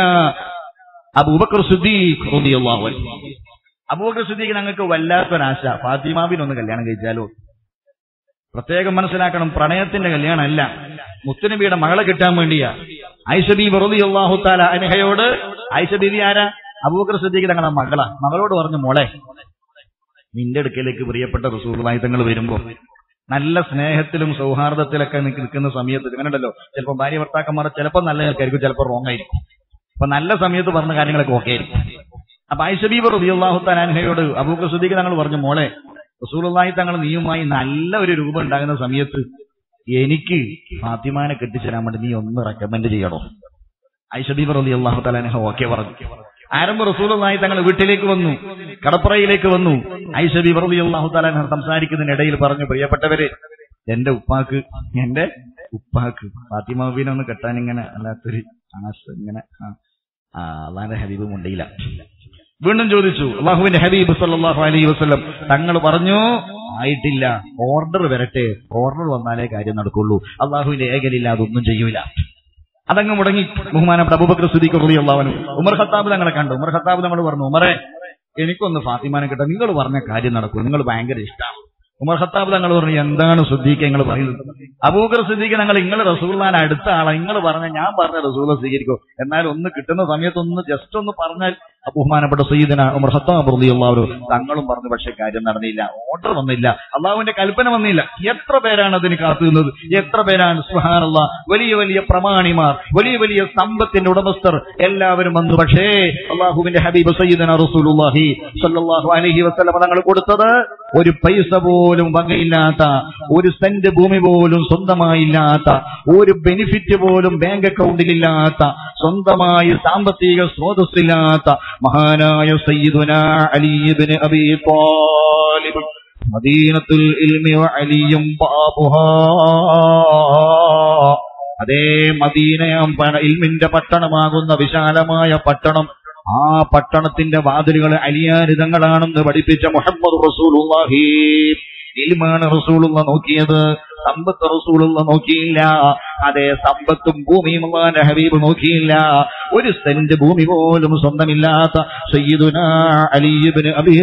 അബൂബക്കർ സിദ്ദീഖ് റളിയല്ലാഹു അൻഹു അബൂബക്കർ സിദ്ദീഖ് ഞങ്ങൾക്ക് വല്ലാത്തൊരാശ ഫാത്തിമാബിനൊന്ന് കല്യാണം കഴിച്ചാലോ പ്രത്യേകം മനസ്സിലാക്കണം പ്രണയത്തിന്റെ കല്യാണമല്ല മുത്തുനബിയുടെ മകളെ കിട്ടാൻ വേണ്ടിയാ ഐഷബി വെറുതെ അള്ളാഹുത്താല അനഹയോട് ഐഷബീവി ആരാ അബൂബക്കർ സിദ്ദീഖ് തങ്ങളുടെ മകളാ മകളോട് പറഞ്ഞു മോളെ നിന്റെ അടുക്കലേക്ക് പ്രിയപ്പെട്ട റസൂലുള്ളാഹി തങ്ങൾ വരുമ്പോ നല്ല സ്നേഹത്തിലും സൗഹാർദ്ദത്തിലൊക്കെ നിനക്ക് നിൽക്കുന്ന സമയത്ത് ഇങ്ങനെയുണ്ടല്ലോ ചിലപ്പോൾ ഭാര്യ ഭർത്താക്കന്മാർ ചിലപ്പോൾ നല്ല കേൾക്കായിരിക്കും ചിലപ്പോൾ റോങ് ആയിരിക്കും അപ്പൊ നല്ല സമയത്ത് പറഞ്ഞ കാര്യങ്ങളൊക്കെ ഓക്കെ ആയിരിക്കും അപ്പൊ ഐഷബീബ് റബിയുള്ളാഹു തലാൻഹയോട് അബൂബക്കർ സിദ്ദീഖ് തങ്ങൾ പറഞ്ഞു മോളെ റസൂലുള്ളാഹി തങ്ങൾ നീയുമായി നല്ല ഒരു രൂപം ഉണ്ടാകുന്ന സമയത്ത് എനിക്ക് ഫാത്തിമാനെ കെട്ടിച്ചേരാൻ വേണ്ടി നീ ഒന്ന് റെക്കമെൻഡ് ചെയ്യണോ ഐഷബീബ് റബി അള്ളാഹു തലാൻഹ ഓക്കെ പറഞ്ഞു ആരംഭ റസൂലുള്ളാഹി തങ്ങൾ വീട്ടിലേക്ക് വന്നു കടപ്പുറയിലേക്ക് വന്നു ഐഷബീബ് റബി അള്ളാഹു തലാൻഹ സംസാരിക്കുന്നതിനിടയിൽ പറഞ്ഞു പ്രിയപ്പെട്ടവരെ എന്റെ ഉപ്പാക്ക് എന്റെ ഉപ്പാക്ക് ഫാത്തിമാബീനെ ഒന്ന് കെട്ടാൻ ഇങ്ങനെ അല്ലാത്തൊരു ആശ ഇങ്ങനെ ആ, ആ അള്ളാന്റെ ഹബീബ് മുണ്ടയില്ല വീണ്ടും ചോദിച്ചു അള്ളാഹുവിന്റെ ഹബീബ് സല്ലല്ലാഹു അലൈഹി വസല്ലം തങ്ങൾ പറഞ്ഞു ആയിട്ടില്ല ഓർഡർ വരട്ടെ ഓർഡർ വന്നാലേ കാര്യം നടക്കുള്ളൂ അള്ളാഹുവിന്റെ ഏകലില്ല അതൊന്നും ചെയ്യൂല അതങ്ങ് മുടങ്ങി ബഹുമാനപ്പെട്ട അബൂബക്കർ സുദീഖ് റളിയല്ലാഹു ഉമർ ഖത്താബ് തങ്ങളെ കണ്ടു ഉമർ ഖത്താബ് തങ്ങൾ പറഞ്ഞു ഉമറെ എനിക്കൊന്ന് ഫാത്തിമാനെ കിട്ടാം നിങ്ങൾ പറഞ്ഞ കാര്യം നടക്കും നിങ്ങൾ ഭയങ്കര ഇഷ്ടമാണ് ഉമർ ഖത്താബ് തങ്ങൾ പറഞ്ഞു എന്താണ് സുദ്ദീഖ് നിങ്ങൾ പറയുന്നത് അബൂബക്കർ സിദ്ദീഖ് ഞങ്ങൾ നിങ്ങൾ റസൂള്ളാൻ അടുത്ത ആളാ നിങ്ങൾ പറഞ്ഞ ഞാൻ പറഞ്ഞ റസൂല സ്വീകരിക്കും എന്നാൽ ഒന്ന് കിട്ടുന്ന സമയത്ത് ഒന്ന് ജസ്റ്റ് ഒന്ന് പറഞ്ഞാൽ ബഹുമാനപ്പെട്ട സയ്യിദന ഉമർ ഖത്താബ് റളിയല്ലാഹു തങ്ങളും പറഞ്ഞു പക്ഷെ കാര്യം നടന്നില്ല ഓർഡർ വന്നില്ല അള്ളാഹുവിന്റെ കൽപ്പന വന്നില്ല എത്ര പേരാണ് അതിന് കാത്തുനിന്നത് എത്ര പേരാണ് സുഹാനുള്ള വലിയ വലിയ പ്രമാണിമാർ വലിയ വലിയ സമ്പത്തിന്റെ ഉടമസ്ഥർ എല്ലാവരും വന്നു പക്ഷേ അള്ളാഹുവിന്റെ ഹബീബ് സയ്യിദന റസൂലുള്ളാഹി സ്വല്ലല്ലാഹു അലൈഹി വസല്ലം തങ്ങൾ കൊടുത്തത് ഒരു പൈസ പോലും വകയില്ലാത്ത ഒരു സെന്റ് ഭൂമി പോലും സ്വന്തമായില്ലാത്ത ഒരു ബെനിഫിറ്റ് പോലും ബാങ്ക് അക്കൗണ്ടിലില്ലാത്ത സ്വന്തമായി സാമ്പത്തിക സ്രോതസ്സില്ലാത്ത മഹാനായ സയ്യിദുന അലിബിന് അബി താലിബ് മദീനത്തുൽ ഇൽമി അലിയും ബാബുഹാ അതേ മദീനയാം പ- ഇൽമിന്റെ പട്ടണമാകുന്ന വിശാലമായ പട്ടണം ആ പട്ടണത്തിന്റെ വാതിലുകൾ അലിയാരിതങ്ങളാണെന്ന് പഠിപ്പിച്ച മുഹമ്മദ് റസൂലുള്ളാഹി ഇൽമാണ് റസൂലുള്ള നോക്കിയത് സമ്പത്ത് റസൂലുള്ള നോക്കിയില്ല അതേ സമ്പത്തും ഭൂമിയും അള്ളാന്റെ ഹബീബ് നോക്കിയില്ല ഒരു സെന്റ് ഭൂമി പോലും സ്വന്തമില്ലാത്ത സയ്യിദുനാ അലിബിന് അബി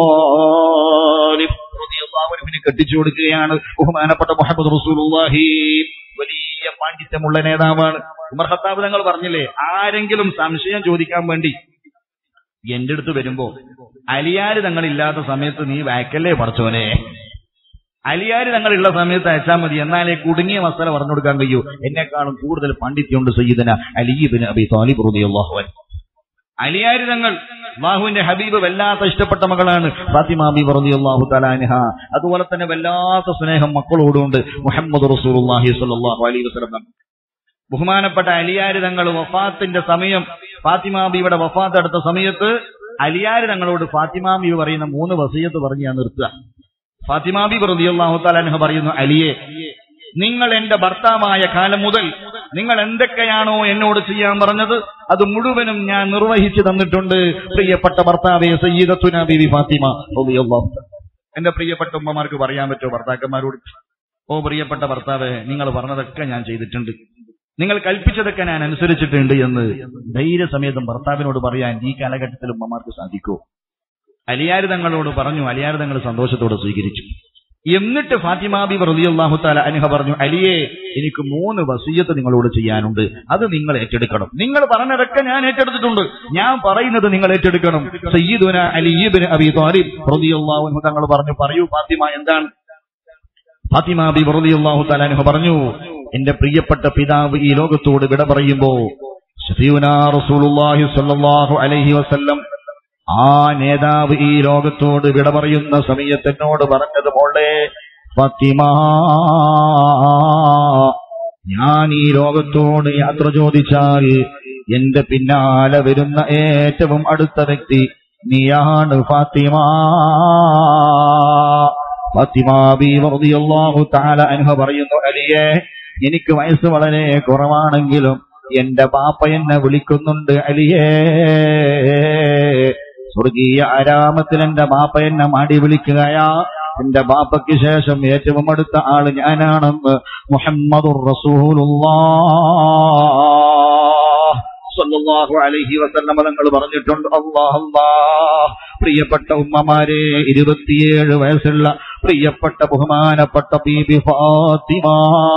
ത്വാലിബ് റളിയല്ലാഹു അൻഹുവിന് കെട്ടിച്ചു കൊടുക്കുകയാണ് ബഹുമാനപ്പെട്ട മുഹമ്മദ് റസൂലുള്ളാഹി വലിയ പാണ്ഡിത്യമുള്ള നേതാവാണ് ഉമർ ഖത്താബ് തങ്ങൾ പറഞ്ഞില്ലേ ആരെങ്കിലും സംശയം ചോദിക്കാൻ വേണ്ടി എന്റെ അടുത്ത് വരുമ്പോ അലിയാര് തങ്ങളില്ലാത്ത സമയത്ത് നീ വാക്കല്ലേ പറച്ചോനെ അലിയാര് തങ്ങളുള്ള സമയത്ത് അയച്ചാൽ മതി എന്നാലേ കുടുങ്ങിയ മസാല പറഞ്ഞു കൊടുക്കാൻ കഴിയൂ എന്നെക്കാളും കൂടുതൽ പാണ്ഡിത്യമുണ്ട് സയ്യിദന അലീബിന് അബി താലിബ് റളിയല്ലാഹു അൻഹു അലിയാര് തങ്ങൾ അള്ളാഹുവിന്റെ ഹബീബ് വല്ലാത്ത ഇഷ്ടപ്പെട്ട മകളാണ് ഫാത്തിമ ബി റളിയല്ലാഹു തആല അൻഹ അതുപോലെ തന്നെ വല്ലാത്ത സ്നേഹം മക്കളോടുണ്ട് മുഹമ്മദ് റസൂലുള്ളാഹി സ്വല്ലല്ലാഹു അലൈഹി വസല്ലം ബഹുമാനപ്പെട്ട അലിയാര് തങ്ങൾ വഫാത്തിന്റെ സമയം ഫാത്തിമ ബിയുടെ വഫാത്ത് അടുത്ത സമയത്ത് അലിയാര് തങ്ങളോട് ഫാത്തിമ ബി പറയുന്ന മൂന്ന് വസീയത്ത് പറഞ്ഞ് ഞാൻ നിർത്തുക ഫാത്തിമ ബി റളിയല്ലാഹു തആല അൻഹ പറയുന്നു അലിയെ നിങ്ങൾ എന്റെ ഭർത്താവായ കാലം മുതൽ നിങ്ങൾ എന്തൊക്കെയാണോ എന്നോട് ചെയ്യാൻ പറഞ്ഞത് അത് മുഴുവനും ഞാൻ നിർവഹിച്ചു തന്നിട്ടുണ്ട് പ്രിയപ്പെട്ട ഭർത്താവെ സയ്യിദത്തുന ബിബി ഫാത്തിമ റളിയല്ലാഹു തആല. എന്റെ പ്രിയപ്പെട്ട ഉമ്മമാർക്ക് പറയാൻ പറ്റുമോ ഭർത്താക്കന്മാരോട് ഓ പ്രിയപ്പെട്ട ഭർത്താവെ നിങ്ങൾ പറഞ്ഞതൊക്കെ ഞാൻ ചെയ്തിട്ടുണ്ട് നിങ്ങൾ കൽപ്പിച്ചതൊക്കെ ഞാൻ അനുസരിച്ചിട്ടുണ്ട് എന്ന് ധൈര്യസമേതം ഭർത്താവിനോട് പറയാൻ ഈ കാലഘട്ടത്തിൽ ഉമ്മമാർക്ക് സാധിക്കൂ അലിയാര് തങ്ങളോട് പറഞ്ഞു അലിയാര് തങ്ങൾ സന്തോഷത്തോടെ സ്വീകരിച്ചു എന്നിട്ട് ഫാത്തിമാബി റളിയല്ലാഹു തആല അൻഹ പറഞ്ഞു അലിയെ എനിക്ക് മൂന്ന് വസീയത്ത് നിങ്ങളോട് ചെയ്യാനുണ്ട് അത് നിങ്ങൾ ഏറ്റെടുക്കണം നിങ്ങൾ പറഞ്ഞതൊക്കെ ഞാൻ ഏറ്റെടുത്തിട്ടുണ്ട് ഞാൻ പറയുന്നത് നിങ്ങൾ ഏറ്റെടുക്കണം സയ്യിദുന അലി ഇബ്നു അബി താലിബ് റളിയല്ലാഹു അൻഹു തങ്ങൾ പറഞ്ഞു പറയൂ ഫാത്തിമ എന്താണ് ഫാത്തിമ ബി റളിയല്ലാഹു തആല അൻഹ പറഞ്ഞു എന്റെ പ്രിയപ്പെട്ട പിതാവ് ഈ ലോകത്തോട് വിട പറയുമ്പോ ഷഫീഉനാ റസൂലുള്ളാഹി സ്വല്ലല്ലാഹു അലൈഹി വസല്ലം ആ നേതാവ് ഈ ലോകത്തോട് വിട പറയുന്ന സമയത്ത് എന്നോട് പറഞ്ഞത് മോളെ ഫത്തിമ ഞാൻ ഈ ലോകത്തോട് യാത്ര ചോദിച്ചാൽ എന്റെ പിന്നാലെ വരുന്ന ഏറ്റവും അടുത്ത വ്യക്തി നീയാണ് ഫാത്തിമ ഫാത്തിമ ബി റളിയല്ലാഹു തആല അൻഹ പറയുന്നു അലിയെ എനിക്ക് വയസ്സ് വളരെ കുറവാണെങ്കിലും എന്റെ ബാപ്പ എന്നെ വിളിക്കുന്നുണ്ട് അലിയേ സ്വർഗീയ ആരാമത്തിൽ എന്റെ ബാപ്പ എന്നെ മാടി വിളിക്കുകയാ എന്റെ ബാപ്പയ്ക്ക് ശേഷം ഏറ്റവും അടുത്ത ആള് ഞാനാണെന്ന് മുഹമ്മദുർ റസൂലുള്ളാഹ് സല്ലല്ലാഹു അലൈഹി വസല്ലമ തങ്ങൾ പറഞ്ഞിട്ടുണ്ട് അല്ലാഹ് അല്ലാഹ് പ്രിയപ്പെട്ട ഉമ്മമാരെ ഇരുപത്തിയേഴ് വയസ്സുള്ള പ്രിയപ്പെട്ട ബഹുമാനപ്പെട്ട ബീബി ഫാത്തിമ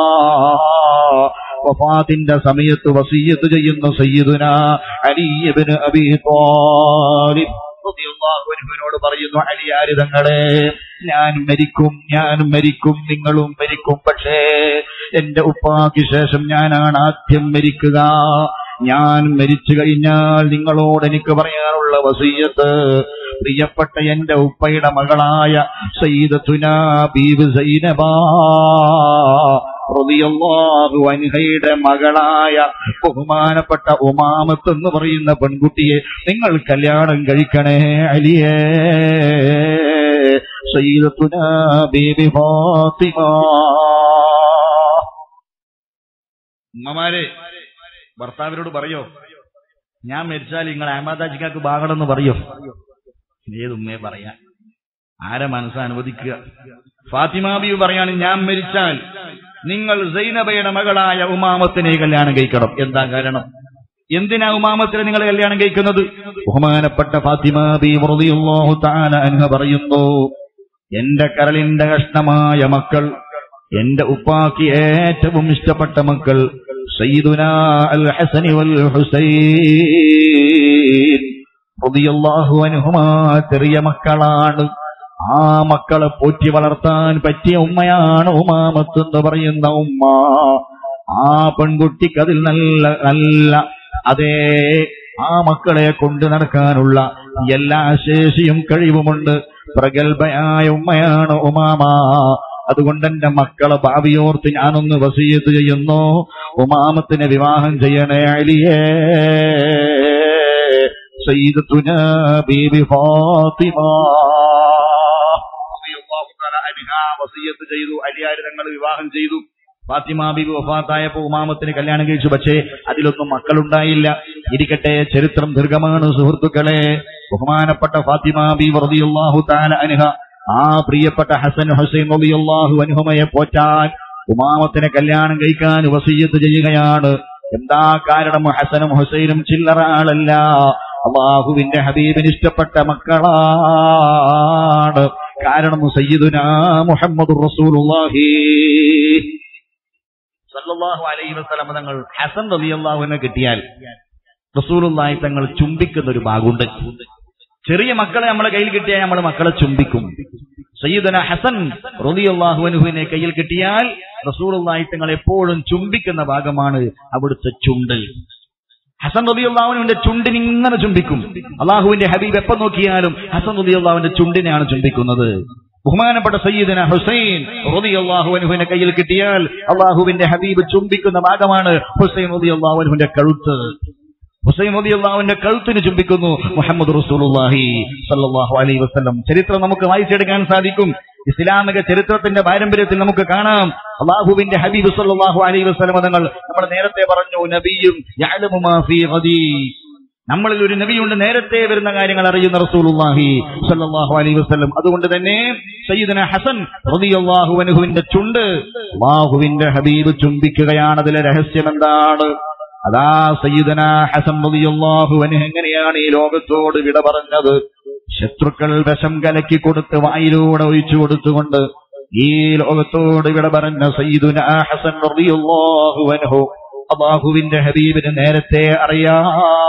വഫാത്തിന്റെ സമയത്ത് വസീയത്ത് ചെയ്യുന്ന സയ്യിദുന അലി ഇബ്നു അബീ ത്വാലിബ് റളിയല്ലാഹു അൻഹുവിനോട് പറയുന്നു അലിയാരിതങ്ങളെ ഞാൻ മരിക്കും ഞാൻ മരിക്കും നിങ്ങളും മരിക്കും പക്ഷേ എന്റെ ഉപ്പാക്ക് ശേഷം ഞാനാണ് ആദ്യം മരിക്കുക ഞാൻ മരിച്ചു കഴിഞ്ഞാൽ നിങ്ങളോട് എനിക്ക് പറയാനുള്ള വസീയത്ത് പ്രിയപ്പെട്ട എന്റെ ഉപ്പയുടെ മകളായ സയ്യിദത്തുന ബീബ് സൈനബാ റളിയല്ലാഹു അൻഹയുടെ മകളായ ബഹുമാനപ്പെട്ട ഉമാമത്ത് എന്ന് പറയുന്ന പെൺകുട്ടിയെ നിങ്ങൾ കല്യാണം കഴിക്കണേ അലിയേ സയ്യിദത്തുന ബീബി ഫാത്തിമ ഉമ്മമാരെ ഭർത്താവിനോട് പറയോ ഞാൻ മരിച്ചാൽ നിങ്ങൾ അഹമ്മദാജിക്കാക്ക് ബാഗണമെന്ന് പറയോ ഏതുമ്മയെ പറയാ ആരെ മനസ്സ് അനുവദിക്കുക ഫാത്തിമാബി പറയാണ് ഞാൻ മരിച്ചാൽ നിങ്ങൾ സൈനബയുടെ മകളായ ഉമാമത്തിനെ കല്യാണം കഴിക്കണം എന്താ കാരണം എന്തിനാ ഉമാമത്തിനെ നിങ്ങൾ കല്യാണം കഴിക്കുന്നത് ബഹുമാനപ്പെട്ട ഫാത്തിമാബി റളിയല്ലാഹു തആല അൻഹ പറയുന്നു എന്റെ കരളിന്റെ കഷ്ണമായ മക്കൾ എന്റെ ഉപ്പാക്ക് ഏറ്റവും ഇഷ്ടപ്പെട്ട മക്കൾ സയ്യിദുന അൽ ഹസനി വൽ ഹുസൈൻ റളിയല്ലാഹു അൻഹുമാ ചെറിയ മക്കളാണ് ആ മക്കളെ പോറ്റി വളർത്താൻ പറ്റിയ ഉമ്മയാണ് ഉമാമത്ത് എന്ന് പറയുന്ന ഉമ്മ ആ പെൺകുട്ടിക്ക് അതിൽ നല്ല നല്ല അതേ ആ മക്കളെ കൊണ്ടു നടക്കാനുള്ള എല്ലാ ശേഷിയും കഴിവുമുണ്ട് പ്രഗത്ഭയായ ഉമ്മയാണ് ഉമാമ അതുകൊണ്ട് എന്റെ മക്കളെ ഭാവിയോർത്ത് ഞാനൊന്ന് വസീയത്ത് ചെയ്യുന്നു ഉമാമത്തിനെ വിവാഹം ചെയ്യണേ അലിയേ സയ്യിദത്തുന ബീബി ഫാത്തിമ റളിയല്ലാഹു തആല അൻഹാ വസിയ്യത്ത് ചെയ്തു അലിയാര് തങ്ങൾ വിവാഹം ചെയ്തു ഫാത്തിമ ബീബി വഫാത്തായപ്പോ ഉമാമത്തിന് കല്യാണം കഴിച്ചു പക്ഷേ അതിലൊന്നും മക്കളുണ്ടായില്ല ഇരിക്കട്ടെ ചരിത്രം ദീർഘമാണ് സുഹൃത്തുക്കളെ ബഹുമാനപ്പെട്ട ഫാത്തിമ ബീബി റളിയല്ലാഹു തആല അൻഹ ആ പ്രിയപ്പെട്ട ഹസൻ ഹുസൈൻ റളിയല്ലാഹു അൻഹുമയെ പോറ്റാൻ ഉമാമത്തിനെ കല്യാണം കഴിക്കാൻ വസീയത്ത് ചെയ്യുകയാണ് എന്താ കാരണം ഹസനും ഹുസൈനും ചില്ലറ ആളല്ല അള്ളാഹുവിന്റെ ഹബീബിന് ഇഷ്ടപ്പെട്ട മക്കളാണ് കാരണം സയ്യിദുന മുഹമ്മദ് റസൂലുള്ളാഹി സല്ലല്ലാഹു അലൈഹി വസല്ലം തങ്ങൾ ഹസൻ റളിയല്ലാഹുവിനെ കിട്ടിയാൽ റസൂലുള്ളാഹി തങ്ങൾ ചുംബിക്കുന്ന ഒരു ഭാഗമുണ്ട് ചെറിയ മക്കളെ നമ്മളെ കയ്യിൽ കിട്ടിയാൽ നമ്മൾ മക്കളെ ചുംബിക്കും സയ്യിദന ഹസൻ റളിയല്ലാഹു അൻഹുവിനെ കയ്യിൽ കിട്ടിയാൽ റസൂലുള്ളാഹി തങ്ങൾ എപ്പോഴും ചുംബിക്കുന്ന ഭാഗമാണ് അവിടുത്തെ ചുണ്ട് ഹസൻ റളിയല്ലാഹുവിന്റെ ചുണ്ടിന് ഇങ്ങനെ ചുംബിക്കും അള്ളാഹുവിന്റെ ഹബീബ് എപ്പോ നോക്കിയാലും ഹസൻ റളിയല്ലാഹുവിന്റെ ചുണ്ടിനെയാണ് ചുംബിക്കുന്നത് ബഹുമാനപ്പെട്ട സയ്യിദന ഹുസൈൻ റളിയല്ലാഹു അൻഹുവിനെ കയ്യിൽ കിട്ടിയാൽ അള്ളാഹുവിന്റെ ഹബീബ് ചുംബിക്കുന്ന ഭാഗമാണ് ഹുസൈൻ റളിയല്ലാഹു അൻഹുവിന്റെ കഴുത്ത് ഹുസൈൻ റളിയല്ലാഹുവിന്റെ കഴുത്തിന് ചുംബിക്കുന്നു മുഹമ്മദ് റസൂലുള്ളാഹി സല്ലല്ലാഹു അലൈഹി വസല്ലം ചരിത്രം നമുക്ക് വായിച്ചെടുക്കാൻ സാധിക്കും ഇസ്ലാമിക ചരിത്രത്തിന്റെ പാരമ്പര്യത്തിൽ നമുക്ക് കാണാം അള്ളാഹുവിന്റെ ഹബീബ് സല്ലല്ലാഹു അലൈഹി വസല്ലം തങ്ങൾ നമ്മൾ നേരത്തെ പറഞ്ഞു നബിയും യഅലമു മാ ഫീ ഗദീ നമ്മളിൽ ഒരു നബിയുണ്ട് നേരത്തെ വരുന്ന കാര്യങ്ങൾ അറിയുന്ന റസൂലുള്ളാഹി സല്ലല്ലാഹു അലൈഹി വസല്ലം അതുകൊണ്ട് തന്നെ സയ്യിദന ഹസൻ റളിയല്ലാഹു അൻഹുവിന്റെ ചുണ്ട് അള്ളാഹുവിന്റെ ഹബീബ് ചുംബിക്കുകയാണ് അതിലെ രഹസ്യം എന്താണ് അതാ സയ്യിദന ഹസൻ റളിയല്ലാഹു അൻഹു എങ്ങനെയാണ് ഈ ലോകത്തോട് വിട പറഞ്ഞത് ശത്രുക്കൾ വിഷം കലക്കി കൊടുത്ത് വായിലൂടെ ഒഴിച്ചു കൊടുത്തുകൊണ്ട് ഈ ലോകത്തോട് വിട പറഞ്ഞ സയ്യിദുന ഹസൻ റളിയല്ലാഹു അൻഹു അള്ളാഹുവിന്റെ ഹബീബിന് നേരത്തെ അറിയാം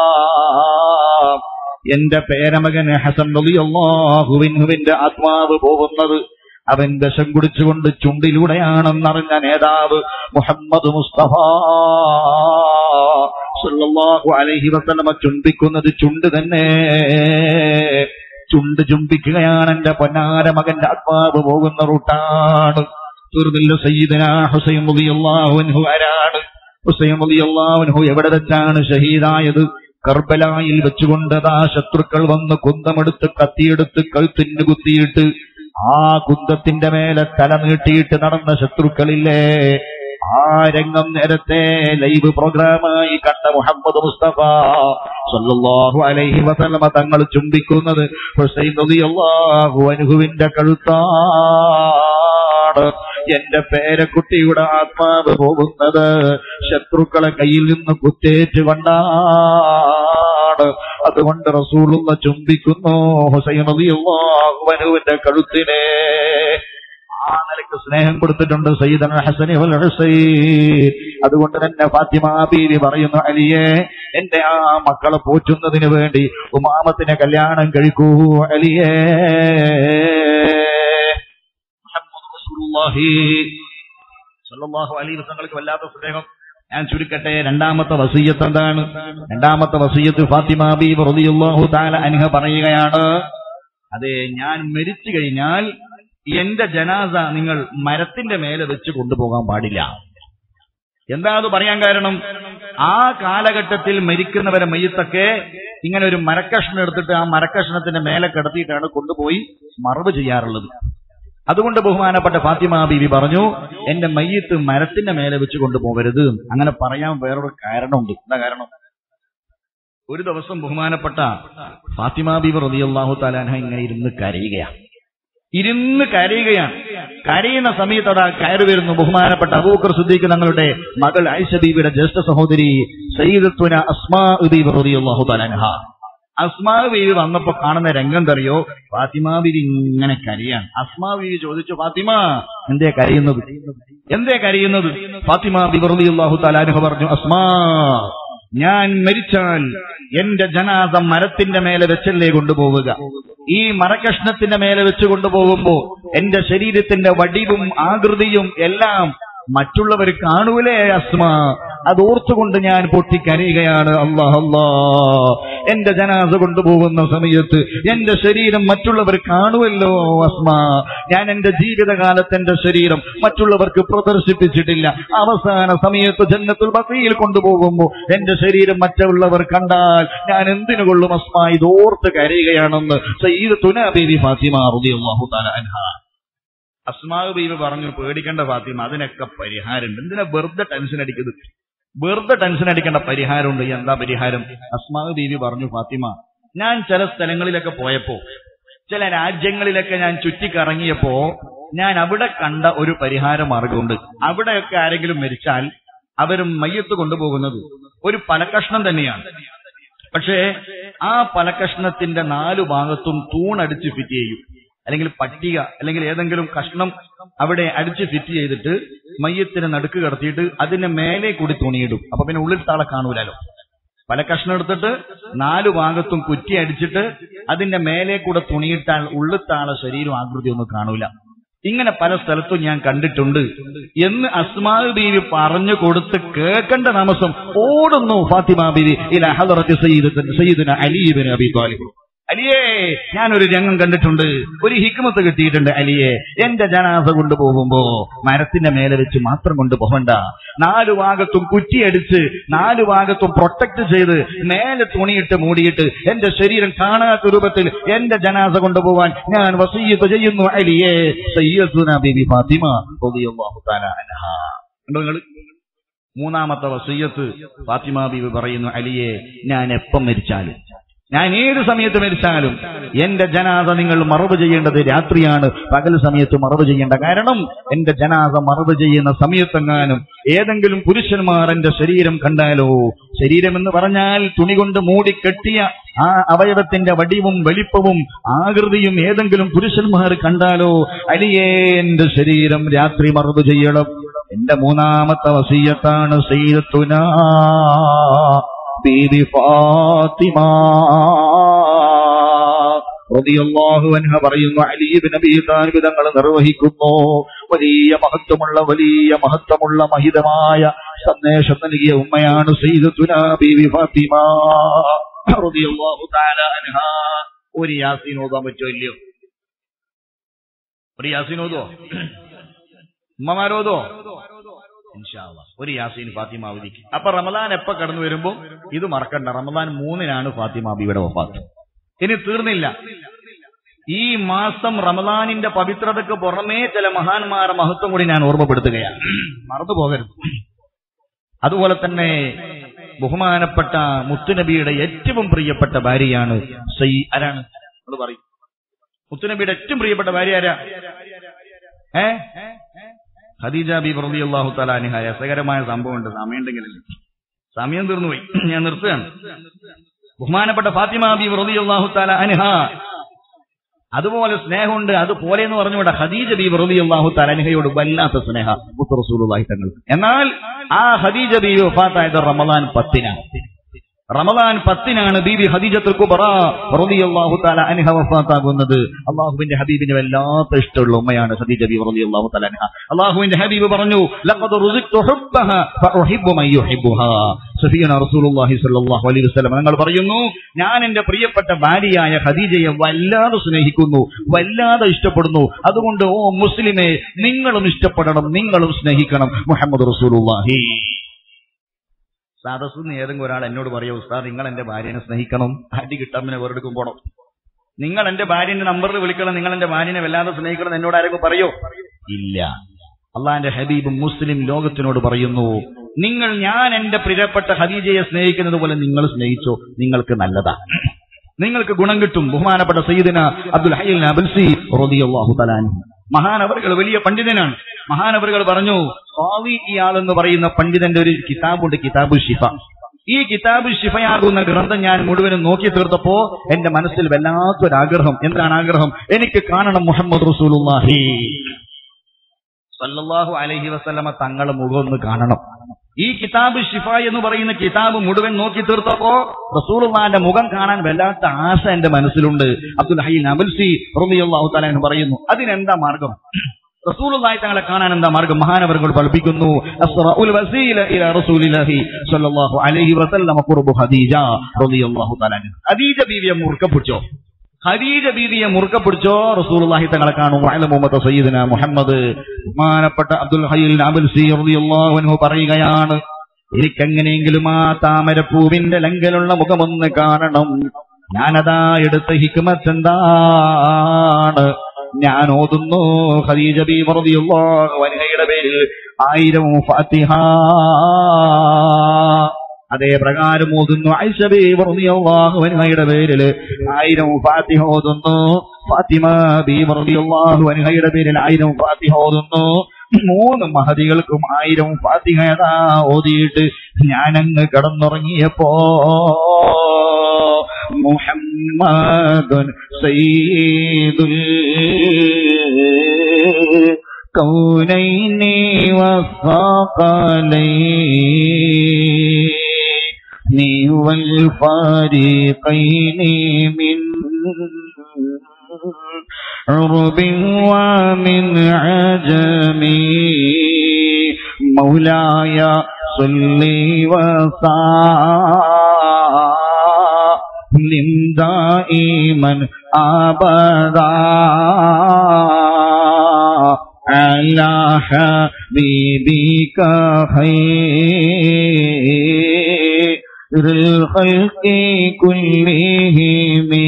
എന്റെ പേരമകൻ ഹസൻ റളിയല്ലാഹുവിൻഹുവിന്റെ ആത്മാവ് പോകുന്നത് അവൻ വിഷം കുടിച്ചുകൊണ്ട് ചുണ്ടിലൂടെയാണെന്നറിഞ്ഞ നേതാവ് മുഹമ്മദ് മുസ്തഫ സല്ലല്ലാഹു അലൈഹി വസല്ലമ ചുംബിക്കുന്നത് ചുണ്ട് തന്നെ ചുണ്ട് ചുംബിക്കുകയാണ് എന്റെ പൊന്നാര മകന്റെ ആത്മാവ് പോകുന്ന റൂട്ടാണ് തീർന്നില്ല സയ്യിദന ഹുസൈൻ റളിയല്ലാഹു അൻഹു ആരാണ് ഹുസൈൻ റളിയല്ലാഹു അൻഹു എവിടെ വെച്ചാണ് ഷഹീദായത് കർബലായിൽ വെച്ചുകൊണ്ട് ആ ശത്രുക്കൾ വന്ന് കുന്തമെടുത്ത് കത്തിയെടുത്ത് കഴുത്തിന് കുത്തിയിട്ട് ആ കുന്തത്തിന്റെ മേലെ തല നീട്ടിയിട്ട് നടന്ന ശത്രുക്കളില്ലേ ആ രംഗം നേരത്തെ ലൈവ് പ്രോഗ്രാമായി കണ്ട മുഹമ്മദ് മുസ്തഫ സല്ലല്ലാഹു അലൈഹി വസല്ലമ തങ്ങൾ ചുംബിക്കുന്നത് ഹുസൈൻ റളിയല്ലാഹു അൻഹുവിന്റെ കഴുത്താണ് എന്റെ പേരക്കുട്ടിയുടെ ആത്മാവ് പോകുന്നത് ശത്രുക്കളെ കയ്യിൽ നിന്ന് കുത്തേറ്റ് കൊണ്ടാണ് അതുകൊണ്ട് റസൂലുള്ള ചുംബിക്കുന്നു ഹുസൈൻ റളിയല്ലാഹു അൻഹുവിന്റെ കഴുത്തിനെ ആ നിലക്ക് സ്നേഹം കൊടുത്തിട്ടുണ്ട് സയ്യിദന ഹസനി വൽ ഹുസൈൻ അതുകൊണ്ട് തന്നെ ഫാത്തിമ ബീവി പറയുന്നു അലിയെ എന്റെ ആ മക്കളെ പോറ്റുന്നതിന് വേണ്ടി ഉമാമത്തിനെ കല്യാണം കഴിക്കൂ അലിയേ മുഹമ്മദ് റസൂലുള്ളാഹി സല്ലല്ലാഹു അലൈഹി വസല്ലമക്ക് വല്ലാത്ത സ്നേഹം ഞാൻ ചുരുക്കട്ടെ രണ്ടാമത്തെ വസീയത്ത് എന്താണ് രണ്ടാമത്തെ വസീയത്ത് ഫാത്തിമ ബീവി റളിയല്ലാഹു തആല അൻഹ പറയുകയാണ് അതെ ഞാൻ മരിച്ചു കഴിഞ്ഞാൽ എന്റെ ജനാസ നിങ്ങൾ മരത്തിന്റെ മേലെ വെച്ച് കൊണ്ടുപോകാൻ പാടില്ല എന്താ അത് പറയാൻ കാരണം ആ കാലഘട്ടത്തിൽ മരിക്കുന്നവരെ മയ്യത്തൊക്കെ ഇങ്ങനെ ഒരു മരക്കഷ്ണം എടുത്തിട്ട് ആ മരക്കഷ്ണത്തിന്റെ മേലെ കിടത്തിയിട്ടാണ് കൊണ്ടുപോയി മറവ് ചെയ്യാറുള്ളത് അതുകൊണ്ട് ബഹുമാനപ്പെട്ട ഫാത്തിമ ബീവി പറഞ്ഞു എന്റെ മയ്യത്ത് മരത്തിന്റെ മേലെ വെച്ച് കൊണ്ടുപോകരുത് അങ്ങനെ പറയാൻ വേറൊരു കാരണമുണ്ട് എന്താ കാരണം ഒരു ദിവസം ബഹുമാനപ്പെട്ട ഫാത്തിമ ബീവി റളിയല്ലാഹു തആല ഇങ്ങനെ ഇരുന്ന് കരയുകയാണ് ഇരുന്ന് കരയുകയാണ് കരയുന്ന സമയത്ത് അതാ കയറി വരുന്നു ബഹുമാനപ്പെട്ട അബൂക്കർ സുദ്ദീഖ് തങ്ങളുടെ മകൾ ആയിഷ ബീവിയുടെ ജ്യേഷ്ഠ സഹോദരി സയ്യിദത്തുന അസ്മാ ബീവി റളിയല്ലാഹു തആല അസ്മാ ബീവി വന്നപ്പോ കാണുന്ന രംഗം കറിയോ ഫാത്തിമ ബീവി ഇങ്ങനെ കരയാണ് അസ്മാ ബീവി ചോദിച്ചു ഫാത്തിമ എന്തേ കരയുന്നത് എന്തേ കരയുന്നത് ഫാത്തിമ ബീവി റളിയല്ലാഹു തആല പറഞ്ഞു അസ്മാ ഞാൻ മരിച്ചാൽ എന്റെ ജനാദ മരത്തിന്റെ മേലെ വെച്ചല്ലേ കൊണ്ടുപോവുക ഈ മരകഷ്ണത്തിന്റെ മേലെ വെച്ച് കൊണ്ടുപോകുമ്പോ എന്റെ ശരീരത്തിന്റെ വടിവും ആകൃതിയും എല്ലാം മറ്റുള്ളവർ കാണൂലേ അസ്മ അത് ഓർത്തുകൊണ്ട് ഞാൻ പൊട്ടിക്കരയുകയാണ് അള്ളാഹ് അല്ലാ എന്റെ ജനാസ കൊണ്ടുപോകുന്ന സമയത്ത് എന്റെ ശരീരം മറ്റുള്ളവർ കാണുമല്ലോ അസ്മ ഞാൻ എന്റെ ജീവിതകാലത്ത് എന്റെ ശരീരം മറ്റുള്ളവർക്ക് പ്രദർശിപ്പിച്ചിട്ടില്ല അവസാന സമയത്ത് ജന്നത്തുൽ ബസയിൽ കൊണ്ടുപോകുമ്പോ എന്റെ ശരീരം മറ്റുള്ളവർ കണ്ടാൽ ഞാൻ എന്തിനു കൊള്ളും അസ്മ ഇതോർത്ത് കരയുകയാണെന്ന് സയ്യിദ് തുന ബീവി ഫാത്തിമ റളിയല്ലാഹു തആല അൻഹ അസ്മാവ് ബീവി പറഞ്ഞു പേടിക്കേണ്ട ഫാത്തിമ അതിനൊക്കെ പരിഹാരമുണ്ട് എന്തിനാ വെറുതെ ടെൻഷൻ അടിക്കുന്നത് വെറുതെ ടെൻഷൻ അടിക്കേണ്ട പരിഹാരമുണ്ട് എന്താ പരിഹാരം അസ്മാവ് ബീവി പറഞ്ഞു ഫാത്തിമ ഞാൻ ചില സ്ഥലങ്ങളിലൊക്കെ പോയപ്പോ ചില രാജ്യങ്ങളിലൊക്കെ ഞാൻ ചുറ്റിക്കറങ്ങിയപ്പോ ഞാൻ അവിടെ കണ്ട ഒരു പരിഹാര മാർഗമുണ്ട് അവിടെയൊക്കെ ആരെങ്കിലും മരിച്ചാൽ അവർ മയ്യത്ത് കൊണ്ടുപോകുന്നത് ഒരു പലകഷ്ണം തന്നെയാണ് പക്ഷേ ആ പലകഷ്ണത്തിന്റെ നാലു ഭാഗത്തും തൂണടിച്ച് ഫിറ്റ് ചെയ്യും അല്ലെങ്കിൽ പട്ടിക അല്ലെങ്കിൽ ഏതെങ്കിലും കഷ്ണം അവിടെ അടിച്ച് ഫിറ്റ് ചെയ്തിട്ട് മയ്യത്തിന് നടുക്ക് കടത്തിയിട്ട് അതിന്റെ മേലെ കൂടി തുണിയിടും അപ്പൊ പിന്നെ ഉള്ളിൽ താളെ കാണൂലല്ലോ പല കഷ്ണം എടുത്തിട്ട് നാലു ഭാഗത്തും കുറ്റി അടിച്ചിട്ട് അതിന്റെ മേലെ കൂടെ തുണിയിട്ടാൽ ഉള്ളിത്താളെ ശരീരം ആകൃതി ഒന്നും കാണൂല ഇങ്ങനെ പല സ്ഥലത്തും ഞാൻ കണ്ടിട്ടുണ്ട് എന്ന് അസ്മാ ബീവി പറഞ്ഞു കൊടുത്ത് കേൾക്കേണ്ട താമസം ഓടുന്നു ഫാത്തിമ ബീവി ഇല ഹദറത്ത് സയ്യിദത്തിന് സയ്യിദുന അലീബിന് അബി താലിബ് അലിയേ ഞാനൊരു രംഗം കണ്ടിട്ടുണ്ട് ഒരു ഹിക്മത്ത് കിട്ടിയിട്ടുണ്ട് അലിയെ എന്റെ ജനാസ കൊണ്ടുപോകുമ്പോ മരത്തിന്റെ മേലെ വെച്ച് മാത്രം കൊണ്ടുപോകണ്ട നാലു ഭാഗത്തും കുറ്റിയടിച്ച് നാലു ഭാഗത്തും പ്രൊട്ടക്ട് ചെയ്ത് മേലെ തുണിയിട്ട് മൂടിയിട്ട് എന്റെ ശരീരം കാണാത്ത രൂപത്തിൽ എന്റെ ജനാസ കൊണ്ടുപോകാൻ ഞാൻ വസീയത്ത് ചെയ്യുന്നു അലിയെ സയ്യദ്ദുന ബിബി ഫാത്തിമ റളിയല്ലാഹു തആല അൻഹ കണ്ടോ നിങ്ങള് മൂന്നാമത്തെ വസീയത്ത് ഫാത്തിമ ബീബി പറയുന്നു അലിയെ ഞാൻ എപ്പം മരിച്ചാലും ഞാൻ ഏത് സമയത്ത് മരിച്ചാലും എന്റെ ജനാസ നിങ്ങൾ മറവ് ചെയ്യേണ്ടത് രാത്രിയാണ് പകൽ സമയത്ത് മറവ് ചെയ്യേണ്ട കാരണം എന്റെ ജനാസ മറവ് ചെയ്യുന്ന സമയത്തെങ്ങാനും ഏതെങ്കിലും പുരുഷന്മാർ എന്റെ ശരീരം കണ്ടാലോ ശരീരം എന്ന് പറഞ്ഞാൽ തുണി കൊണ്ട് മൂടി കെട്ടിയ ആ അവയവത്തിന്റെ വടിവും വലിപ്പവും ആകൃതിയും ഏതെങ്കിലും പുരുഷന്മാർ കണ്ടാലോ അലിയേ എന്റെ ശരീരം രാത്രി മറവ് ചെയ്യണം എന്റെ മൂന്നാമത്തെ വസീയത്താണ് സീരത്തുനാ ബീബി ഫാത്തിമ റളിയല്ലാഹു അൻഹ പറയുന്നു അലി ഇബ്നു അബീ താലിബ് തങ്ങൾ നിർവഹിക്കുന്നു വലിയ മഹത്വമുള്ള വലിയ മഹത്വമുള്ള മഹിതമായ സന്ദേശം നൽകിയ ഉമ്മയാണ് സയ്യിദത്തുനാ ബീവി ഫാത്തിമ റളിയല്ലാഹു തആല അൻഹാ ഒരു യാസീൻ ഓതാൻ പറ്റുമോ ഇല്ലയോ ഒരു യാസീൻ ഓതോ ഉമ്മമാരോതോ ഇൻഷാ അല്ലാ. ഒരു യാസീൻ ഫാത്തിമ അവധിക്ക് അപ്പൊ റമദാൻ എപ്പ കടന്നു വരുമ്പോ ഇത് മറക്കണ്ട റമദാൻ മൂന്നിനാണ് ഫാത്തിമ ബിയുടെ വഫാത്ത് ഇനി തീർന്നില്ല ഈ മാസം റമദാനിന്റെ പവിത്രതയ്ക്ക് പുറമേ ചില മഹാന്മാരുടെ മഹത്വം കൂടി ഞാൻ ഓർമ്മപ്പെടുത്തുകയാണ് മറന്നു പോകരുത് അതുപോലെ തന്നെ ബഹുമാനപ്പെട്ട മുത്തുനബിയുടെ ഏറ്റവും പ്രിയപ്പെട്ട ഭാര്യയാണ് സൈ ആരാണ് അത് പറയും മുത്തുനബിയുടെ ഏറ്റവും പ്രിയപ്പെട്ട ഭാര്യ ആരാ ഏ ഖദീജ ബി റളിയല്ലാഹു തആല അൻഹ രസകരമായ സംഭവമുണ്ട് സമയമുണ്ടെങ്കിലല്ലേ സമയം തീർന്നുപോയി ഞാൻ നിർത്തുകയാണ് ബഹുമാനപ്പെട്ട ഫാത്തിമ ബി റളിയല്ലാഹു തആല അൻഹ അതുപോലെ സ്നേഹമുണ്ട് അതുപോലെ എന്ന് പറഞ്ഞുകൂടെ ഖദീജ ബി റളിയല്ലാഹു തആല അൻഹയോട് വല്ലാത്ത സ്നേഹ മുത്ത് റസൂലുള്ളാഹി തങ്ങൾക്ക് എന്നാൽ ആ ഖദീജ ബി വഫാത്തായത് റമദാൻ പത്തിനാണ് റമദാൻ പത്തിനാണ് ബീബി ഹദീജത്തുൽ കുബറ റളിയല്ലാഹു തആല അൻഹ വഫാത്താകുന്നത് അള്ളാഹുവിന്റെ ഹബീബിന് വല്ലാത്ത ഇഷ്ടമുള്ള ഉമ്മയാണ് ഖദീജ ബി റളിയല്ലാഹു തആല അൻഹ അള്ളാഹുവിന്റെ ഹബീബ് പറഞ്ഞു ലഖദ് റുസിഖ്തു ഹുബ്ബഹ ഫഉഹിബ്ബു മൻ യുഹിബ്ബുഹാ സഫിയന റസൂലുള്ളാഹി സ്വല്ലല്ലാഹു അലൈഹി വസല്ലം നിങ്ങൾ പറയുന്നു ഞാൻ എന്റെ പ്രിയപ്പെട്ട ഭാര്യയായ ഖദീജയെ വല്ലാതെ സ്നേഹിക്കുന്നു വല്ലാതെ ഇഷ്ടപ്പെടുന്നു അതുകൊണ്ട് ഓ മുസ്ലിമേ നിങ്ങളും ഇഷ്ടപ്പെടണം നിങ്ങളും സ്നേഹിക്കണം മുഹമ്മദ് റസൂലുള്ളാഹി സദസ്സിൽ നിന്ന് ഏതെങ്കിലും ഒരാൾ എന്നോട് പറയോ ഉസ്താദ് നിങ്ങൾ എന്റെ ഭാര്യനെ സ്നേഹിക്കണം അടി കിട്ടാൻ പിന്നെ വേറെടുക്കും പോണം നിങ്ങൾ എന്റെ ഭാര്യന്റെ നമ്പറിൽ വിളിക്കണം നിങ്ങൾ എന്റെ ഭാര്യനെ വല്ലാതെ സ്നേഹിക്കണം എന്ന് എന്നോട് ആരെങ്കിലും പറയോ ഇല്ല അള്ളാന്റെ ഹബീബ് മുസ്ലിം ലോകത്തിനോട് പറയുന്നു നിങ്ങൾ ഞാൻ എന്റെ പ്രിയപ്പെട്ട ഹദീജയെ സ്നേഹിക്കുന്നത് പോലെ നിങ്ങൾ സ്നേഹിച്ചോ നിങ്ങൾക്ക് നല്ലതാ നിങ്ങൾക്ക് ഗുണം കിട്ടും ബഹുമാനപ്പെട്ട സയ്യിദിന അബ്ദുൽ ഹയ്യൽ അബൽസി റളിയല്ലാഹു തആല അൻഹു മഹാനവറുകൾ വലിയ പണ്ഡിതനാണ് മഹാനവറുകൾ പറഞ്ഞു സ്വാവി ഇയാൾ എന്ന് പറയുന്ന പണ്ഡിതന്റെ ഒരു കിതാബുണ്ട് കിതാബു ഷിഫ ഈ കിതാബ് ഷിഫയാകുന്ന ഗ്രന്ഥം ഞാൻ മുഴുവനും നോക്കി തീർത്തപ്പോ എന്റെ മനസ്സിൽ വല്ലാത്തൊരാഗ്രഹം എന്താണ് ആഗ്രഹം എനിക്ക് കാണണം മുഹമ്മദ് റസൂലുള്ളാഹി സല്ലല്ലാഹു അലൈഹി വസല്ലമ തങ്ങളെ മുഖം ഒന്ന് കാണണം ഈ കിതാബ് ഷിഫ എന്ന് പറയുന്ന കിതാബ് മുഴുവൻ നോക്കി തീർത്തപ്പോ റസൂലുള്ളാന്റെ മുഖം കാണാൻ വല്ലാത്ത ആശ എന്റെ മനസ്സിലുണ്ട് അബ്ദുൽ ഹയ്യൻ അബൽസി റളിയല്ലാഹു തആല എന്ന് പറയുന്നു അതിനെന്താ മാർഗം റസൂലുള്ളാഹി തങ്ങളെ കാണാൻ എന്താ മാർഗം മഹാനവറുകൾ പഠിപ്പിക്കുന്നു അസ്റഉൽ വസീല ഇലാ റസൂലില്ലാഹി സ്വല്ലല്ലാഹു അലൈഹി വസല്ലമ ഖുർബു ഖദീജ റളിയല്ലാഹു തആല അൻഹ. ഖദീജ ബീവിയെ മുറുക്ക പിടിച്ചോ ഖദീജ ബീവിയെ മുറുക്ക പിടിച്ചോ റസൂലുള്ളാഹി തങ്ങളെ കാണും വഅല മുഹമ്മദ് സയ്യിദന മുഹമ്മദ് ബഹുമാനപ്പെട്ട അബ്ദുൽ ഹയ്യിൽ അബൽസി റളിയല്ലാഹു അൻഹു പറയുകയാണ് എനിക്കെങ്ങനെയെങ്കിലും ആ താമരപ്പൂവിന്റെ ലങ്കലുള്ള മുഖമൊന്ന് കാണണം ഞാനതാ എടുത്ത ഹിക്മത്ത് എന്താണ് ഞാൻ ഓതുന്നു ഖദീജ ബി റളിയല്ലാഹു അൻഹയുടെ പേരിൽ ആയിരം ഫാത്തിഹ അതേ പ്രകാരം ഓതുന്നു ഐഷ ബി റളിയല്ലാഹു അൻഹയുടെ പേരിൽ ആയിരം ഫാത്തിഹ ഓതുന്നു ഫാത്തിമ ബി റളിയല്ലാഹു അൻഹയുടെ പേരിൽ ആയിരം ഫാത്തിഹ ഓതുന്നു മൂന്ന് മഹതികൾക്കും ആയിരം ഫാത്തിഹ ഏതാ ഓതിയിട്ട് ഞാനങ്ങ് കടന്നുറങ്ങിയപ്പോ മുഹമ്മദുൻ സയ്യിദുൽ കൗനൈനി വസ്സഖലൈനി والفريقين من عرب ومن عجم مولاي صل وسلم دائما ابدا على حبيبك خير الخلق كلهم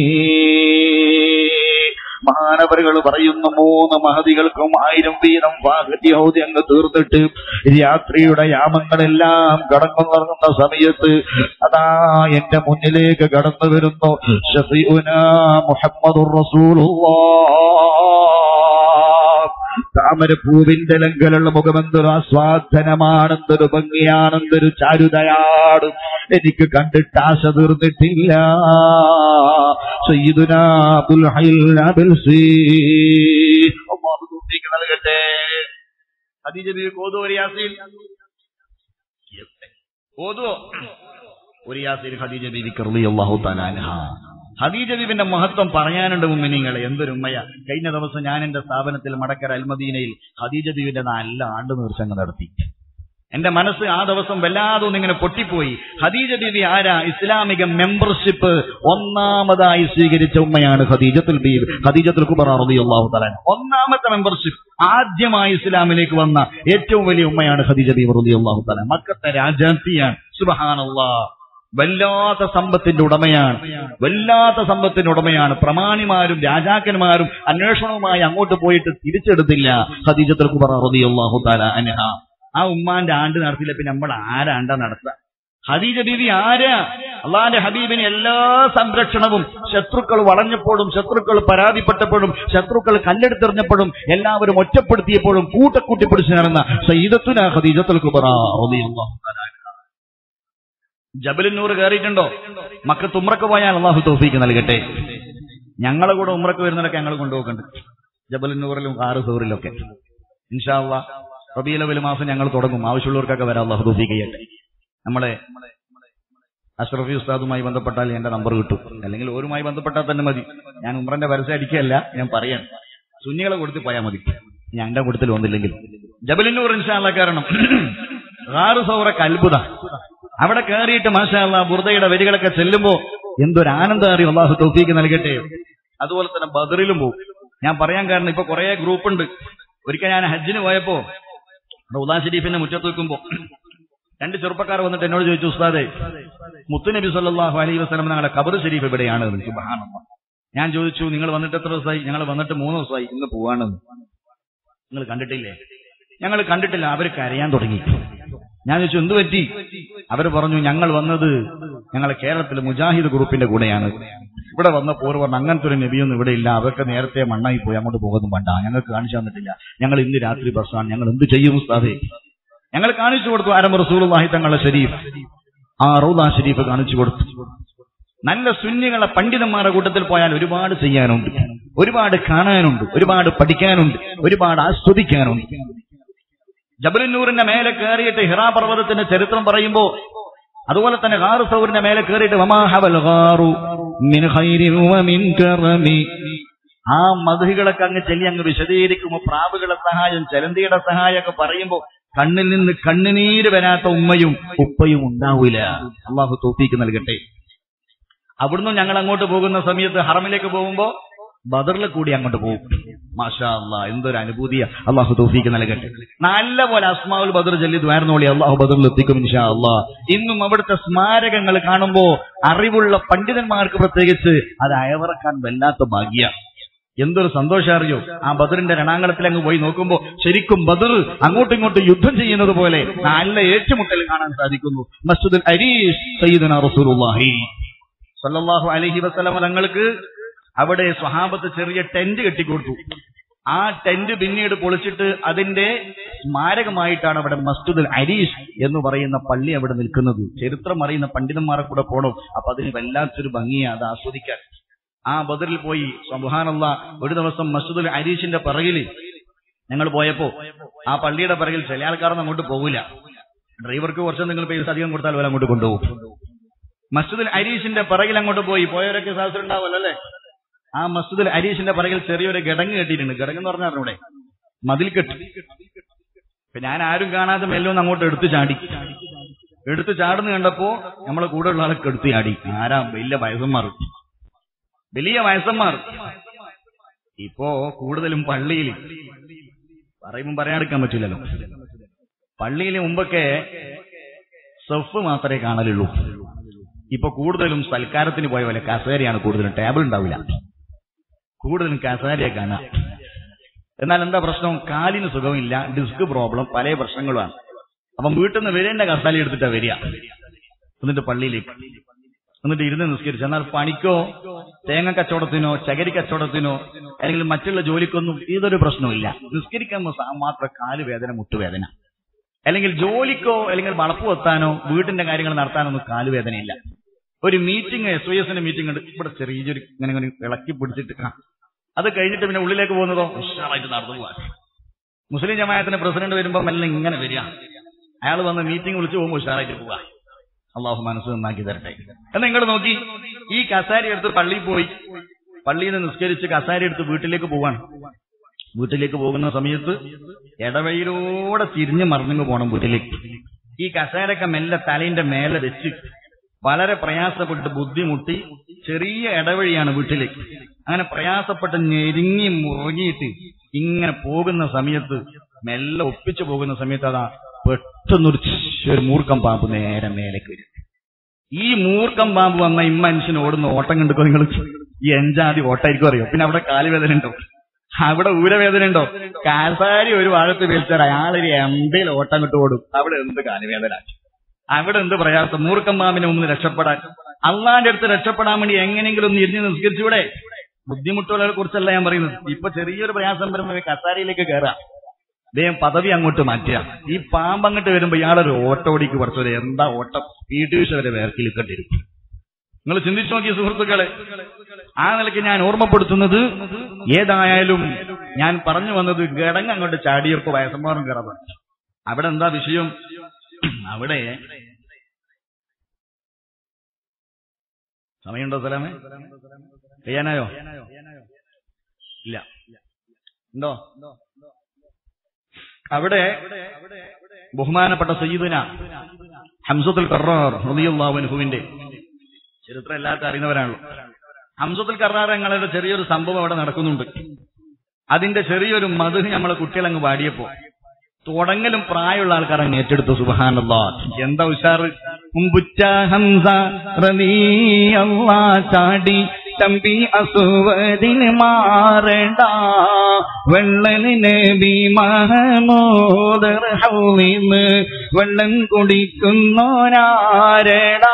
മഹാനവറുകൾ പറയുന്ന മൂന്ന് മഹതികൾക്കും ആയിരം വീതം വാഹത്യഹൗതി അങ്ങ് തീർന്നിട്ട് രാത്രിയുടെ യാമങ്ങളെല്ലാം കടന്നുറങ്ങുന്ന സമയത്ത് അതാ എന്റെ മുന്നിലേക്ക് കടന്നു വരുന്നു ഷഫീഉന മുഹമ്മദുർ റസൂലുള്ളാഹ് താമരപ്പൂവിന്റെ ലങ്കലുള്ള മുഖമെന്തൊരു ആസ്വാദനമാണെന്തൊരു ഭംഗിയാണെന്തൊരു ചാരുതയാണ് എനിക്ക് കണ്ടിട്ട് ആശ തീർന്നിട്ടില്ല സയ്യിദുന അബ്ദുൽ ഹയ്യിൽ അബൽസി അല്ലാഹു തൗഫീഖ് നൽകട്ടെ ഖദീജ ബീവി ഓതോ ഒരു യാസീൻ ഓതോ ഒരു യാസീൻ ഖദീജ ബീവിക്ക് റളിയല്ലാഹു തആല അൻഹ ഹദീജ ബീബിന്റെ മഹത്വം പറയാനുണ്ട് മുമ്മിനിങ്ങളെ എന്തൊരു ഉമ്മയ കഴിഞ്ഞ ദിവസം ഞാൻ എന്റെ സ്ഥാപനത്തിൽ മടക്കര അൽമദീനയിൽ ഹദീജ ബീബിന്റെ നല്ല ആണ്ട് നേർച്ചങ്ങ് നടത്തി എന്റെ മനസ്സ് ആ ദിവസം വല്ലാതെ ഒന്നിങ്ങനെ പൊട്ടിപ്പോയി ഖദീജ ബീവി ആരാ ഇസ്ലാമിക മെമ്പർഷിപ്പ് ഒന്നാമതായി സ്വീകരിച്ച ഉമ്മയാണ് ഖദീജത്തുൽ ബീവി ഖദീജത്തുൽ കുബറ റളിയല്ലാഹു തആല ഒന്നാമത്തെ മെമ്പർഷിപ്പ് ആദ്യമായി ഇസ്ലാമിലേക്ക് വന്ന ഏറ്റവും വലിയ ഉമ്മയാണ് ഖദീജ ബീവി റളിയല്ലാഹു തആല മക്കത്തെ രാജാത്തിയാണ് സുബ്ഹാനല്ലാഹ് വല്ലാത്ത സമ്പത്തിന്റെ ഉടമയാണ് വല്ലാത്ത സമ്പത്തിന്റെ ഉടമയാണ് പ്രമാണിമാരും രാജാക്കന്മാരും അന്വേഷണവുമായി അങ്ങോട്ട് പോയിട്ട് തിരിച്ചെടുത്തില്ല ഖദീജത്തുൽ കുബറ റളിയല്ലാഹു തആല അൻഹ ആ ഉമ്മാന്റെ ആണ്ട് നടത്തില്ല പിന്നെ നമ്മൾ ആരാണ്ടാ നടത്തുക ഹദീജ ബീവി ആരാ അള്ളാന്റെ ഹബീബിന് എല്ലാ സംരക്ഷണവും ശത്രുക്കൾ വളഞ്ഞപ്പോഴും ശത്രുക്കൾ പരാതിപ്പെട്ടപ്പോഴും ശത്രുക്കൾ കല്ലെടുത്തെറിഞ്ഞപ്പോഴും എല്ലാവരും ഒറ്റപ്പെടുത്തിയപ്പോഴും കൂട്ടക്കൂട്ടി പിടിച്ചു നടന്ന സയ്യിദത്തുന ഖദീജത്തുൽ കുബറ റളിയല്ലാഹു തആല അൻഹ. ജബലുന്നൂർ കയറിയിട്ടുണ്ടോ മക്കത്ത് ഉമ്രക്ക് പോയാൽ അള്ളാഹു തൗഫീക്ക് നൽകട്ടെ ഞങ്ങളെ കൂടെ ഉമ്രക്ക് വരുന്നവരൊക്കെ ഞങ്ങൾ കൊണ്ടുപോക്കുന്നുണ്ട് ജബലുന്നൂറിലും ആറ് സൂറിലും ഒക്കെ ഇൻഷാല്ല റബീലവൽ മാസം ഞങ്ങൾ തുടങ്ങും ആവശ്യമുള്ളവർക്കൊക്കെ വരാം അള്ളാഹു തൗഫീക്ക് ചെയ്യട്ടെ നമ്മളെ അഷ്റഫി ഉസ്താദുമായി ബന്ധപ്പെട്ടാൽ എന്റെ നമ്പർ കിട്ടും അല്ലെങ്കിൽ ഓരുമായി ബന്ധപ്പെട്ടാൽ തന്നെ മതി ഞാൻ ഉമ്രന്റെ പരസ്യം അടിക്കുകയല്ല ഞാൻ പറയാൻ സുന്നികളെ കൊടുത്ത് പോയാൽ മതി ഞങ്ങളുടെ കൂട്ടത്തിൽ വന്നില്ലെങ്കിൽ ജബലിന്നൂർ ഇൻഷാല്ല കാരണം ആറ് സൗറക്ക് അത്ഭുത അവിടെ കയറിയിട്ട് മാഷാല്ല ബുർദയുടെ വരികളൊക്കെ ചെല്ലുമ്പോ എന്തൊരു ആനന്ദം അറിയും അള്ളാഹു തൗഫീക്ക് നൽകട്ടെ അതുപോലെ തന്നെ ബദറിലും പോകും ഞാൻ പറയാൻ കാരണം ഇപ്പൊ കുറെ ഗ്രൂപ്പ് ഉണ്ട് ഒരിക്കൽ ഞാൻ ഹജ്ജിന് പോയപ്പോ അവിടെ ഉദാ ഷരീഫിന്റെ മുറ്റത്ത് വെക്കുമ്പോ രണ്ട് ചെറുപ്പക്കാർ വന്നിട്ട് എന്നോട് ചോദിച്ചു ഉസ്താദെ മുത്തുനബി സല്ലല്ലാഹു അലൈഹി വസല്ലം ഞങ്ങളുടെ ഖബർ ഷരീഫ് എവിടെയാണ് എന്ന് സുബ്ഹാനല്ലാഹ് ഞാൻ ചോദിച്ചു നിങ്ങൾ വന്നിട്ട് എത്ര ദിവസമായി ഞങ്ങൾ വന്നിട്ട് മൂന്ന് ദിവസമായി ഇന്ന് പോവാണെന്ന് നിങ്ങൾ കണ്ടിട്ടില്ലേ ഞങ്ങൾ കണ്ടിട്ടില്ല അവർ കരയാൻ തുടങ്ങി ഞാൻ ചോദിച്ചു എന്ത് പറ്റി അവർ പറഞ്ഞു ഞങ്ങൾ വന്നത് ഞങ്ങളെ കേരളത്തിലെ മുജാഹിദ് ഗ്രൂപ്പിന്റെ കൂടെയാണ് ഇവിടെ വന്ന പോർ പറഞ്ഞു അങ്ങനത്തെ ഒരു നബിയൊന്നും ഇവിടെ ഇല്ല അവർക്ക് നേരത്തെ മണ്ണായി പോയി അങ്ങോട്ട് പോകുന്നു വേണ്ട ഞങ്ങൾക്ക് കാണിച്ചു തന്നിട്ടില്ല ഞങ്ങൾ ഇന്ന് രാത്രി ബസ്സാണ് ഞങ്ങൾ എന്ത് ചെയ്യും ഉസ്താദേ ഞങ്ങൾ കാണിച്ചു കൊടുത്തു ആരംഭ റസൂലുള്ളാഹി തങ്ങളുടെ ഷരീഫ് ആ റൗദ ഷരീഫ് കാണിച്ചു കൊടുത്തു നല്ല സുന്നികളെ പണ്ഡിതന്മാരുടെ കൂട്ടത്തിൽ പോയാൽ ഒരുപാട് ചെയ്യാനുണ്ട് ഒരുപാട് കാണാനുണ്ട് ഒരുപാട് പഠിക്കാനുണ്ട് ഒരുപാട് ആസ്വദിക്കാനുണ്ട് ജബലുന്നൂറിന്റെ മേലെ കയറിയിട്ട് ഹിറാ പർവ്വതത്തിന്റെ ചരിത്രം പറയുമ്പോ അതുപോലെ തന്നെ ഹാറു സൗറിന്റെ മേലെ കയറിയിട്ട് വമാഹവൽ ഹാറു മിൻ ഖൈരിൻ വമിൻ കറമി ആ മധുകളൊക്കെ അങ്ങ് ചെല്ലി അങ്ങ് വിശദീകരിക്കുമ്പോ പ്രാവുകളുടെ സഹായം ചലന്തിയുടെ സഹായമൊക്കെ പറയുമ്പോ കണ്ണിൽ നിന്ന് കണ്ണുനീര് വരാത്ത ഉമ്മയും ഉപ്പയും ഉണ്ടാവൂല അള്ളാഹു തോപ്പിക്ക് നൽകട്ടെ അവിടുന്ന് ഞങ്ങൾ അങ്ങോട്ട് പോകുന്ന സമയത്ത് ഹറമിലേക്ക് പോകുമ്പോ ബദറിൽ കൂടി അങ്ങോട്ട് പോകും മാഷാ അല്ലാ എന്തൊരു അനുഭൂതിയാ അള്ളാഹു തൗഫീക്ക് നൽകട്ടെ നല്ല പോലെ അസ്മാവുൽ ബദർ ചൊല്ലി ദ്വാരനോളി അള്ളാഹു ബദറിൽ എത്തിക്കും ഇൻഷാ അല്ലാ ഇന്നും അവിടുത്തെ സ്മാരകങ്ങൾ കാണുമ്പോ അറിവുള്ള പണ്ഡിതന്മാർക്ക് പ്രത്യേകിച്ച് അത് അയവറക്കാൻ വല്ലാത്ത ഭാഗ്യ എന്തൊരു സന്തോഷം അറിയോ ആ ബദറിന്റെ രണാങ്കളത്തിൽ അങ്ങ് പോയി നോക്കുമ്പോ ശരിക്കും ബദർ അങ്ങോട്ടും ഇങ്ങോട്ടും യുദ്ധം ചെയ്യുന്നത് പോലെ നല്ല ഏറ്റുമുട്ടൽ കാണാൻ സാധിക്കുന്നു മസ്ജിദുൽ അരീഷ് സയ്യിദുന റസൂലുള്ളാഹി സല്ലല്ലാഹു അലൈഹി വസല്ലം തങ്ങൾക്ക് അവിടെ സ്വഹാബത്ത് ചെറിയ ടെന്റ് കെട്ടിക്കൊടുത്തു ആ ടെന്റ് പിന്നീട് പൊളിച്ചിട്ട് അതിന്റെ സ്മാരകമായിട്ടാണ് അവിടെ മസ്ജിദുൽ അരീഷ് എന്ന് പറയുന്ന പള്ളി അവിടെ നിൽക്കുന്നത് ചരിത്രം അറിയുന്ന പണ്ഡിതന്മാരെ കൂടെ പോകണം അപ്പൊ അതിന് വല്ലാത്തൊരു ഭംഗിയാ അത് ആസ്വദിക്കാൻ ആ ബദറിൽ പോയി സുബ്ഹാനല്ല ഒരു ദിവസം മസ്ജിദുൽ അരീഷിന്റെ പിറകിൽ ഞങ്ങൾ പോയപ്പോ ആ പള്ളിയുടെ പിറകിൽ ചില ആൾക്കാരൊന്നും അങ്ങോട്ട് പോകില്ല ഡ്രൈവർക്ക് കുറച്ച് നിങ്ങൾ പൈസ അധികം കൊടുത്താൽ വരെ അങ്ങോട്ട് കൊണ്ടുപോകും മസ്ജിദുൽ അരീഷിന്റെ പിറകിൽ അങ്ങോട്ട് പോയി പോയവരൊക്കെ സാഹസം ഉണ്ടാവുമല്ലോ അല്ലേ ആ മസ്ജിദുൽ അരീഷിന്റെ പിറകിൽ ചെറിയൊരു ഗടങ്ങ് കെട്ടിയിട്ടുണ്ട് ഗടങ്ങ് എന്ന് പറഞ്ഞാൽ ഇവിടെ മതിൽ കെട്ടി ഇപ്പൊ ഞാൻ ആരും കാണാതെ മെല്ലൊന്ന് അങ്ങോട്ട് എടുത്തു ചാടി എടുത്തു ചാടുന്ന കണ്ടപ്പോ നമ്മളെ കൂടെ ഉള്ള ആളൊക്കെ എടുത്തു ചാടി ആരാ വലിയ വയസ്സന്മാർ വലിയ വയസ്സന്മാർ ഇപ്പോ കൂടുതലും പള്ളിയിൽ പറയുമ്പോൾ പറയാതിരിക്കാൻ പറ്റില്ലല്ലോ പള്ളിയിൽ മുമ്പൊക്കെ സെഫ് മാത്രമേ കാണലുള്ളൂ ഇപ്പൊ കൂടുതലും സൽക്കാരത്തിന് പോയ പോലെ കസേരയാണ് കൂടുതലും ടേബിൾ ഉണ്ടാവില്ല കൂടുതലും കസേരയെ കാണാം എന്നാൽ എന്താ പ്രശ്നം കാലിന് സുഖമില്ല ഡിസ്ക് പ്രോബ്ലം പല പ്രശ്നങ്ങളുമാണ് അപ്പം വീട്ടിൽ നിന്ന് വരേണ്ട കസാല എടുത്തിട്ടാ വരിക എന്നിട്ട് പള്ളിയിലേക്ക് എന്നിട്ട് ഇരുന്ന് നിസ്കരിച്ചു എന്നാൽ പണിക്കോ തേങ്ങ കച്ചവടത്തിനോ ചകരി കച്ചവടത്തിനോ അല്ലെങ്കിൽ മറ്റുള്ള ജോലിക്കൊന്നും ഇതൊരു പ്രശ്നമില്ല നിസ്കരിക്കാൻ മാത്രം കാല് വേദന മുട്ടുവേദന അല്ലെങ്കിൽ ജോലിക്കോ അല്ലെങ്കിൽ വളപ്പ് വെത്താനോ വീട്ടിന്റെ കാര്യങ്ങൾ നടത്താനൊന്നും കാലുവേദനയില്ല ഒരു മീറ്റിംഗ് എസ് വൈ എസിന്റെ മീറ്റിംഗ് ഉണ്ട് ഇവിടെ ചെറിയൊരു ഇങ്ങനെ ഇങ്ങനെ ഇളക്കി പിടിച്ചിട്ട് ആ. അത് കഴിഞ്ഞിട്ട് പിന്നെ ഉള്ളിലേക്ക് പോകുന്നതോ ഉഷാറായിട്ട് നടന്നു പോവാൻ മുസ്ലിം ജമായത്തിന്റെ പ്രസിഡന്റ് വരുമ്പോൾ മെല്ലെ ഇങ്ങനെ വരിക അയാൾ വന്ന് മീറ്റിംഗ് വിളിച്ചു പോകുമ്പോൾ ഉഷാറായിട്ട് പോവാ അള്ളാഹു മനസ്സ് നന്നാക്കി തരട്ടെ എന്നാ നിങ്ങൾ നോക്കി ഈ കസാരി എടുത്ത് പള്ളിയിൽ പോയി പള്ളിയിൽ നിന്ന് നിസ്കരിച്ച് കസാരി എടുത്ത് വീട്ടിലേക്ക് പോവാണ് വീട്ടിലേക്ക് പോകുന്ന സമയത്ത് ഇടവഴിയിലൂടെ തിരിഞ്ഞു മറിഞ്ഞു പോകണം വീട്ടിലേക്ക് ഈ കസേരക്ക മെല്ലെ തലയിന്റെ മേലെ വെച്ച് വളരെ പ്രയാസപ്പെട്ട് ബുദ്ധിമുട്ടി ചെറിയ ഇടവഴിയാണ് വീട്ടിലേക്ക് അങ്ങനെ പ്രയാസപ്പെട്ട് ഞെരുങ്ങി മുറുകിയിട്ട് ഇങ്ങനെ പോകുന്ന സമയത്ത് മെല്ലെ ഒപ്പിച്ചു പോകുന്ന സമയത്ത് അതാ പെട്ടെന്നൊരു ഛ് ഒരു മൂർക്കം പാമ്പ് നേരെ മേലേക്ക് വരും ഈ മൂർക്കം പാമ്പ് വന്ന ഈ മനുഷ്യന് ഓടുന്ന ഓട്ടം കണ്ടിക്കോ നിങ്ങൾ ഈ എഞ്ചാതി ഓട്ടായിരിക്കും അറിയോ പിന്നെ അവിടെ കാലുവേദന ഉണ്ടോ അവിടെ ഊരവേദന ഉണ്ടോ കാസാരി ഒരു വാഴത്ത് വലിച്ചാൽ അയാളൊരു എമ്പയിൽ ഓട്ടം കിട്ടു ഓടും അവിടെ എന്ത് കാലുവേദന അവിടെ എന്ത് പ്രയാസം മൂർക്കം പാമ്പിനെ ഒന്ന് രക്ഷപ്പെടാൻ അള്ളാന്റെ അടുത്ത് രക്ഷപ്പെടാൻ വേണ്ടി എങ്ങനെയെങ്കിലും ഒന്ന് ഇരിഞ്ഞ് നിസ്കരിച്ചൂടെ ബുദ്ധിമുട്ടുകളെ കുറിച്ചല്ല ഞാൻ പറയുന്നത് ഇപ്പൊ ചെറിയൊരു പ്രയാസം വരുമ്പോൾ കസാരയിലേക്ക് കയറാം അദ്ദേഹം പദവി അങ്ങോട്ട് മാറ്റുക ഈ പാമ്പ് അങ്ങോട്ട് വരുമ്പോ ഇയാളൊരു ഓട്ടോടിക്ക് കുറച്ചൊരു എന്താ ഓട്ടം പി ടി ഉഷ വരെ വേർക്കിലിക്കണ്ടിരും നിങ്ങൾ ചിന്തിച്ചു നോക്കിയ സുഹൃത്തുക്കളെ ആ നിലയ്ക്ക് ഞാൻ ഓർമ്മപ്പെടുത്തുന്നത് ഏതായാലും ഞാൻ പറഞ്ഞു വന്നത് ഗടങ്ങ് അങ്ങോട്ട് ചാടിയപ്പോ വയസ്സന്മാരും കയറാൻ അവിടെ എന്താ വിഷയം അവിടെ സമയമുണ്ടോ സലാമേ ചെയ്യാനായോ ഇല്ല ഉണ്ടോ അവിടെ ബഹുമാനപ്പെട്ട സയ്യിദുന ഹംസത്തുൽ കറാർ റളിയല്ലാഹുവിന്റെ ചരിത്രം എല്ലാവർക്കും അറിയുന്നവരാണല്ലോ ഹംസത്തുൽ കറാർ ഞങ്ങളുടെ ചെറിയൊരു സംഭവം അവിടെ നടക്കുന്നുണ്ട് അതിന്റെ ചെറിയൊരു മധു നമ്മളെ കുട്ടികളങ്ങ് പാടിയപ്പോ തുടങ്ങലും പ്രായമുള്ള ആൾക്കാർ അങ്ങ് ഏറ്റെടുത്തു സുബഹാനല്ലാ എന്താ ഉഷാറ് മുമ്പുറ്റ ഹംസ റളിയല്ലാ ചാടി തമ്പി അസുവദിന് മാറണ്ട വെള്ളന് നബി മഹമൂദർ ഹൗലിന്ന് വെള്ളം കുടിക്കുന്നോരാരടാ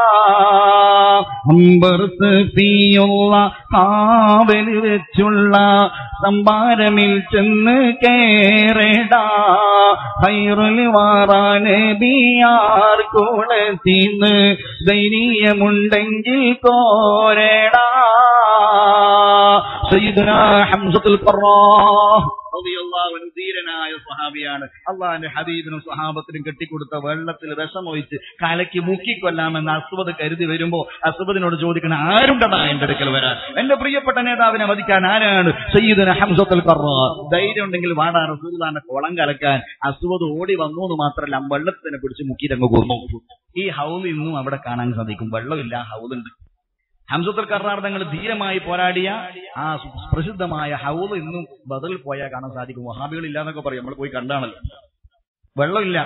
അമ്പർത്ത് തീയുള്ള കാവൽ വെച്ചുള്ള സംഭാരമിൽ ചെന്ന് കേറടാ ഹൈറുൽ വാറാനബിയാർ കുളത്തിന്ന് ധൈര്യമുണ്ടെങ്കിൽ കോരടാ സയ്യിദുന ഹംസത്തുൽ ഖറാഹ് റളിയല്ലാഹു അൻഹു ധീരനായ സ്വഹാബിയാണ് അള്ളാഹിന്റെ ഹബീബിനും സ്വഹാബത്തിനും കെട്ടിക്കൊടുത്ത വെള്ളത്തിൽ വിഷമൊഴിച്ച് കലക്കി മുക്കിക്കൊല്ലാമെന്ന് അസ്വദ് കരുതി വരുമ്പോ അസ്വദിനോട് ചോദിക്കണ ആരുണ്ടടാ എന്റെ അടുക്കൽ വരാൻ എന്റെ പ്രിയപ്പെട്ട നേതാവിനെ വധിക്കാൻ ആരാണ് സയ്യിദുന ഹംസത്തുൽ ഖറാഹ് ധൈര്യം ഉണ്ടെങ്കിൽ വാടാ റസൂലുള്ളാഹിന്റെ കുളം കലക്കാൻ അസ്വദ് ഓടി വന്നു എന്ന് മാത്രമല്ല വെള്ളത്തിനെ പിടിച്ച് മുക്കിയിട്ടങ്ങ് കൊന്നു ഈ ഹൗൽ ഇന്നും അവിടെ കാണാൻ സാധിക്കും വെള്ളമില്ല ഹൗലുണ്ട് ഹംസത്തുൽ കർണാർ തങ്ങൾ ധീരമായി പോരാടിയ ആ സു- പ്രസിദ്ധമായ ഹൗദ് ഇന്നും ബദലിൽ പോയാൽ കാണാൻ സാധിക്കും വഹാബികൾ ഇല്ലാന്നൊക്കെ പറയും നമ്മൾ പോയി കണ്ടാണല്ലോ വെള്ളമില്ല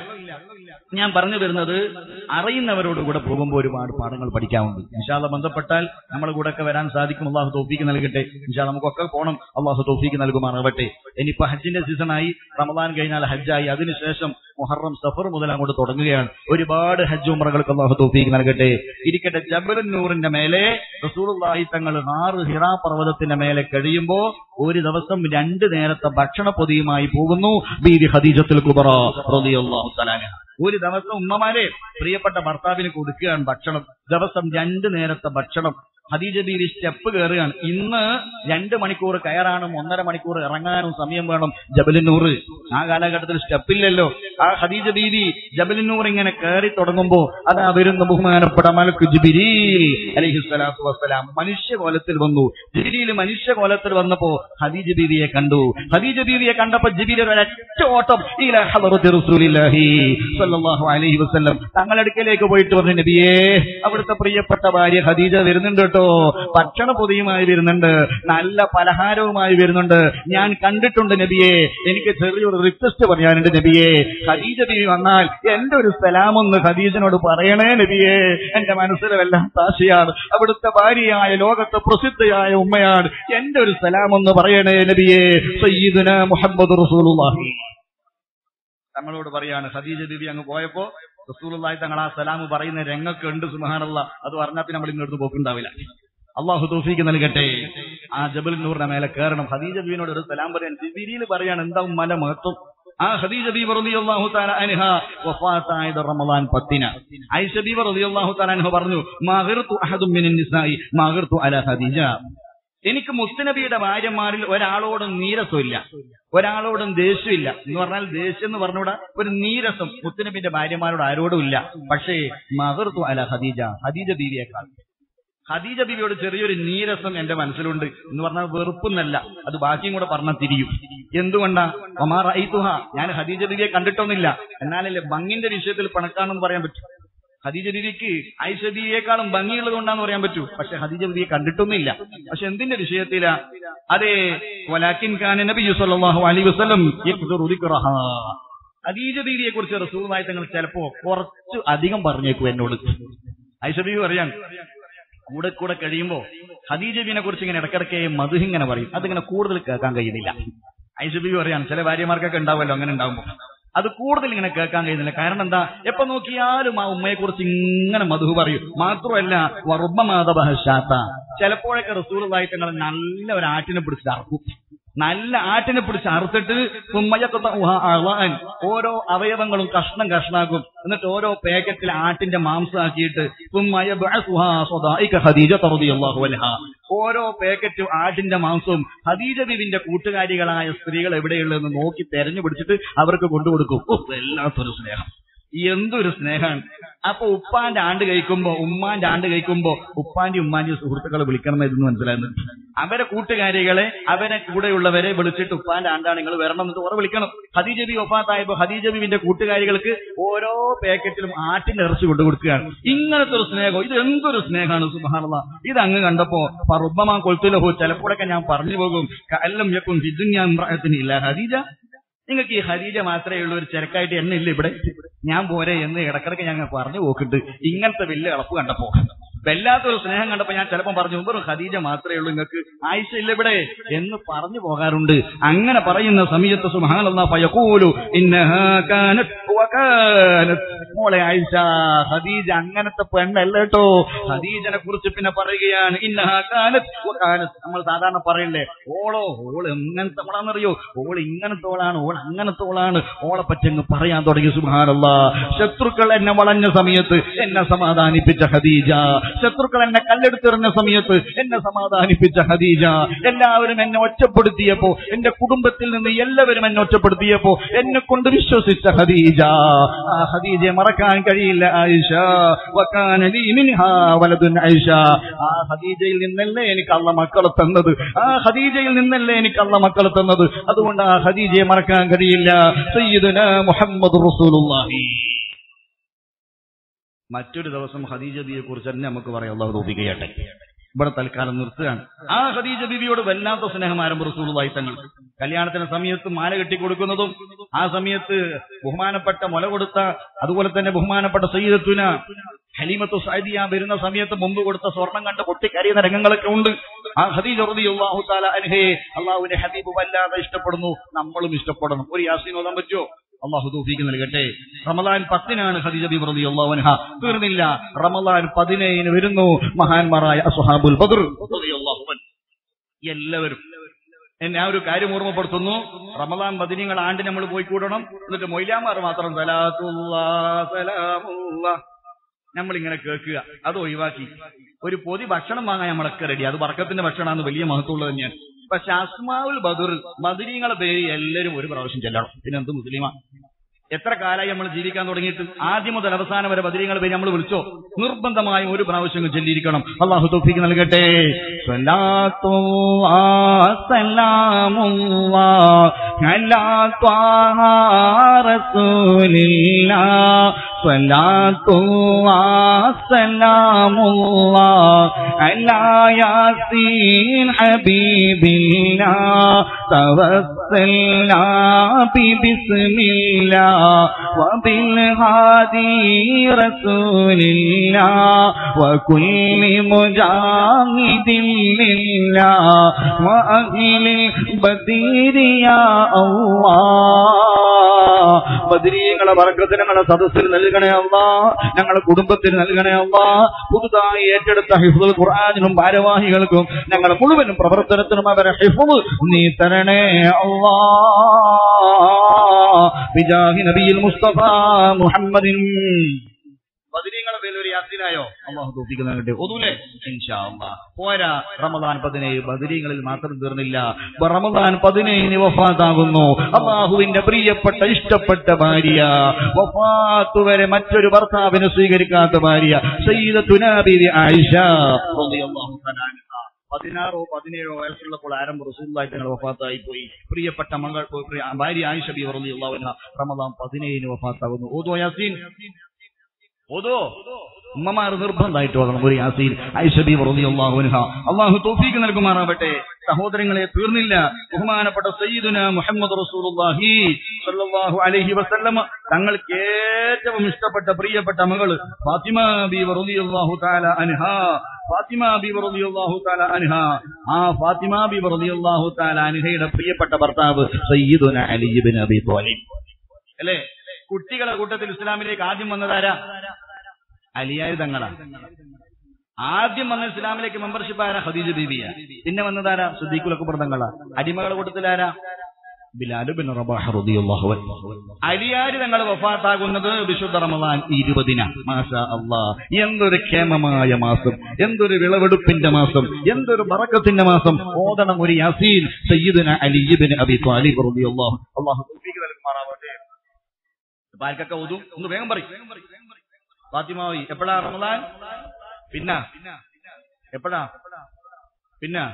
ഞാൻ പറഞ്ഞു വരുന്നത് അറിയുന്നവരോട് കൂടെ പോകുമ്പോൾ ഒരുപാട് പാഠങ്ങൾ പഠിക്കാറുണ്ട് ഇൻഷാല്ല ബന്ധപ്പെട്ടാൽ നമ്മുടെ കൂടെ ഒക്കെ വരാൻ സാധിക്കും അള്ളാഹു തോഫീക്ക് നൽകട്ടെ ഇൻഷാ നമുക്കൊക്കെ പോകണം അള്ളാഹു തോഫീക്ക് നൽകുമാറാവട്ടെ ഇനിയിപ്പോ ഹജ്ജിന്റെ സീസണായി റമദാൻ കഴിഞ്ഞാൽ ഹജ്ജായി അതിനുശേഷം മുഹറം സഫർ മുതൽ അങ്ങോട്ട് തുടങ്ങുകയാണ് ഒരുപാട് ഹജ്ജ് ഉമറകൾക്ക് അള്ളാഹു തോഫീക്ക് നൽകട്ടെ ഇരിക്കട്ടെ ജബലന്നൂറിന്റെ മേലെ റസൂലുള്ളാഹി തങ്ങൾ ആറ് ഹിറാ പർവ്വതത്തിന്റെ മേലെ കഴിയുമ്പോ ഒരു ദിവസം രണ്ട് നേരത്തെ ഭക്ഷണ പൊതിയുമായി പോകുന്നു ബീവി ഖദീജത്തുൽ കുബറ റളിയല്ലാഹു തആല അൻഹ. ഒരു ദിവസം ഉമ്മമാരെ പ്രിയപ്പെട്ട ഭർത്താവിന് കൊടുക്കുകയാണ് ഭക്ഷണം ദിവസം രണ്ട് നേരത്തെ ഭക്ഷണം ഖദീജ ബീവി സ്റ്റെപ്പ് കയറുകയാണ് ഇന്ന് രണ്ട് മണിക്കൂർ കയറാനും ഒന്നര മണിക്കൂർ ഇറങ്ങാനും സമയം വേണം ജബലിനൂർ ആ കാലഘട്ടത്തിൽ സ്റ്റെപ്പില്ലല്ലോ ആ ഖദീജ ബീവി ജബലിനൂർ ഇങ്ങനെ കയറി തുടങ്ങുമ്പോ അതാ വരുന്ന ബഹുമാനപ്പെട്ട മലക്ക് ജിബിരീൽ അലൈഹി സ്വലാത്തു വസ്സലാം മനുഷ്യകോലത്തിൽ വന്നു ജിബിരിയിൽ മനുഷ്യകോലത്തിൽ വന്നപ്പോ ഖദീജ ബീവിയെ കണ്ടു ഖദീജ ബീവിയെ കണ്ടപ്പോ ജിബിരി ഒരൊറ്റ ഓട്ടം ഇലാ ഹളറത്തി റസൂലില്ലാഹി സ്വല്ലല്ലാഹു അലൈഹി വസല്ലം തങ്ങളുടെ അടുക്കലേക്ക് പോയിട്ട് പറഞ്ഞു നബിയേ അവിടുത്തെ പ്രിയപ്പെട്ട ഭാര്യ ഖദീജ വരുന്നുണ്ട് കേട്ടോ ഭക്ഷണ പൊതിയുമായി വരുന്നുണ്ട് നല്ല പലഹാരവുമായി വരുന്നുണ്ട് ഞാൻ കണ്ടിട്ടുണ്ട് നബിയെ എനിക്ക് ചെറിയൊരു റിക്വസ്റ്റ് പറയാനുണ്ട് നബിയെ ഖദീജ ബീവി വന്നാൽ എന്റെ ഒരു സലാമൊന്ന് ഖദീജനോട് പറയണേ നബിയെ എന്റെ മനസ്സിലെ വല്ലാത്ത ആശയാണ് അവിടുത്തെ ഭാര്യയായ ലോകത്തെ പ്രസിദ്ധയായ ഉമ്മയാണ് എന്റെ ഒരു സലാമൊന്ന് പറയണേ നബിയെ സയ്യിദുന മുഹമ്മദ് റസൂലുള്ളാഹി തങ്ങളോട് പറയാണ് ഖദീജ ബീവി അങ്ങ് പോയപ്പോ റസൂലുള്ളാഹി തങ്ങൾ ആ സലാം പറയുന്ന രംഗൊക്കെ ഉണ്ട് സുബ്ഹാനല്ല അത് പറഞ്ഞാൽ പിന്നെ നമ്മൾ ഇങ്ങോട്ട് പോക്കുണ്ടാവില്ല അള്ളാഹു തൗഫീക്ക് നൽകട്ടെ ആ ജബൽ നൂറിന്റെ മേലെ കയറണം ഖദീജ ബീവിനോട് ഒരു സലാം പറയാൻ ജിബിരിയിൽ പറയാണ് എന്താ മല മഹത്വം ആ ഖദീജ ബീവി റളിയല്ലാഹു തആല അൻഹ വഫാത്തായത് റമളാൻ 10 ഐഷ ബീവി റളിയല്ലാഹു തആല അൻഹ പറഞ്ഞു മാഗിർതു അഹദും മിനൻ നിസായി മാഗിർതു അലാ ഖദീജ എനിക്ക് മുസ്തനബിയുടെ ഭാര്യമാരിൽ ഒരാളോടും നീരസമില്ല ഒരാളോടും ദേഷ്യമില്ല എന്ന് പറഞ്ഞാൽ ദേഷ്യം എന്ന് പറഞ്ഞുകൂടാ ഒരു നീരസം മുസ്തനബിന്റെ ഭാര്യമാരോട് ആരോടും ഇല്ല പക്ഷേ മഹർത്തു അല ഖദീജ ഖദീജ ബീവിയേക്കാൾ ഖദീജ ബിബിയോട് ചെറിയൊരു നീരസം എന്റെ മനസ്സിലുണ്ട് എന്ന് പറഞ്ഞാൽ വെറുപ്പൊന്നല്ല അത് ബാക്കിയും കൂടെ പറഞ്ഞാൽ തിരിയും എന്തുകൊണ്ടാ ഒമാർ ഐതുഹ ഞാൻ ഖദീജ ബിബിയെ കണ്ടിട്ടൊന്നുമില്ല എന്നാലല്ലേ ഭംഗിന്റെ വിഷയത്തിൽ പണക്കാണെന്ന് പറയാൻ പറ്റും ഖദീജ ബിബിക്ക് ആയിഷ ബിബിയേക്കാളും ഭംഗിയുള്ളത് കൊണ്ടാന്ന് പറയാൻ പറ്റൂ പക്ഷെ ഖദീജ ബിബിയെ കണ്ടിട്ടൊന്നുമില്ല പക്ഷെ എന്തിന്റെ വിഷയത്തിലാ അതെ വലാക്കിൻ ഖാൻ നബി സല്ലല്ലാഹു അലൈഹി വസല്ലം യഖ്ദുറു ദിക്റഹ ഖദീജ ബീവിയെ കുറിച്ച് റസൂലുള്ളാഹി തങ്ങൾ ചിലപ്പോ കുറച്ച് അധികം പറഞ്ഞേക്കും എന്നോട് ആയിഷ ബീവി പറയാൻ കൂടെ കൂടെ കഴിയുമ്പോ ഖദീജ ബീവിനെ കുറിച്ച് ഇങ്ങനെ ഇടക്കിടക്ക് മധു ഇങ്ങനെ പറയും അതിങ്ങനെ കൂടുതൽ കേൾക്കാൻ കഴിയുന്നില്ല ഐഷ ബീവി പറയാൻ ചില ഭാര്യമാർക്കൊക്കെ ഉണ്ടാവുമല്ലോ അങ്ങനെ ഉണ്ടാവുമ്പോ അത് കൂടുതൽ ഇങ്ങനെ കേൾക്കാൻ കഴിയുന്നില്ല കാരണം എന്താ എപ്പോ നോക്കിയാലും ആ ഉമ്മയെ കുറിച്ച് ഇങ്ങനെ മധു പറയും മാത്രമല്ല വറുബമാതബഹശാത്ത ചിലപ്പോഴൊക്കെ റസൂലായി തങ്ങൾ നല്ല ഒരു ആറ്റിനെ പിടിച്ചിട്ട് അറക്കും നല്ല ആറ്റിനെ പിടിച്ച് അറുത്തിട്ട് സുമ്മയക്കത്ത അളാൻ ഓരോ അവയവങ്ങളും കഷ്ണം കഷ്ണാക്കും എന്നിട്ട് ഓരോ പാക്കറ്റിൽ ആട്ടിന്റെ മാംസമാക്കിയിട്ട് സുമ്മയ ബഅസുഹാ സ്വദായിക ഖദീജ റളിയല്ലാഹു അൻഹ ഓരോ പാക്കറ്റും ആട്ടിന്റെ മാംസവും ഖദീജ ബിബിന്റെ കൂട്ടുകാരികളായ സ്ത്രീകൾ എവിടെയുള്ളതെന്ന് നോക്കി തെരഞ്ഞു പിടിച്ചിട്ട് അവർക്ക് കൊണ്ടുകൊടുക്കും ഉഫ്, വല്ലാത്തൊരു സ്നേഹം എന്തൊരു സ്നേഹമാണ് അപ്പൊ ഉപ്പാന്റെ ആണ്ട് കഴിക്കുമ്പോ ഉമ്മാന്റെ ആണ്ട് കഴിക്കുമ്പോ ഉപ്പാന്റെ ഉമ്മാന്റെ സുഹൃത്തുക്കളെ വിളിക്കണമെന്ന് മനസ്സിലായിരുന്നു അവരെ കൂട്ടുകാരികളെ അവരെ കൂടെയുള്ളവരെ വിളിച്ചിട്ട് ഉപ്പാന്റെ ആണ്ടാണ് നിങ്ങൾ വരണം എന്നിട്ട് ഓരോ വിളിക്കണം ഹദീജബി ഒഫാത്തായപ്പോ ഹദീജബിന്റെ കൂട്ടുകാരികൾക്ക് ഓരോ പാക്കറ്റിലും ആട്ടിന്റെ ഇറച്ചി കൊണ്ടു കൊടുക്കുകയാണ് ഇങ്ങനത്തെ ഒരു സ്നേഹം ഇത് എന്തൊരു സ്നേഹമാണ് സുബാനുള്ള ഇത് അങ്ങ് കണ്ടപ്പോ പറുബമാ കൊൽത്തുലഹു ചിലപ്പോഴൊക്കെ ഞാൻ പറഞ്ഞു പോകും കല്ലം യക്കും ഹിദുഞ്ഞാൻ ഇല്ല ഹദീജ നിങ്ങൾക്ക് ഈ ഹരീജ മാത്രമേ ഉള്ളൂ ഒരു ചെരക്കായിട്ട് എന്നെ ഇല്ല ഇവിടെ ഞാൻ പോരെ എന്ന് ഇടക്കിടക്ക് ഞങ്ങൾ പറഞ്ഞു പോക്കിട്ട് ഇങ്ങനത്തെ വലിയ ഇളപ്പ് കണ്ടപ്പോ വല്ലാത്തൊരു സ്നേഹം കണ്ടപ്പോ ഞാൻ ചിലപ്പോൾ പറഞ്ഞു വെറും ഖദീജ മാത്രമേ ഉള്ളൂ നിങ്ങൾക്ക് ആയിഷ ഇല്ല ഇവിടെ എന്ന് പറഞ്ഞു പോകാറുണ്ട് അങ്ങനെ പറയുന്ന സമയത്ത് സുബ്ഹാനല്ലാഹ് ഫയഖൂലു ഇന്നഹാ കാനത് വകാനത് മോളെ ആയിഷ ഖദീജ അങ്ങനത്തെ പെണ്ണല്ല കേട്ടോ ഖദീജനെ കുറിച്ച് പിന്നെ പറയുകയാണ് ഇന്നഹാ കാനത് വകാനത് നമ്മൾ സാധാരണ പറയണ്ടേ ഓളോ ഓൾ എങ്ങനത്തെ ഓളാണെന്നറിയോ ഓൾ ഇങ്ങനത്തെ ഓളാണ് ഓൾ അങ്ങനത്തെ ഓളാണ് ഓളെ പറ്റി അങ്ങ് പറയാൻ തുടങ്ങി സുബ്ഹാനല്ലാ ശത്രുക്കൾ എന്നെ വളഞ്ഞ സമയത്ത് എന്നെ സമാധാനിപ്പിച്ച ഖദീജ ശത്രുക്കൾ എന്നെ കല്ലെടുത്തെറിഞ്ഞ സമയത്ത് എന്നെ സമാധാനിപ്പിച്ച ഖദീജ എല്ലാവരും എന്നെ ഒറ്റപ്പെടുത്തിയപ്പോ എന്റെ കുടുംബത്തിൽ നിന്ന് എല്ലാവരും എന്നെ ഒറ്റപ്പെടുത്തിയപ്പോ എന്നെ കൊണ്ട് വിശ്വസിച്ച ഖദീജ ആ ഖദീജയെ മറക്കാൻ കഴിയില്ല ആയിഷ വക്കാന ലീ മിൻഹാ വലതുൻ ആയിഷ ആ ഖദീജയിൽ നിന്നല്ലേ എനിക്ക് അള്ള മക്കളെ തന്നത് ആ ഖദീജയിൽ നിന്നല്ലേ എനിക്ക് അള്ള മക്കളെ തന്നത് അതുകൊണ്ട് ആ ഖദീജയെ മറക്കാൻ കഴിയില്ല സയ്യിദുന മുഹമ്മദ് റസൂലുള്ളാഹി മറ്റൊരു ദിവസം ഖദീജ ബിയെ കുറിച്ച് തന്നെ നമുക്ക് പറയാം അള്ളാഹു തോപ്പിക്കട്ടെ ഇവിടെ തൽക്കാലം നിർത്തുകയാണ് ആ ഖദീജ ബിബിയോട് വല്ലാത്ത സ്നേഹം ആരംഭ റസൂലുള്ളാഹി തന്നെ കല്യാണത്തിന് സമയത്ത് മാല കെട്ടിക്കൊടുക്കുന്നതും ആ സമയത്ത് ബഹുമാനപ്പെട്ട മുല കൊടുത്ത അതുപോലെ തന്നെ ബഹുമാനപ്പെട്ട സയ്യിദത്തുന ഹലീമത്തു സൈദിയ വരുന്ന സമയത്ത് മുമ്പ് കൊടുത്ത സ്വർണം കണ്ട് പൊട്ടിക്കരയുന്ന രംഗങ്ങളൊക്കെ ഉണ്ട് ആ ഖദീജ റളിയല്ലാഹു തആല അൻഹേ അള്ളാഹുവിന്റെ ഹബീബ് വല്ലാതെ ഇഷ്ടപ്പെടുന്നു നമ്മളും ഇഷ്ടപ്പെടണം ഒരു യാസീൻ ഓതാൻ പറ്റുമോ അള്ളാഹു തൗഫീഖ് നൽകട്ടെ റമദാൻ പത്തിനാണ് ഖദീജ ബി റളിയല്ലാഹു അൻഹ തീർന്നില്ല റമദാൻ പതിനേഴിന് വരുന്നു മഹാന്മാരായ അസ്ഹാബുൽ ബദർ റളിയല്ലാഹു അൻഹു എല്ലാവരും എന്നെ ആ ഒരു കാര്യം ഓർമ്മപ്പെടുത്തുന്നു റമദാൻ പതിനീങ്ങൾ ആണ്ട് നമ്മൾ പോയി കൂടണം എന്നിട്ട് മൊയ്ലാമാർ മാത്രം സലാത്തുല്ലാ സലാമുല്ലാ നമ്മളിങ്ങനെ കേൾക്കുക അത് ഒഴിവാക്കി ഒരു പൊതി ഭക്ഷണം വാങ്ങാൻ നമ്മളൊക്കെ റെഡി അത് വർക്കത്തിന്റെ ഭക്ഷണമാണ് വലിയ മഹത്വമുള്ളത് തന്നെയാണ് പക്ഷെ അസ്മാവുൽ ബദുർ ബദരീങ്ങളെ പേര് എല്ലാവരും ഒരു പ്രാവശ്യം ചെല്ലണം പിന്നെ എന്ത് മുസ്ലിമാ എത്ര കാലമായി നമ്മൾ ജീവിക്കാൻ തുടങ്ങിയിട്ട് ആദ്യം മുതൽ അവസാനം വരെ ബദരീങ്ങളെ പേര് നമ്മൾ വിളിച്ചോ നിർബന്ധമായും ഒരു പ്രാവശ്യം ചെല്ലിയിരിക്കണം അള്ളാഹു തോഫിക്ക് നൽകട്ടെ സ്വലാത്തു സലാമുല്ലാ അലാ ത്വാഹ റസൂലില്ലാ സ്വലാത്തു സലാമുല്ലാ അലാ യാസീൻ ഹബീബില്ലാ തവസ്സൽനാ ബിസ്മില്ലാ وبالهادي رسول الله وكل مجاهد لله وأهل البدير يا الله ബദരീങ്ങളെ വർഗത്തിന് ഞങ്ങളുടെ സദസ്സിൽ നൽകണേ അല്ല ഞങ്ങളുടെ കുടുംബത്തിന് നൽകണേ അല്ല പുതുതായി ഏറ്റെടുത്ത ഹിഫുൽ ഖുർആാനിനും ഭാരവാഹികൾക്കും ഞങ്ങളുടെ മുഴുവനും പ്രവർത്തനത്തിനും അവരെ ഹിഫുൽ നീ തരണേ അല്ലാ ബിജാഹി നബിയിൽ മുസ്തഫ മുഹമ്മദിൻ ബദരീങ്ങളെ സഭയിൽ ഒരു യാത്രയിലായോ അള്ളാഹു തോപ്പിക്കുന്ന കിട്ടി ഒതുലേ ഇൻഷാ അല്ലാഹ്. പോരാ റമദാൻ പതിനേഴ് ബദരീങ്ങളിൽ മാത്രം തീർന്നില്ല റമദാൻ പതിനേഴിന് വഫാത്താകുന്നു അള്ളാഹുവിന്റെ പ്രിയപ്പെട്ട ഇഷ്ടപ്പെട്ട ഭാര്യ വഫാത്ത് വരെ മറ്റൊരു ഭർത്താവിനെ സ്വീകരിക്കാത്ത ഭാര്യ സയ്യിദത്തുനാ ബീവി ആയിഷ റളിയല്ലാഹു തആല അൻഹ. പതിനാറോ പതിനേഴോ വയസ്സുള്ളപ്പോൾ ആരംഭ റസൂല്ലായി തങ്ങൾ വഫാത്തായി പോയി പ്രിയപ്പെട്ട മകൾ പ്രിയ- ഭാര്യ ആയിഷ ബി റളിയല്ലാഹു അൻഹ റമദാൻ പതിനേഴിന് വഫാത്താകുന്നു ഓതോ യാസീൻ ഓതോ ഉമ്മമാർ നിർബന്ധമായിട്ട് ഓതണം ഒരു യാസീൻ ആയിഷ ബി റളിയല്ലാഹു അൻഹ അള്ളാഹു തൗഫീഖ് നൽകുമാറാവട്ടെ സഹോദരങ്ങളെ തീർന്നില്ല ബഹുമാനപ്പെട്ട സയ്യിദുന മുഹമ്മദ് റസൂലുള്ളാഹി സ്വല്ലല്ലാഹു അലൈഹി വസല്ലം തങ്ങൾക്ക് ഏറ്റവും ഇഷ്ടപ്പെട്ട പ്രിയപ്പെട്ട മകള് ഫാത്തിമ ബി റളിയല്ലാഹു തആല അൻഹ ഫാത്തിമ ബി റളിയല്ലാഹു തആല അൻഹ ആ ഫാത്തിമ ബി റളിയല്ലാഹു തആല അൻഹയുടെ പ്രിയപ്പെട്ട ഭർത്താവ് സയ്യിദുന അലി ഇബ്നു അബി ത്വാലിബ് അല്ലേ കുട്ടികളെ കൂട്ടത്തിൽ ഇസ്ലാമിലേക്ക് ആദ്യം വന്നതാരാ അലിയായി തങ്ങളാ ആദ്യം വന്ന ഇസ്ലാമിലേക്ക് മെമ്പർഷിപ്പ് ആരാ ഖദീജ ബീബിയ പിന്നെ വന്നതാരാ സുദ്ദീഖുലൊക്കെ തങ്ങളാ അടിമകളെ കൂട്ടത്തിലാരാ ബിലാലു ബിൻ റബാഹ് റളിയല്ലാഹു അൻഹു അലിയാര് തങ്ങൾ വഫാത്താകുന്നത് വിശുദ്ധ റമദാൻ ഇരുപതിന മാഷാ അല്ലാ എന്തൊരു ക്ഷേമമായ മാസം എന്തൊരു വിളവെടുപ്പിന്റെ മാസം എന്തൊരു ബറക്കത്തിന്റെ മാസം ഓതണം ഒരു യാസീൻ സയ്യിദുന അലി ഇബ്നു അബി ത്വാലിബ് റളിയല്ലാഹു അല്ലാഹു തൗഫീഖ് നൽകുമാറാവട്ടെ ഇപ്പൊ ആർക്കൊക്കെ ഓതും ഒന്ന് വേഗം പറയും ഫാത്തിമാവി എപ്പോഴാ റമദാൻ പിന്നെ എപ്പോഴാ പിന്നെ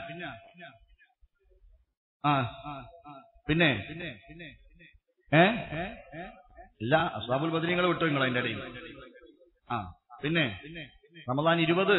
ആ പിന്നെ ഏ ഇല്ല അസ്വാബുൽ ബദരീങ്ങളെ വിട്ടു നിങ്ങൾ അതിന്റെ ഇടയിൽ ആ പിന്നെ റമദാൻ ഇരുപത്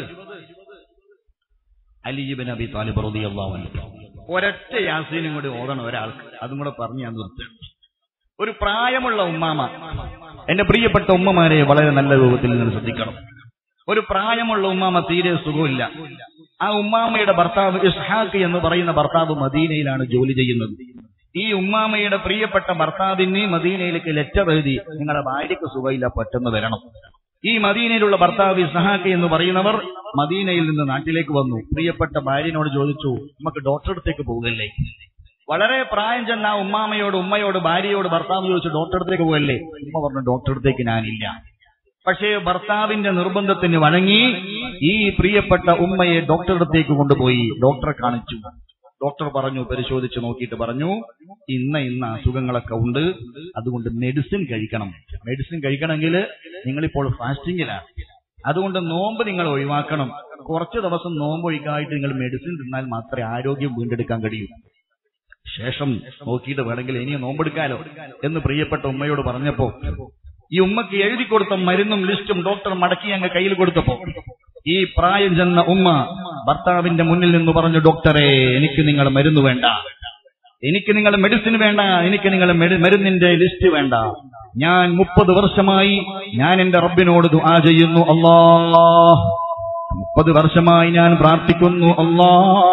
അലിജിബിൻ അബി താലിബ് റളിയല്ലാഹു അൻഹു ഒരൊറ്റ യാസീനും കൂടി ഓതണം ഒരാൾക്ക് അതും കൂടെ പറഞ്ഞ് ഞാൻ നിർത്തുകയാണ് ഒരു പ്രായമുള്ള ഉമ്മാമ എന്റെ പ്രിയപ്പെട്ട ഉമ്മമാരെ വളരെ നല്ല രൂപത്തിൽ നിങ്ങൾ ശ്രദ്ധിക്കണം ഒരു പ്രായമുള്ള ഉമ്മാമ തീരെ സുഖമില്ല ആ ഉമ്മാമയുടെ ഭർത്താവ് ഇസ്ഹാഖ് എന്ന് പറയുന്ന ഭർത്താവ് മദീനയിലാണ് ജോലി ചെയ്യുന്നത് ഈ ഉമ്മാമയുടെ പ്രിയപ്പെട്ട ഭർത്താവിന് മദീനയിലേക്ക് ലെറ്റർ എഴുതി നിങ്ങളുടെ ഭാര്യയ്ക്ക് സുഖമില്ല പെട്ടെന്ന് വരണം ഈ മദീനയിലുള്ള ഭർത്താവ് ഇസ്ഹാഖ് എന്ന് പറയുന്നവർ മദീനയിൽ നിന്ന് നാട്ടിലേക്ക് വന്നു പ്രിയപ്പെട്ട ഭാര്യനോട് ചോദിച്ചു നമുക്ക് ഡോക്ടറെ അടുത്തേക്ക് പോകല്ലേ വളരെ പ്രായം ചെന്ന ആ ഉമ്മാമയോട് ഉമ്മയോട് ഭാര്യയോട് ഭർത്താവ് ചോദിച്ചു ഡോക്ടറെ അടുത്തേക്ക് പോകല്ലേ ഉമ്മ പറഞ്ഞു ഡോക്ടറെ അടുത്തേക്ക് ഞാനില്ല പക്ഷേ ഭർത്താവിന്റെ നിർബന്ധത്തിന് വഴങ്ങി ഈ പ്രിയപ്പെട്ട ഉമ്മയെ ഡോക്ടറെ അടുത്തേക്ക് കൊണ്ടുപോയി ഡോക്ടറെ കാണിച്ചു ഡോക്ടർ പറഞ്ഞു പരിശോധിച്ച് നോക്കിയിട്ട് പറഞ്ഞു ഇന്ന ഇന്ന അസുഖങ്ങളൊക്കെ ഉണ്ട് അതുകൊണ്ട് മെഡിസിൻ കഴിക്കണം മെഡിസിൻ കഴിക്കണമെങ്കിൽ നിങ്ങളിപ്പോൾ ഫാസ്റ്റിംഗിലാണ് അതുകൊണ്ട് നോമ്പ് നിങ്ങൾ ഒഴിവാക്കണം കുറച്ച് ദിവസം നോമ്പ് ഒഴിക്കായിട്ട് നിങ്ങൾ മെഡിസിൻ തിന്നാൽ മാത്രമേ ആരോഗ്യം വീണ്ടെടുക്കാൻ കഴിയൂ ശേഷം നോക്കിയിട്ട് വേണമെങ്കിൽ ഇനി നോമ്പെടുക്കാലോ എന്ന് പ്രിയപ്പെട്ട ഉമ്മയോട് പറഞ്ഞപ്പോ ഈ ഉമ്മക്ക് എഴുതി കൊടുത്ത മരുന്നും ലിസ്റ്റും ഡോക്ടർ മടക്കി അങ്ങ് കയ്യിൽ കൊടുത്തപ്പോ ഈ പ്രായം ചെന്ന ഉമ്മ ഭർത്താവിന്റെ മുന്നിൽ നിന്ന് പറഞ്ഞു ഡോക്ടറെ എനിക്ക് നിങ്ങൾ മരുന്ന് വേണ്ട എനിക്ക് നിങ്ങൾ മെഡിസിൻ വേണ്ട എനിക്ക് നിങ്ങൾ മരുന്നിന്റെ ലിസ്റ്റ് വേണ്ട ഞാൻ മുപ്പത് വർഷമായി ഞാൻ എന്റെ റബ്ബിനോട് ദുആ ചെയ്യുന്നു അല്ലാ മുപ്പത് വർഷമായി ഞാൻ പ്രാർത്ഥിക്കുന്നു അല്ലാ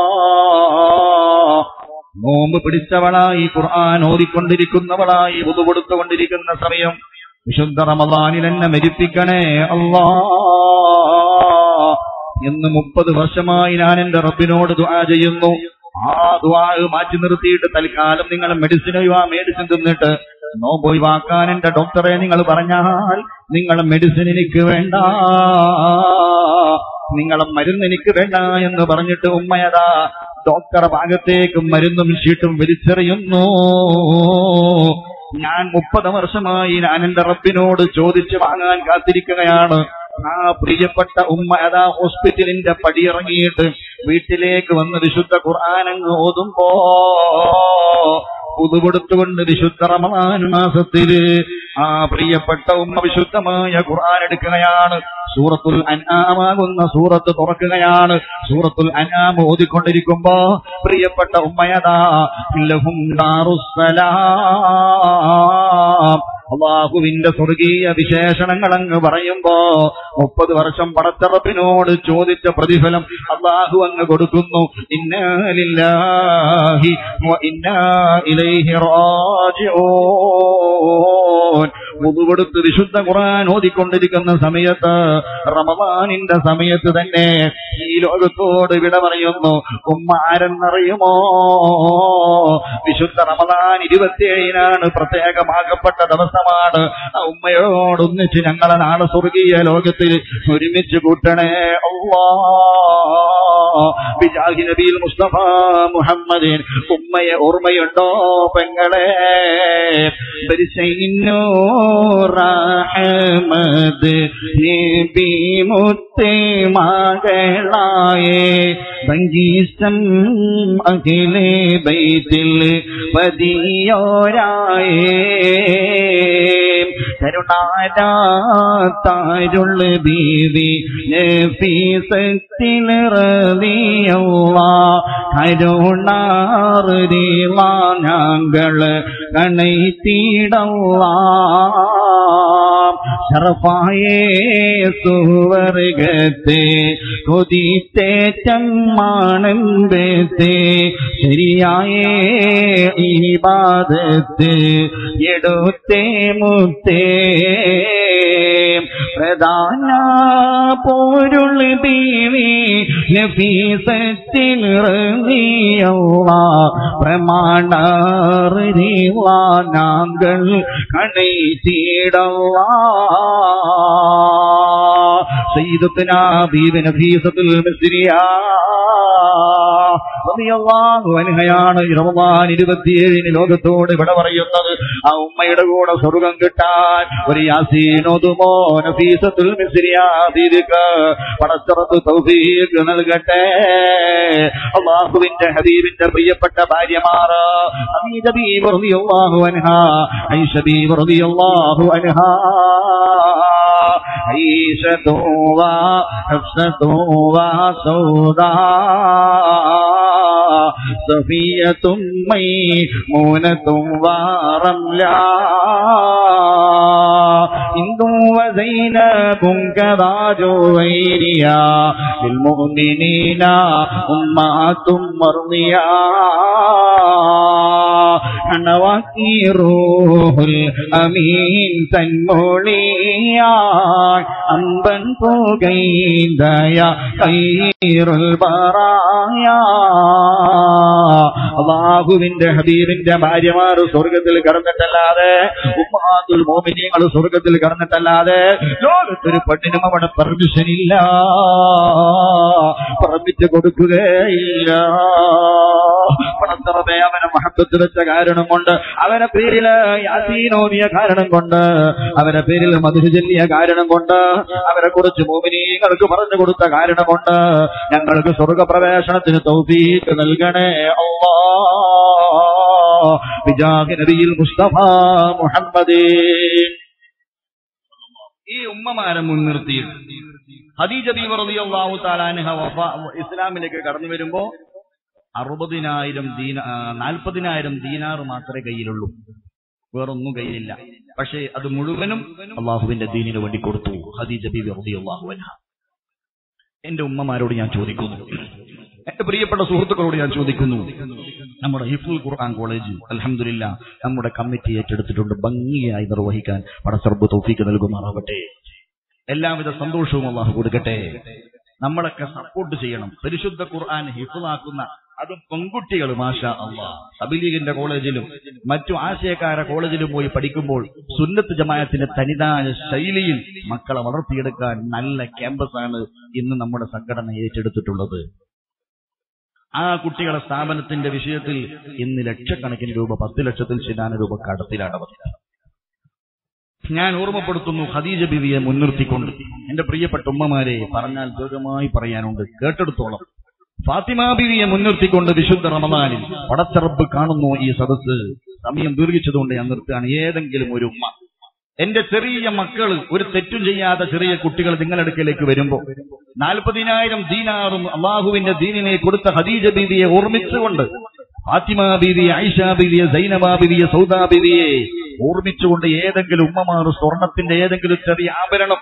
നോമ്പ് പിടിച്ചവളായി ഖുർആൻ ഓതിക്കൊണ്ടിരിക്കുന്നവളായി ഉതു കൊടുത്തുകൊണ്ടിരിക്കുന്ന സമയം വിശുദ്ധ റമദാനിൽ എന്നെ മരിപ്പിക്കണേ അല്ലാ എന്ന് മുപ്പത് വർഷമായി ഞാൻ എന്റെ റബ്ബിനോട് ദുആ ചെയ്യുന്നു ആ ദുആ മാറ്റി നിർത്തിയിട്ട് തൽക്കാലം നിങ്ങൾ മെഡിസിൻ ഒഴിവാ മെഡിസിൻ തിന്നിട്ട് നോമ്പ് ഒഴിവാക്കാൻ എന്റെ ഡോക്ടറെ നിങ്ങൾ പറഞ്ഞാൽ നിങ്ങൾ മെഡിസിൻ എനിക്ക് വേണ്ട നിങ്ങളെ മരുന്ന് എനിക്ക് വേണ്ട എന്ന് പറഞ്ഞിട്ട് ഉമ്മയതാ ഡോക്ടറെ ഭാഗത്തേക്ക് മരുന്നും ഷീട്ടും വലിച്ചെറിയുന്നു ഞാൻ മുപ്പത് വർഷമായി ഞാൻ എന്റെ റബ്ബിനോട് ചോദിച്ചു വാങ്ങാൻ കാത്തിരിക്കുകയാണ് ആ പ്രിയപ്പെട്ട ഉമ്മ അതാ ഹോസ്പിറ്റലിന്റെ പടിയിറങ്ങിയിട്ട് വീട്ടിലേക്ക് വന്ന് വിശുദ്ധ ഖുർആാനങ്ങ് ഓതുമ്പോ പുതുകൊടുത്തുകൊണ്ട് വിശുദ്ധ റമദാൻ മാസത്തില് ആ പ്രിയപ്പെട്ട ഉമ്മ വിശുദ്ധമായ ഖുർആൻ എടുക്കുകയാണ് സൂറത്തുൽ അനാമാകുന്ന സൂറത്ത് തുറക്കുകയാണ് സൂറത്തുൽ അനാം ഓതിക്കൊണ്ടിരിക്കുമ്പോ പ്രിയപ്പെട്ട ഉമ്മയതാ ലഹും ദാറുസ്സലാം അള്ളാഹുവിന്റെ സ്വർഗീയ വിശേഷണങ്ങൾ അങ്ങ് പറയുമ്പോ മുപ്പത് വർഷം പടച്ചറപ്പിനോട് ചോദിച്ച പ്രതിഫലം അള്ളാഹു അങ്ങ് കൊടുക്കുന്നു ഇന്നാലില്ലാഹി വ ഇന്നാ ഇലൈഹി റാജിഊൻ മുതുകൊടുത്ത് വിശുദ്ധ ഖുർആൻ ഓതിക്കൊണ്ടിരിക്കുന്ന സമയത്ത് റമദാനിന്റെ സമയത്ത് തന്നെ ഈ ലോകത്തോട് വിട പറയുന്നു ഉമ്മ ആരെന്നറിയുമോ വിശുദ്ധ റമദാൻ ഇരുപത്തിയേഴിനാണ് പ്രത്യേകമാക്കപ്പെട്ട ദിവസമാണ് ആ ഉമ്മയോടൊന്നിച്ച് ഞങ്ങളെ നാളെ സ്വർഗീയ ലോകത്തിൽ ഒരുമിച്ച് കൂട്ടണേ അള്ളാ ബിജാഹി നബിയിൽ മുസ്തഫ മുഹമ്മദിൻ ഉമ്മയെ ഓർമ്മയുണ്ടോ പെങ്ങളെ ബരിശൈനോ റഹമദ് നബി മുത്തേ മകളായേ സംഗീസം അഖിലേ ബൈത്തിൽ പതിയോരായേ കരുണാരാത്താരുള്ള ബീവി നഫീസത്തിൽ റളിയല്ല കരുണാറിവ ഞങ്ങള് കണൈത്തിടല്ല ശറഫായേ സുവർഗത്തെ കൊതിത്തേറ്റമ്മാണെമ്പത്തെ ശരിയായേ ഇബാദത്ത് എടുത്തേ മുത്തേ പ്രധാന പോരുൾ ബീവി നഫീസത്തിൽ റളിയല്ല പ്രമാണറിവ നാങ്കൾ കണൈത്തിടല്ല സയ്യിദത്തുനാ ബീവി നഫീസത്തുൽ മിസ്രിയ റളിയല്ലാഹു അൻഹയാണ് റമദാൻ ഇരുപത്തിയേഴിന് ലോകത്തോട് ഇവിടെ പറയുന്നത് ആ ഉമ്മയുടെ കൂടെ സ്വർഗം കിട്ടാൻ ഒരു യാസീനോതുമോ നഫീസത്തുൽ മിസ്രിയ ബീവിക്ക് പടച്ചറത്ത് തൗഫീഖ് നൽകട്ടെ അള്ളാഹുവിന്റെ ഹബീബിന്റെ പ്രിയപ്പെട്ട ഭാര്യമാർ ഹമീദ ബീവി റളിയല്ലാഹു അൻഹ ഐഷ ബീവി റളിയല്ലാഹു അൻഹ عيشة وحفصة وسوداء صفية ميمونة ورملا هند وزينب كذا جويريا للمؤمنين أمهات مرضيا കണവാക്കി റൂഹുൽ അമീൻ തന്മൊഴിയാൻ അമ്പൻ പുകൈന്ദയ കൈറുൽ ബറായ അള്ളാഹുവിന്റെ ഹബീബിന്റെ ഭാര്യമാർ സ്വർഗത്തിൽ കടന്നിട്ടല്ലാതെ ഉമ്മാതുൽ മോമിനിയങ്ങൾ സ്വർഗത്തിൽ കടന്നിട്ടല്ലാതെ ലോകത്തൊരു പെണ്ണിനും അവിടെ പെർമിഷൻ ഇല്ല പറമ്പിച്ച് കൊടുക്കുകയില്ല പണത്തറബെ അവനെ മഹബത്ത് വെച്ച കാരണം കൊണ്ട് അവനെ പേരില് യാസീനോദിയ കാരണം കൊണ്ട് അവനെ പേരിൽ മധുര ചൊല്ലിയ കാരണം കൊണ്ട് അവരെ കുറിച്ച് മോമിനീങ്ങൾക്ക് പറഞ്ഞു കൊടുത്ത കാരണം കൊണ്ട് ഞങ്ങൾക്ക് സ്വർഗപ്രവേശനത്തിന് തൗഫീക്ക് നൽകണേ അല്ലാ വിജാഹി നബിയിൽ മുസ്തഫ മുഹമ്മദേ ഈ ഉമ്മമാരെ മുൻനിർത്തി ഹദീജ ബീവി റളിയല്ലാഹു തആല അൻഹ വഫ ഇസ്ലാമിലേക്ക് കടന്നു വരുമ്പോ അറുപതിനായിരം ദീന ആ, നാൽപ്പതിനായിരം ദീനാറ് മാത്രമേ കയ്യിലുള്ളൂ വേറൊന്നും കയ്യിലില്ല പക്ഷേ അത് മുഴുവനും അള്ളാഹുവിന്റെ ദീനിന് വേണ്ടി കൊടുത്തു ഹദീജ ബീവി റളിയല്ലാഹു അൻഹ എന്റെ ഉമ്മമാരോട് ഞാൻ ചോദിക്കുന്നു എന്റെ പ്രിയപ്പെട്ട സുഹൃത്തുക്കളോട് ഞാൻ ചോദിക്കുന്നു നമ്മുടെ ഹിഫുൽ ഖുർആൻ കോളേജ് അൽഹംദുലില്ല നമ്മുടെ കമ്മിറ്റി ഏറ്റെടുത്തിട്ടുണ്ട് ഭംഗിയായി നിർവഹിക്കാൻ പടസർബ് തൗഫീക്ക് നൽകുമാറാവട്ടെ എല്ലാവിധ സന്തോഷവും അള്ളാഹു കൊടുക്കട്ടെ നമ്മളൊക്കെ സപ്പോർട്ട് ചെയ്യണം പരിശുദ്ധ ഖുർആൻ ഹിഫുലാക്കുന്ന അതും പെൺകുട്ടികൾ മാഷ അള്ളാ സബിലീഗിന്റെ കോളേജിലും മറ്റു ആശയക്കാര കോളേജിലും പോയി പഠിക്കുമ്പോൾ സുന്നത്ത് ജമായത്തിന്റെ തനിതായ ശൈലിയിൽ മക്കളെ വളർത്തിയെടുക്കാൻ നല്ല ക്യാമ്പസാണ് ഇന്ന് നമ്മുടെ സംഘടന ഏറ്റെടുത്തിട്ടുള്ളത് ആ കുട്ടികളെ സ്ഥാപനത്തിന്റെ വിഷയത്തിൽ ഇന്ന് ലക്ഷക്കണക്കിന് രൂപ പത്ത് ലക്ഷത്തിൽ ശിതാന രൂപ കടത്തിലാണ് അവർ ഞാൻ ഓർമ്മപ്പെടുത്തുന്നു ഖദീജ ബിവിയെ മുൻനിർത്തിക്കൊണ്ട് എന്റെ പ്രിയപ്പെട്ട ഉമ്മമാരെ പറഞ്ഞാൽ ദീർഘമായി പറയാനുണ്ട് കേട്ടെടുത്തോളം ഫാത്തിമ ബിവിയെ മുൻനിർത്തിക്കൊണ്ട് വിശുദ്ധ റമദാനിൽ പടച്ചറബ് കാണുന്നു ഈ സദസ്സ് സമയം ദീർഘിച്ചതുകൊണ്ട് ഞാൻ നിർത്തുകയാണ് ഏതെങ്കിലും ഒരു ഉമ്മ എന്റെ ചെറിയ മക്കൾ ഒരു തെറ്റും ചെയ്യാത്ത ചെറിയ കുട്ടികൾ നിങ്ങളടുക്കലേക്ക് വരുമ്പോ നാൽപ്പതിനായിരം ദീനാറും അള്ളാഹുവിന്റെ ദീനിനെ കൊടുത്ത ഹദീജ ബീവിയെ ഓർമ്മിച്ചുകൊണ്ട് ഫാത്തിമ ബീവിയെ ഐഷ ബീവിയെ സൈനബ ബീവിയെ സൗദാ ബീവിയെ ഓർമ്മിച്ചുകൊണ്ട് ഏതെങ്കിലും ഉമ്മമാർ സ്വർണത്തിന്റെ ഏതെങ്കിലും ചെറിയ ആഭരണം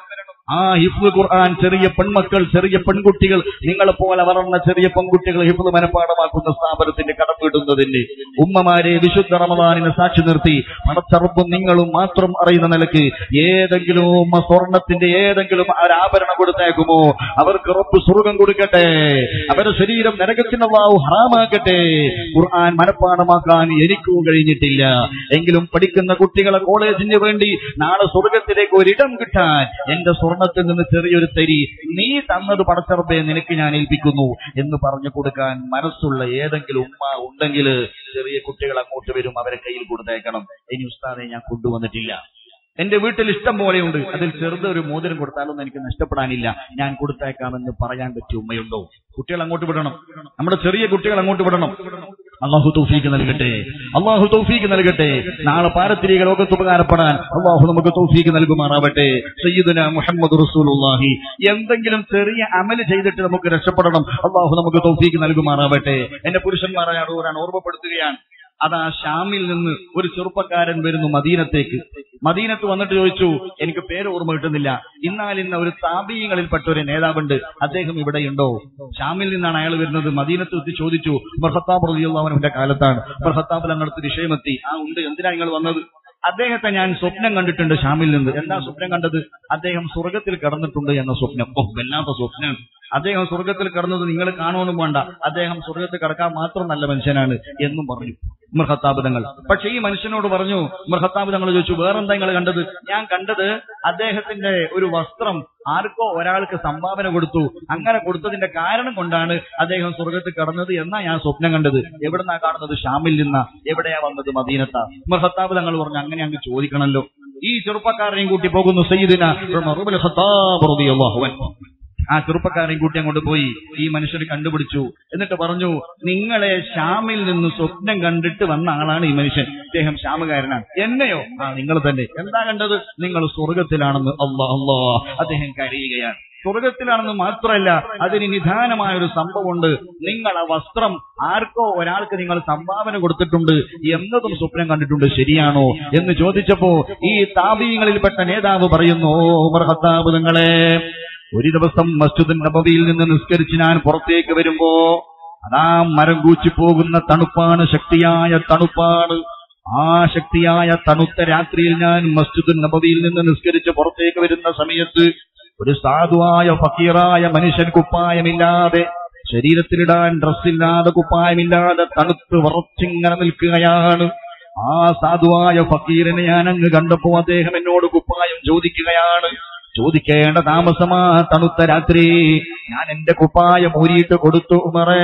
ആ ഹിഫ്ദ് ഖുർആൻ ചെറിയ പെൺമക്കൾ ചെറിയ പെൺകുട്ടികൾ നിങ്ങളെ പോലെ വളർന്ന ചെറിയ പെൺകുട്ടികൾ ഹിഫ്ദ് മനപ്പാടമാക്കുന്ന സ്ഥാപനത്തിന്റെ കടപ്പിടുന്നതിന് ഉമ്മമാരെ വിശുദ്ധ റമദാനിനെ സാക്ഷി നിർത്തി പണച്ചറപ്പും നിങ്ങളും മാത്രം അറിയുന്ന നിലക്ക് ഏതെങ്കിലും ഉമ്മ സ്വർണത്തിന്റെ ഏതെങ്കിലും ഒരു ആഭരണം കൊടുത്തേക്കുമോ അവർക്ക് റബ്ബ് സ്വർഗം കൊടുക്കട്ടെ അവരുടെ ശരീരം നരകത്തിന് അള്ളാഹു ഹറാമാക്കട്ടെ ഖുർആൻ മനപ്പാടമാക്കാൻ എനിക്കും കഴിഞ്ഞിട്ടില്ല എങ്കിലും പഠിക്കുന്ന കുട്ടികളെ കോളേജിന് വേണ്ടി നാളെ സ്വർഗത്തിലേക്ക് ഒരിടം കിട്ടാൻ എന്റെ സ്വർണത്തിൽ നിന്ന് ചെറിയൊരു തരി നീ തന്നത് പടച്ചറപ്പെ നിനക്ക് ഞാൻ ഏൽപ്പിക്കുന്നു എന്ന് പറഞ്ഞു കൊടുക്കാൻ മനസ്സുള്ള ഏതെങ്കിലും ഉമ്മ ഉണ്ടെങ്കിൽ ചെറിയ കുട്ടികൾ അങ്ങോട്ട് വരും അവരെ കയ്യിൽ കൊടുത്തേക്കണം ഇനി ഉസ്താദെ ഞാൻ കൊണ്ടുവന്നിട്ടില്ല എന്റെ വീട്ടിൽ ഇഷ്ടം പോലെയുണ്ട് അതിൽ ചെറുത് ഒരു മോതിരം കൊടുത്താലൊന്നും എനിക്ക് നഷ്ടപ്പെടാനില്ല ഞാൻ കൊടുത്തേക്കാമെന്ന് പറയാൻ പറ്റിയ ഉമ്മയുണ്ടോ കുട്ടികൾ അങ്ങോട്ട് വിടണം നമ്മുടെ ചെറിയ കുട്ടികൾ അങ്ങോട്ട് വിടണം അള്ളാഹു തൗഫീക്ക് നൽകട്ടെ അള്ളാഹു തൗഫീക്ക് നൽകട്ടെ നാളെ പാരത്രിക ലോകത്ത് ഉപകാരപ്പെടാൻ അള്ളാഹു നമുക്ക് തൗഫീക്ക് നൽകുമാറാവട്ടെ സയ്യിദുന മുഹമ്മദ് റസൂലുള്ളാഹി എന്തെങ്കിലും ചെറിയ അമല് ചെയ്തിട്ട് നമുക്ക് രക്ഷപ്പെടണം അള്ളാഹു നമുക്ക് തൗഫീക്ക് നൽകുമാറാവട്ടെ എന്റെ പുരുഷന്മാരായ ഒരാൾ ഓർമ്മപ്പെടുത്തുകയാണ് അതാ ഷാമിൽ നിന്ന് ഒരു ചെറുപ്പക്കാരൻ വരുന്നു മദീനത്തേക്ക് മദീനത്ത് വന്നിട്ട് ചോദിച്ചു എനിക്ക് പേര് ഓർമ്മ കിട്ടുന്നില്ല ഇന്നാൽ ഇന്ന ഒരു താപീയങ്ങളിൽപ്പെട്ട ഒരു നേതാവുണ്ട് അദ്ദേഹം ഇവിടെയുണ്ടോ ഷാമിൽ നിന്നാണ് അയാൾ വരുന്നത് മദീനത്ത് എത്തി ചോദിച്ചു ബർഹത്താബ് റളിയല്ലാഹുവിന്റെ കാലത്താണ് ബർഹത്താബ് തങ്ങൾക്ക് വിഷയമെത്തി ആ ഉണ്ട് എന്തിനാ നിങ്ങൾ വന്നത് അദ്ദേഹത്തെ ഞാൻ സ്വപ്നം കണ്ടിട്ടുണ്ട് ഷാമിൽ നിന്ന് എന്താ സ്വപ്നം കണ്ടത് അദ്ദേഹം സ്വർഗത്തിൽ കടന്നിട്ടുണ്ട് എന്ന സ്വപ്നം ഓ വല്ലാത്ത സ്വപ്നം അദ്ദേഹം സ്വർഗത്തിൽ കടന്നത് നിങ്ങൾ കാണുമെന്നും വേണ്ട അദ്ദേഹം സ്വർഗത്തിൽ കടക്കാൻ മാത്രം നല്ല മനുഷ്യനാണ് എന്നും പറഞ്ഞു മൃഹത്താബിതങ്ങൾ പക്ഷെ ഈ മനുഷ്യനോട് പറഞ്ഞു മൃഹത്താബിതങ്ങൾ ചോദിച്ചു വേറെന്താ നിങ്ങൾ കണ്ടത് ഞാൻ കണ്ടത് അദ്ദേഹത്തിന്റെ ഒരു വസ്ത്രം ആർക്കോ ഒരാൾക്ക് സംഭാവന കൊടുത്തു അങ്ങനെ കൊടുത്തതിന്റെ കാരണം കൊണ്ടാണ് അദ്ദേഹം സ്വർഗത്തിൽ കടന്നത് എന്നാ ഞാൻ സ്വപ്നം കണ്ടത് എവിടുന്നാ കാണുന്നത് ഷാമിൽ നിന്നാ എവിടെയാ വന്നത് മദീനത്താ മൃഹത്താബ് തങ്ങൾ പറഞ്ഞു അങ്ങനെ അങ്ങ് ചോദിക്കണല്ലോ ഈ ചെറുപ്പക്കാരനെയും കൂട്ടി പോകുന്നു സയ്യിദിന ഉമർ ഇബ്നുൽ ഖത്താബ് റളിയല്ലാഹു അൻഹു ആ ചെറുപ്പക്കാരെയും കൂട്ടി അങ്ങോട്ട് പോയി ഈ മനുഷ്യനെ കണ്ടുപിടിച്ചു എന്നിട്ട് പറഞ്ഞു നിങ്ങളെ ഷാമിൽ നിന്ന് സ്വപ്നം കണ്ടിട്ട് വന്ന ആളാണ് ഈ മനുഷ്യൻ അദ്ദേഹം ഷാമുകാരനാണ് എന്നെയോ ആ നിങ്ങൾ തന്നെ എന്താ കണ്ടത് നിങ്ങൾ സ്വർഗത്തിലാണെന്ന് അള്ളാ അള്ളാ അദ്ദേഹം കരയുകയാണ് സ്വർഗത്തിലാണെന്ന് മാത്രമല്ല അതിന് നിധാനമായ ഒരു സംഭവമുണ്ട് നിങ്ങൾ ആ വസ്ത്രം ആർക്കോ ഒരാൾക്ക് നിങ്ങൾ സംഭാവന കൊടുത്തിട്ടുണ്ട് എന്നതും സ്വപ്നം കണ്ടിട്ടുണ്ട് ശരിയാണോ എന്ന് ചോദിച്ചപ്പോ ഈ താപീയങ്ങളിൽപ്പെട്ട നേതാവ് പറയുന്നു ഓ ഉമർ ഖത്താബ് നിങ്ങളെ ഒരു ദിവസം മസ്ജിദ് നബവിയിൽ നിന്ന് നിസ്കരിച്ച് ഞാൻ പുറത്തേക്ക് വരുമ്പോ അതാ മരം കൂച്ചി പോകുന്ന തണുപ്പാണ് ശക്തിയായ തണുപ്പാണ് ആ ശക്തിയായ തണുത്ത രാത്രിയിൽ ഞാൻ മസ്ജിദ് നബവിയിൽ നിന്ന് നിസ്കരിച്ച് പുറത്തേക്ക് വരുന്ന സമയത്ത് ഒരു സാധുവായ ഫക്കീറായ മനുഷ്യൻ കുപ്പായമില്ലാതെ ശരീരത്തിലിടാൻ ഡ്രസ്സില്ലാതെ കുപ്പായമില്ലാതെ തണുത്ത് വറച്ചിങ്ങനെ നിൽക്കുകയാണ് ആ സാധുവായ ഫക്കീറിനെ ഞാൻ അങ്ങ് കണ്ടപ്പോ അദ്ദേഹം എന്നോട് കുപ്പായം ചോദിക്കുകയാണ് ചോദിക്കേണ്ട താമസമാ തണുത്ത രാത്രി ഞാൻ എന്റെ കുപ്പായം ഊരിയിട്ട് കൊടുത്തു ഉമറേ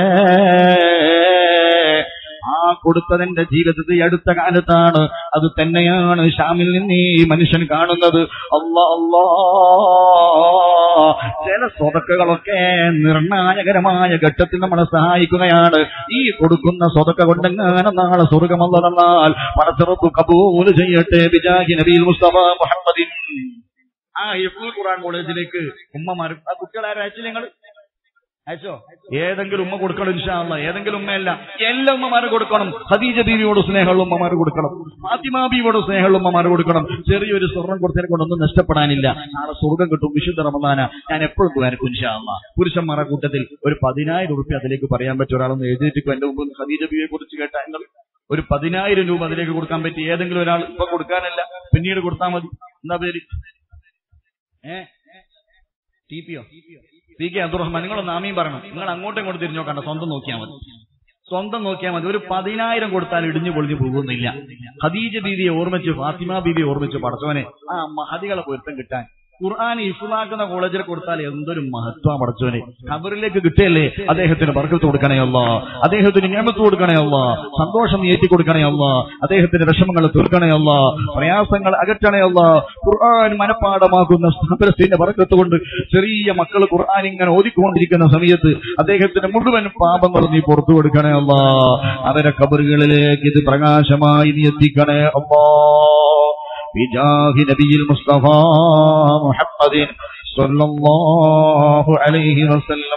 ആ കൊടുത്തതെന്റെ ജീവിതത്തിൽ അടുത്ത കാലത്താണ് അത് തന്നെയാണ് ഷാമിൽ നിന്ന് ഈ മനുഷ്യൻ കാണുന്നത് അല്ലാ അല്ലാ ചില സ്വതക്കകളൊക്കെ നിർണായകരമായ ഘട്ടത്തിൽ നമ്മളെ സഹായിക്കുകയാണ് ഈ കൊടുക്കുന്ന സ്വതക്ക കൊണ്ടെങ്ങനെ നാളെ സ്വർഗമല്ല തന്നാൽ പടച്ചിറപ്പ് കബൂൽ ചെയ്യട്ടെ ബിജാഹി നബീൽ മുസ്തഫ മുഹമ്മദിൻ ആ ഹിഫുൽ ഖുറാൻ കോളേജിലേക്ക് ഉമ്മമാരും ആ കുട്ടികളാരും അയച്ചില്ല നിങ്ങൾ അയച്ചോ ഏതെങ്കിലും ഉമ്മ കൊടുക്കണം ഇൻഷാല്ല ഏതെങ്കിലും ഉമ്മയല്ല എല്ലാ ഉമ്മമാരും കൊടുക്കണം ഖദീജ ബീവിയോട് സ്നേഹമുള്ള ഉമ്മമാർ കൊടുക്കണം ഫാത്തിമ ബീവിയോട് സ്നേഹമുള്ള ഉമ്മമാർ കൊടുക്കണം ചെറിയൊരു സ്വർണം കൊടുത്തതിനെ കൊണ്ടൊന്നും നഷ്ടപ്പെടാനില്ല നാളെ സ്വർഗം കിട്ടും വിശുദ്ധ റമദാന ഞാൻ എപ്പോഴും പോകാനും ഇൻഷാല്ല പുരുഷന്മാരുടെ കൂട്ടത്തിൽ ഒരു പതിനായിരം റുപ്യ അതിലേക്ക് പറയാൻ പറ്റും ഒരാളൊന്ന് എഴുതിയിട്ട് എന്റെ മുമ്പ് ഖദീജ ബീവിയെ കുറിച്ച് കേട്ടാ നിങ്ങൾ ഒരു പതിനായിരം രൂപ അതിലേക്ക് കൊടുക്കാൻ പറ്റി ഏതെങ്കിലും ഒരാൾ ഇപ്പൊ കൊടുക്കാനല്ല പിന്നീട് കൊടുത്താൽ മതി എന്താ പേര് ഏ ടി പിയോ പി കെ അബ്ദുറഹ്മാൻ നിങ്ങളൊന്ന് ആമീൻ പറയണം നിങ്ങൾ അങ്ങോട്ടും ഇങ്ങോട്ടും തിരിഞ്ഞു നോക്കണ്ട സ്വന്തം നോക്കിയാൽ മതി സ്വന്തം നോക്കിയാൽ മതി ഒരു പതിനായിരം കൊടുത്താൽ ഇടിഞ്ഞു പൊളിഞ്ഞു പോകുന്നില്ല ഖദീജ ബീവിയെ ഓർമ്മിച്ച് ഫാത്തിമ ബീവിയെ ഓർമ്മിച്ച് പടച്ചവനെ ആ മഹതികളെ പൊരുത്തം കിട്ടാൻ ഖുർആൻ ഇഫുലാക്കുന്ന കോളേജിൽ കൊടുത്താൽ എന്തൊരു മഹത്വം പടച്ചവനെ ഖബറിലേക്ക് കിട്ടിയല്ലേ അദ്ദേഹത്തിന് ബർക്കത്ത് കൊടുക്കണേ അല്ല അദ്ദേഹത്തിന് നിയമത്ത് കൊടുക്കണേ അല്ല സന്തോഷം ഏറ്റി കൊടുക്കണേ അല്ല അദ്ദേഹത്തിന്റെ വിഷമങ്ങൾ തീർക്കണേ അല്ല പ്രയാസങ്ങൾ അകറ്റണേ അല്ല ഖുർആൻ മനപ്പാടമാക്കുന്ന സ്ഥാപനത്തിന്റെ ബർക്കത്ത് കൊണ്ട് ചെറിയ മക്കൾ ഖുർആൻ ഇങ്ങനെ ഓതിക്കൊണ്ടിരിക്കുന്ന സമയത്ത് അദ്ദേഹത്തിന്റെ മുഴുവൻ പാപങ്ങളും നീ പുറത്തു കൊടുക്കണേ അല്ല അവരെ കബറുകളിലേക്ക് ഇത് പ്രകാശമായി നീ എത്തിക്കണേ അല്ലാ بجاه نبي المصطفى محمد صلى الله عليه وسلم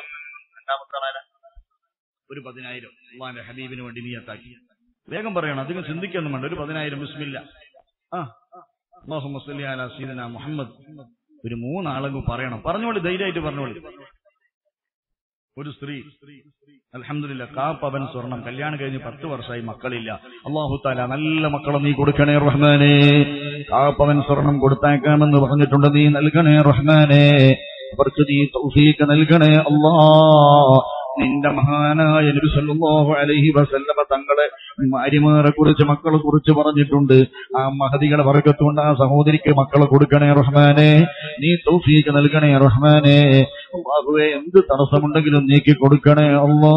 ഒരു പതിനായിരം അള്ളാന്റെ ഹബീബിന് വേണ്ടി നീയത്താക്കി വേഗം പറയണം അധികം ചിന്തിക്കൊന്നും വേണ്ട ഒരു പതിനായിരം ബിസ്മില്ല ആ അല്ലാഹുമ്മ സ്വല്ലി അലാ സീദന മുഹമ്മദ് ഒരു മൂന്നാളെങ്കിലും പറയണം പറഞ്ഞോളി ധൈര്യമായിട്ട് പറഞ്ഞോളി ഒരു സ്ത്രീ അലഹമില്ല കാ പവൻ സ്വർണം കല്യാണം കഴിഞ്ഞ് പത്ത് വർഷമായി മക്കളില്ല അള്ളാഹു താല നല്ല മക്കളെ നീ കൊടുക്കണേ റഹ്മാനെ കാ പവൻ സ്വർണം കൊടുത്തേക്കാമെന്ന് പറഞ്ഞിട്ടുണ്ട് നീ നൽകണേ റഹ്മാനെ അവർക്ക് നീ തൗഫീക്ക് നൽകണേ അല്ലാ നിന്റെ മഹാനായ നബി സല്ലല്ലാഹു അലൈഹി വസല്ലമ തങ്ങളെ ഭാര്യമാരെ കുറിച്ച് മക്കളെ കുറിച്ച് പറഞ്ഞിട്ടുണ്ട് ആ മഹതികളെ വർഗത്തുകൊണ്ട് ആ സഹോദരിക്ക് മക്കളെ കൊടുക്കണേ റഹ്മാനെ നീ തൗഫീക്ക് നൽകണേ റഹ്മാനെ അള്ളാഹുവെ എന്ത് തടസ്സമുണ്ടെങ്കിലും നീക്കി കൊടുക്കണേ അല്ലാ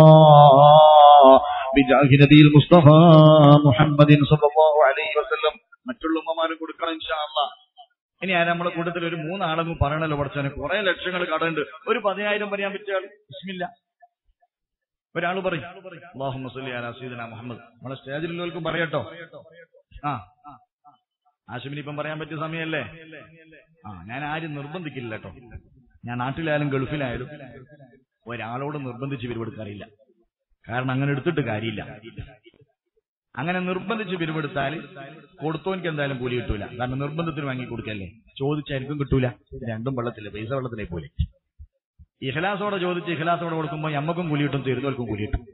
ബിജാഹി നബിയിൽ മുസ്തഫ മുഹമ്മദിൻ സല്ലല്ലാഹു അലൈഹി വസല്ലം മറ്റുള്ള ഉമ്മമാരെ കൊടുക്കണം ഇൻഷാ അല്ലാ ഇനി ആ നമ്മളെ കൂട്ടത്തിൽ ഒരു മൂന്നാളങ്ങ് പറയണല്ലോ പഠിച്ചാന് കുറെ ലക്ഷങ്ങൾ കടണ്ട് ഒരു പതിനായിരം പറയാൻ പറ്റിയാൽ ബിസ്മില്ല ഒരാൾ പറയും അള്ളാഹു മസല്ലി അലാ സീദന മുഹമ്മദ് നമ്മളെ സ്റ്റേജിലുള്ളവർക്കും പറയട്ടോ ആ ആശുമിനി ഇപ്പം പറയാൻ പറ്റിയ സമയമല്ലേ ആ ഞാൻ ആരും നിർബന്ധിക്കില്ല കേട്ടോ ഞാൻ നാട്ടിലായാലും ഗൾഫിലായാലും ഒരാളോട് നിർബന്ധിച്ച് പിരിവെടുക്കാറില്ല കാരണം അങ്ങനെ എടുത്തിട്ട് കാര്യമില്ല അങ്ങനെ നിർബന്ധിച്ച് പിരിവെടുത്താൽ കൊടുത്തോനിക്ക് എന്തായാലും കൂലി കിട്ടൂല കാരണം നിർബന്ധത്തിന് വാങ്ങി കൊടുക്കല്ലേ ചോദിച്ചായിരിക്കും കിട്ടൂല രണ്ടും വെള്ളത്തില്ല പൈസ വെള്ളത്തിലെ പോലെ ഇഹ്ലാസോടെ ചോദിച്ച് ഇഹ്ലാസോടെ കൊടുക്കുമ്പോൾ ഞമ്മക്കും കൂലി കിട്ടും തീരുന്നവർക്കും കൂലി കിട്ടും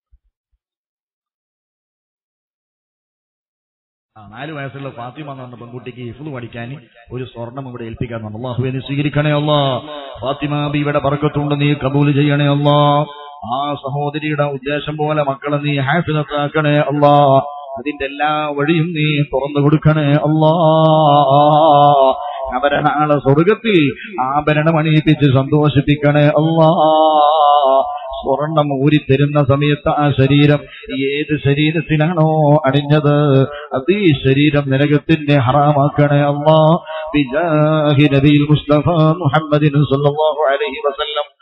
ആ നാല് വയസ്സുള്ള ഫാത്തിമ എന്ന് പറഞ്ഞ പെൺകുട്ടിക്ക് ഹിഫ്ള് പഠിക്കാൻ ഒരു സ്വർണം ഇവിടെ ഏൽപ്പിക്കാൻ പറഞ്ഞു അള്ളാഹുവെ നീ സ്വീകരിക്കണേ അല്ലാ ഫാത്തിമ ബീവിടെ പറക്കത്തുണ്ട് നീ കബൂൽ ചെയ്യണേ അല്ലാ ആ സഹോദരിയുടെ ഉദ്ദേശം പോലെ മക്കളെ നീ ഹാഫിനത്താക്കണേ അല്ലാ അതിന്റെ എല്ലാ വഴിയും നീ തുറന്നു കൊടുക്കണേ അല്ലാ അവരെ നാളെ സ്വർഗത്തിൽ ആഭരണം അണിയിപ്പിച്ച് സന്തോഷിപ്പിക്കണേ അല്ലാ സ്വർണം ഊരിത്തരുന്ന സമയത്ത് ആ ശരീരം ഏത് ശരീരത്തിനാണോ അണിഞ്ഞത് അത് ഈ ശരീരം നരകത്തിന്റെ ഹറാമാക്കണേ അല്ലാ ബിജാഹി നബിയിൽ മുസ്തഫ മുഹമ്മദിൻ സല്ലല്ലാഹു അലൈഹി വസല്ലം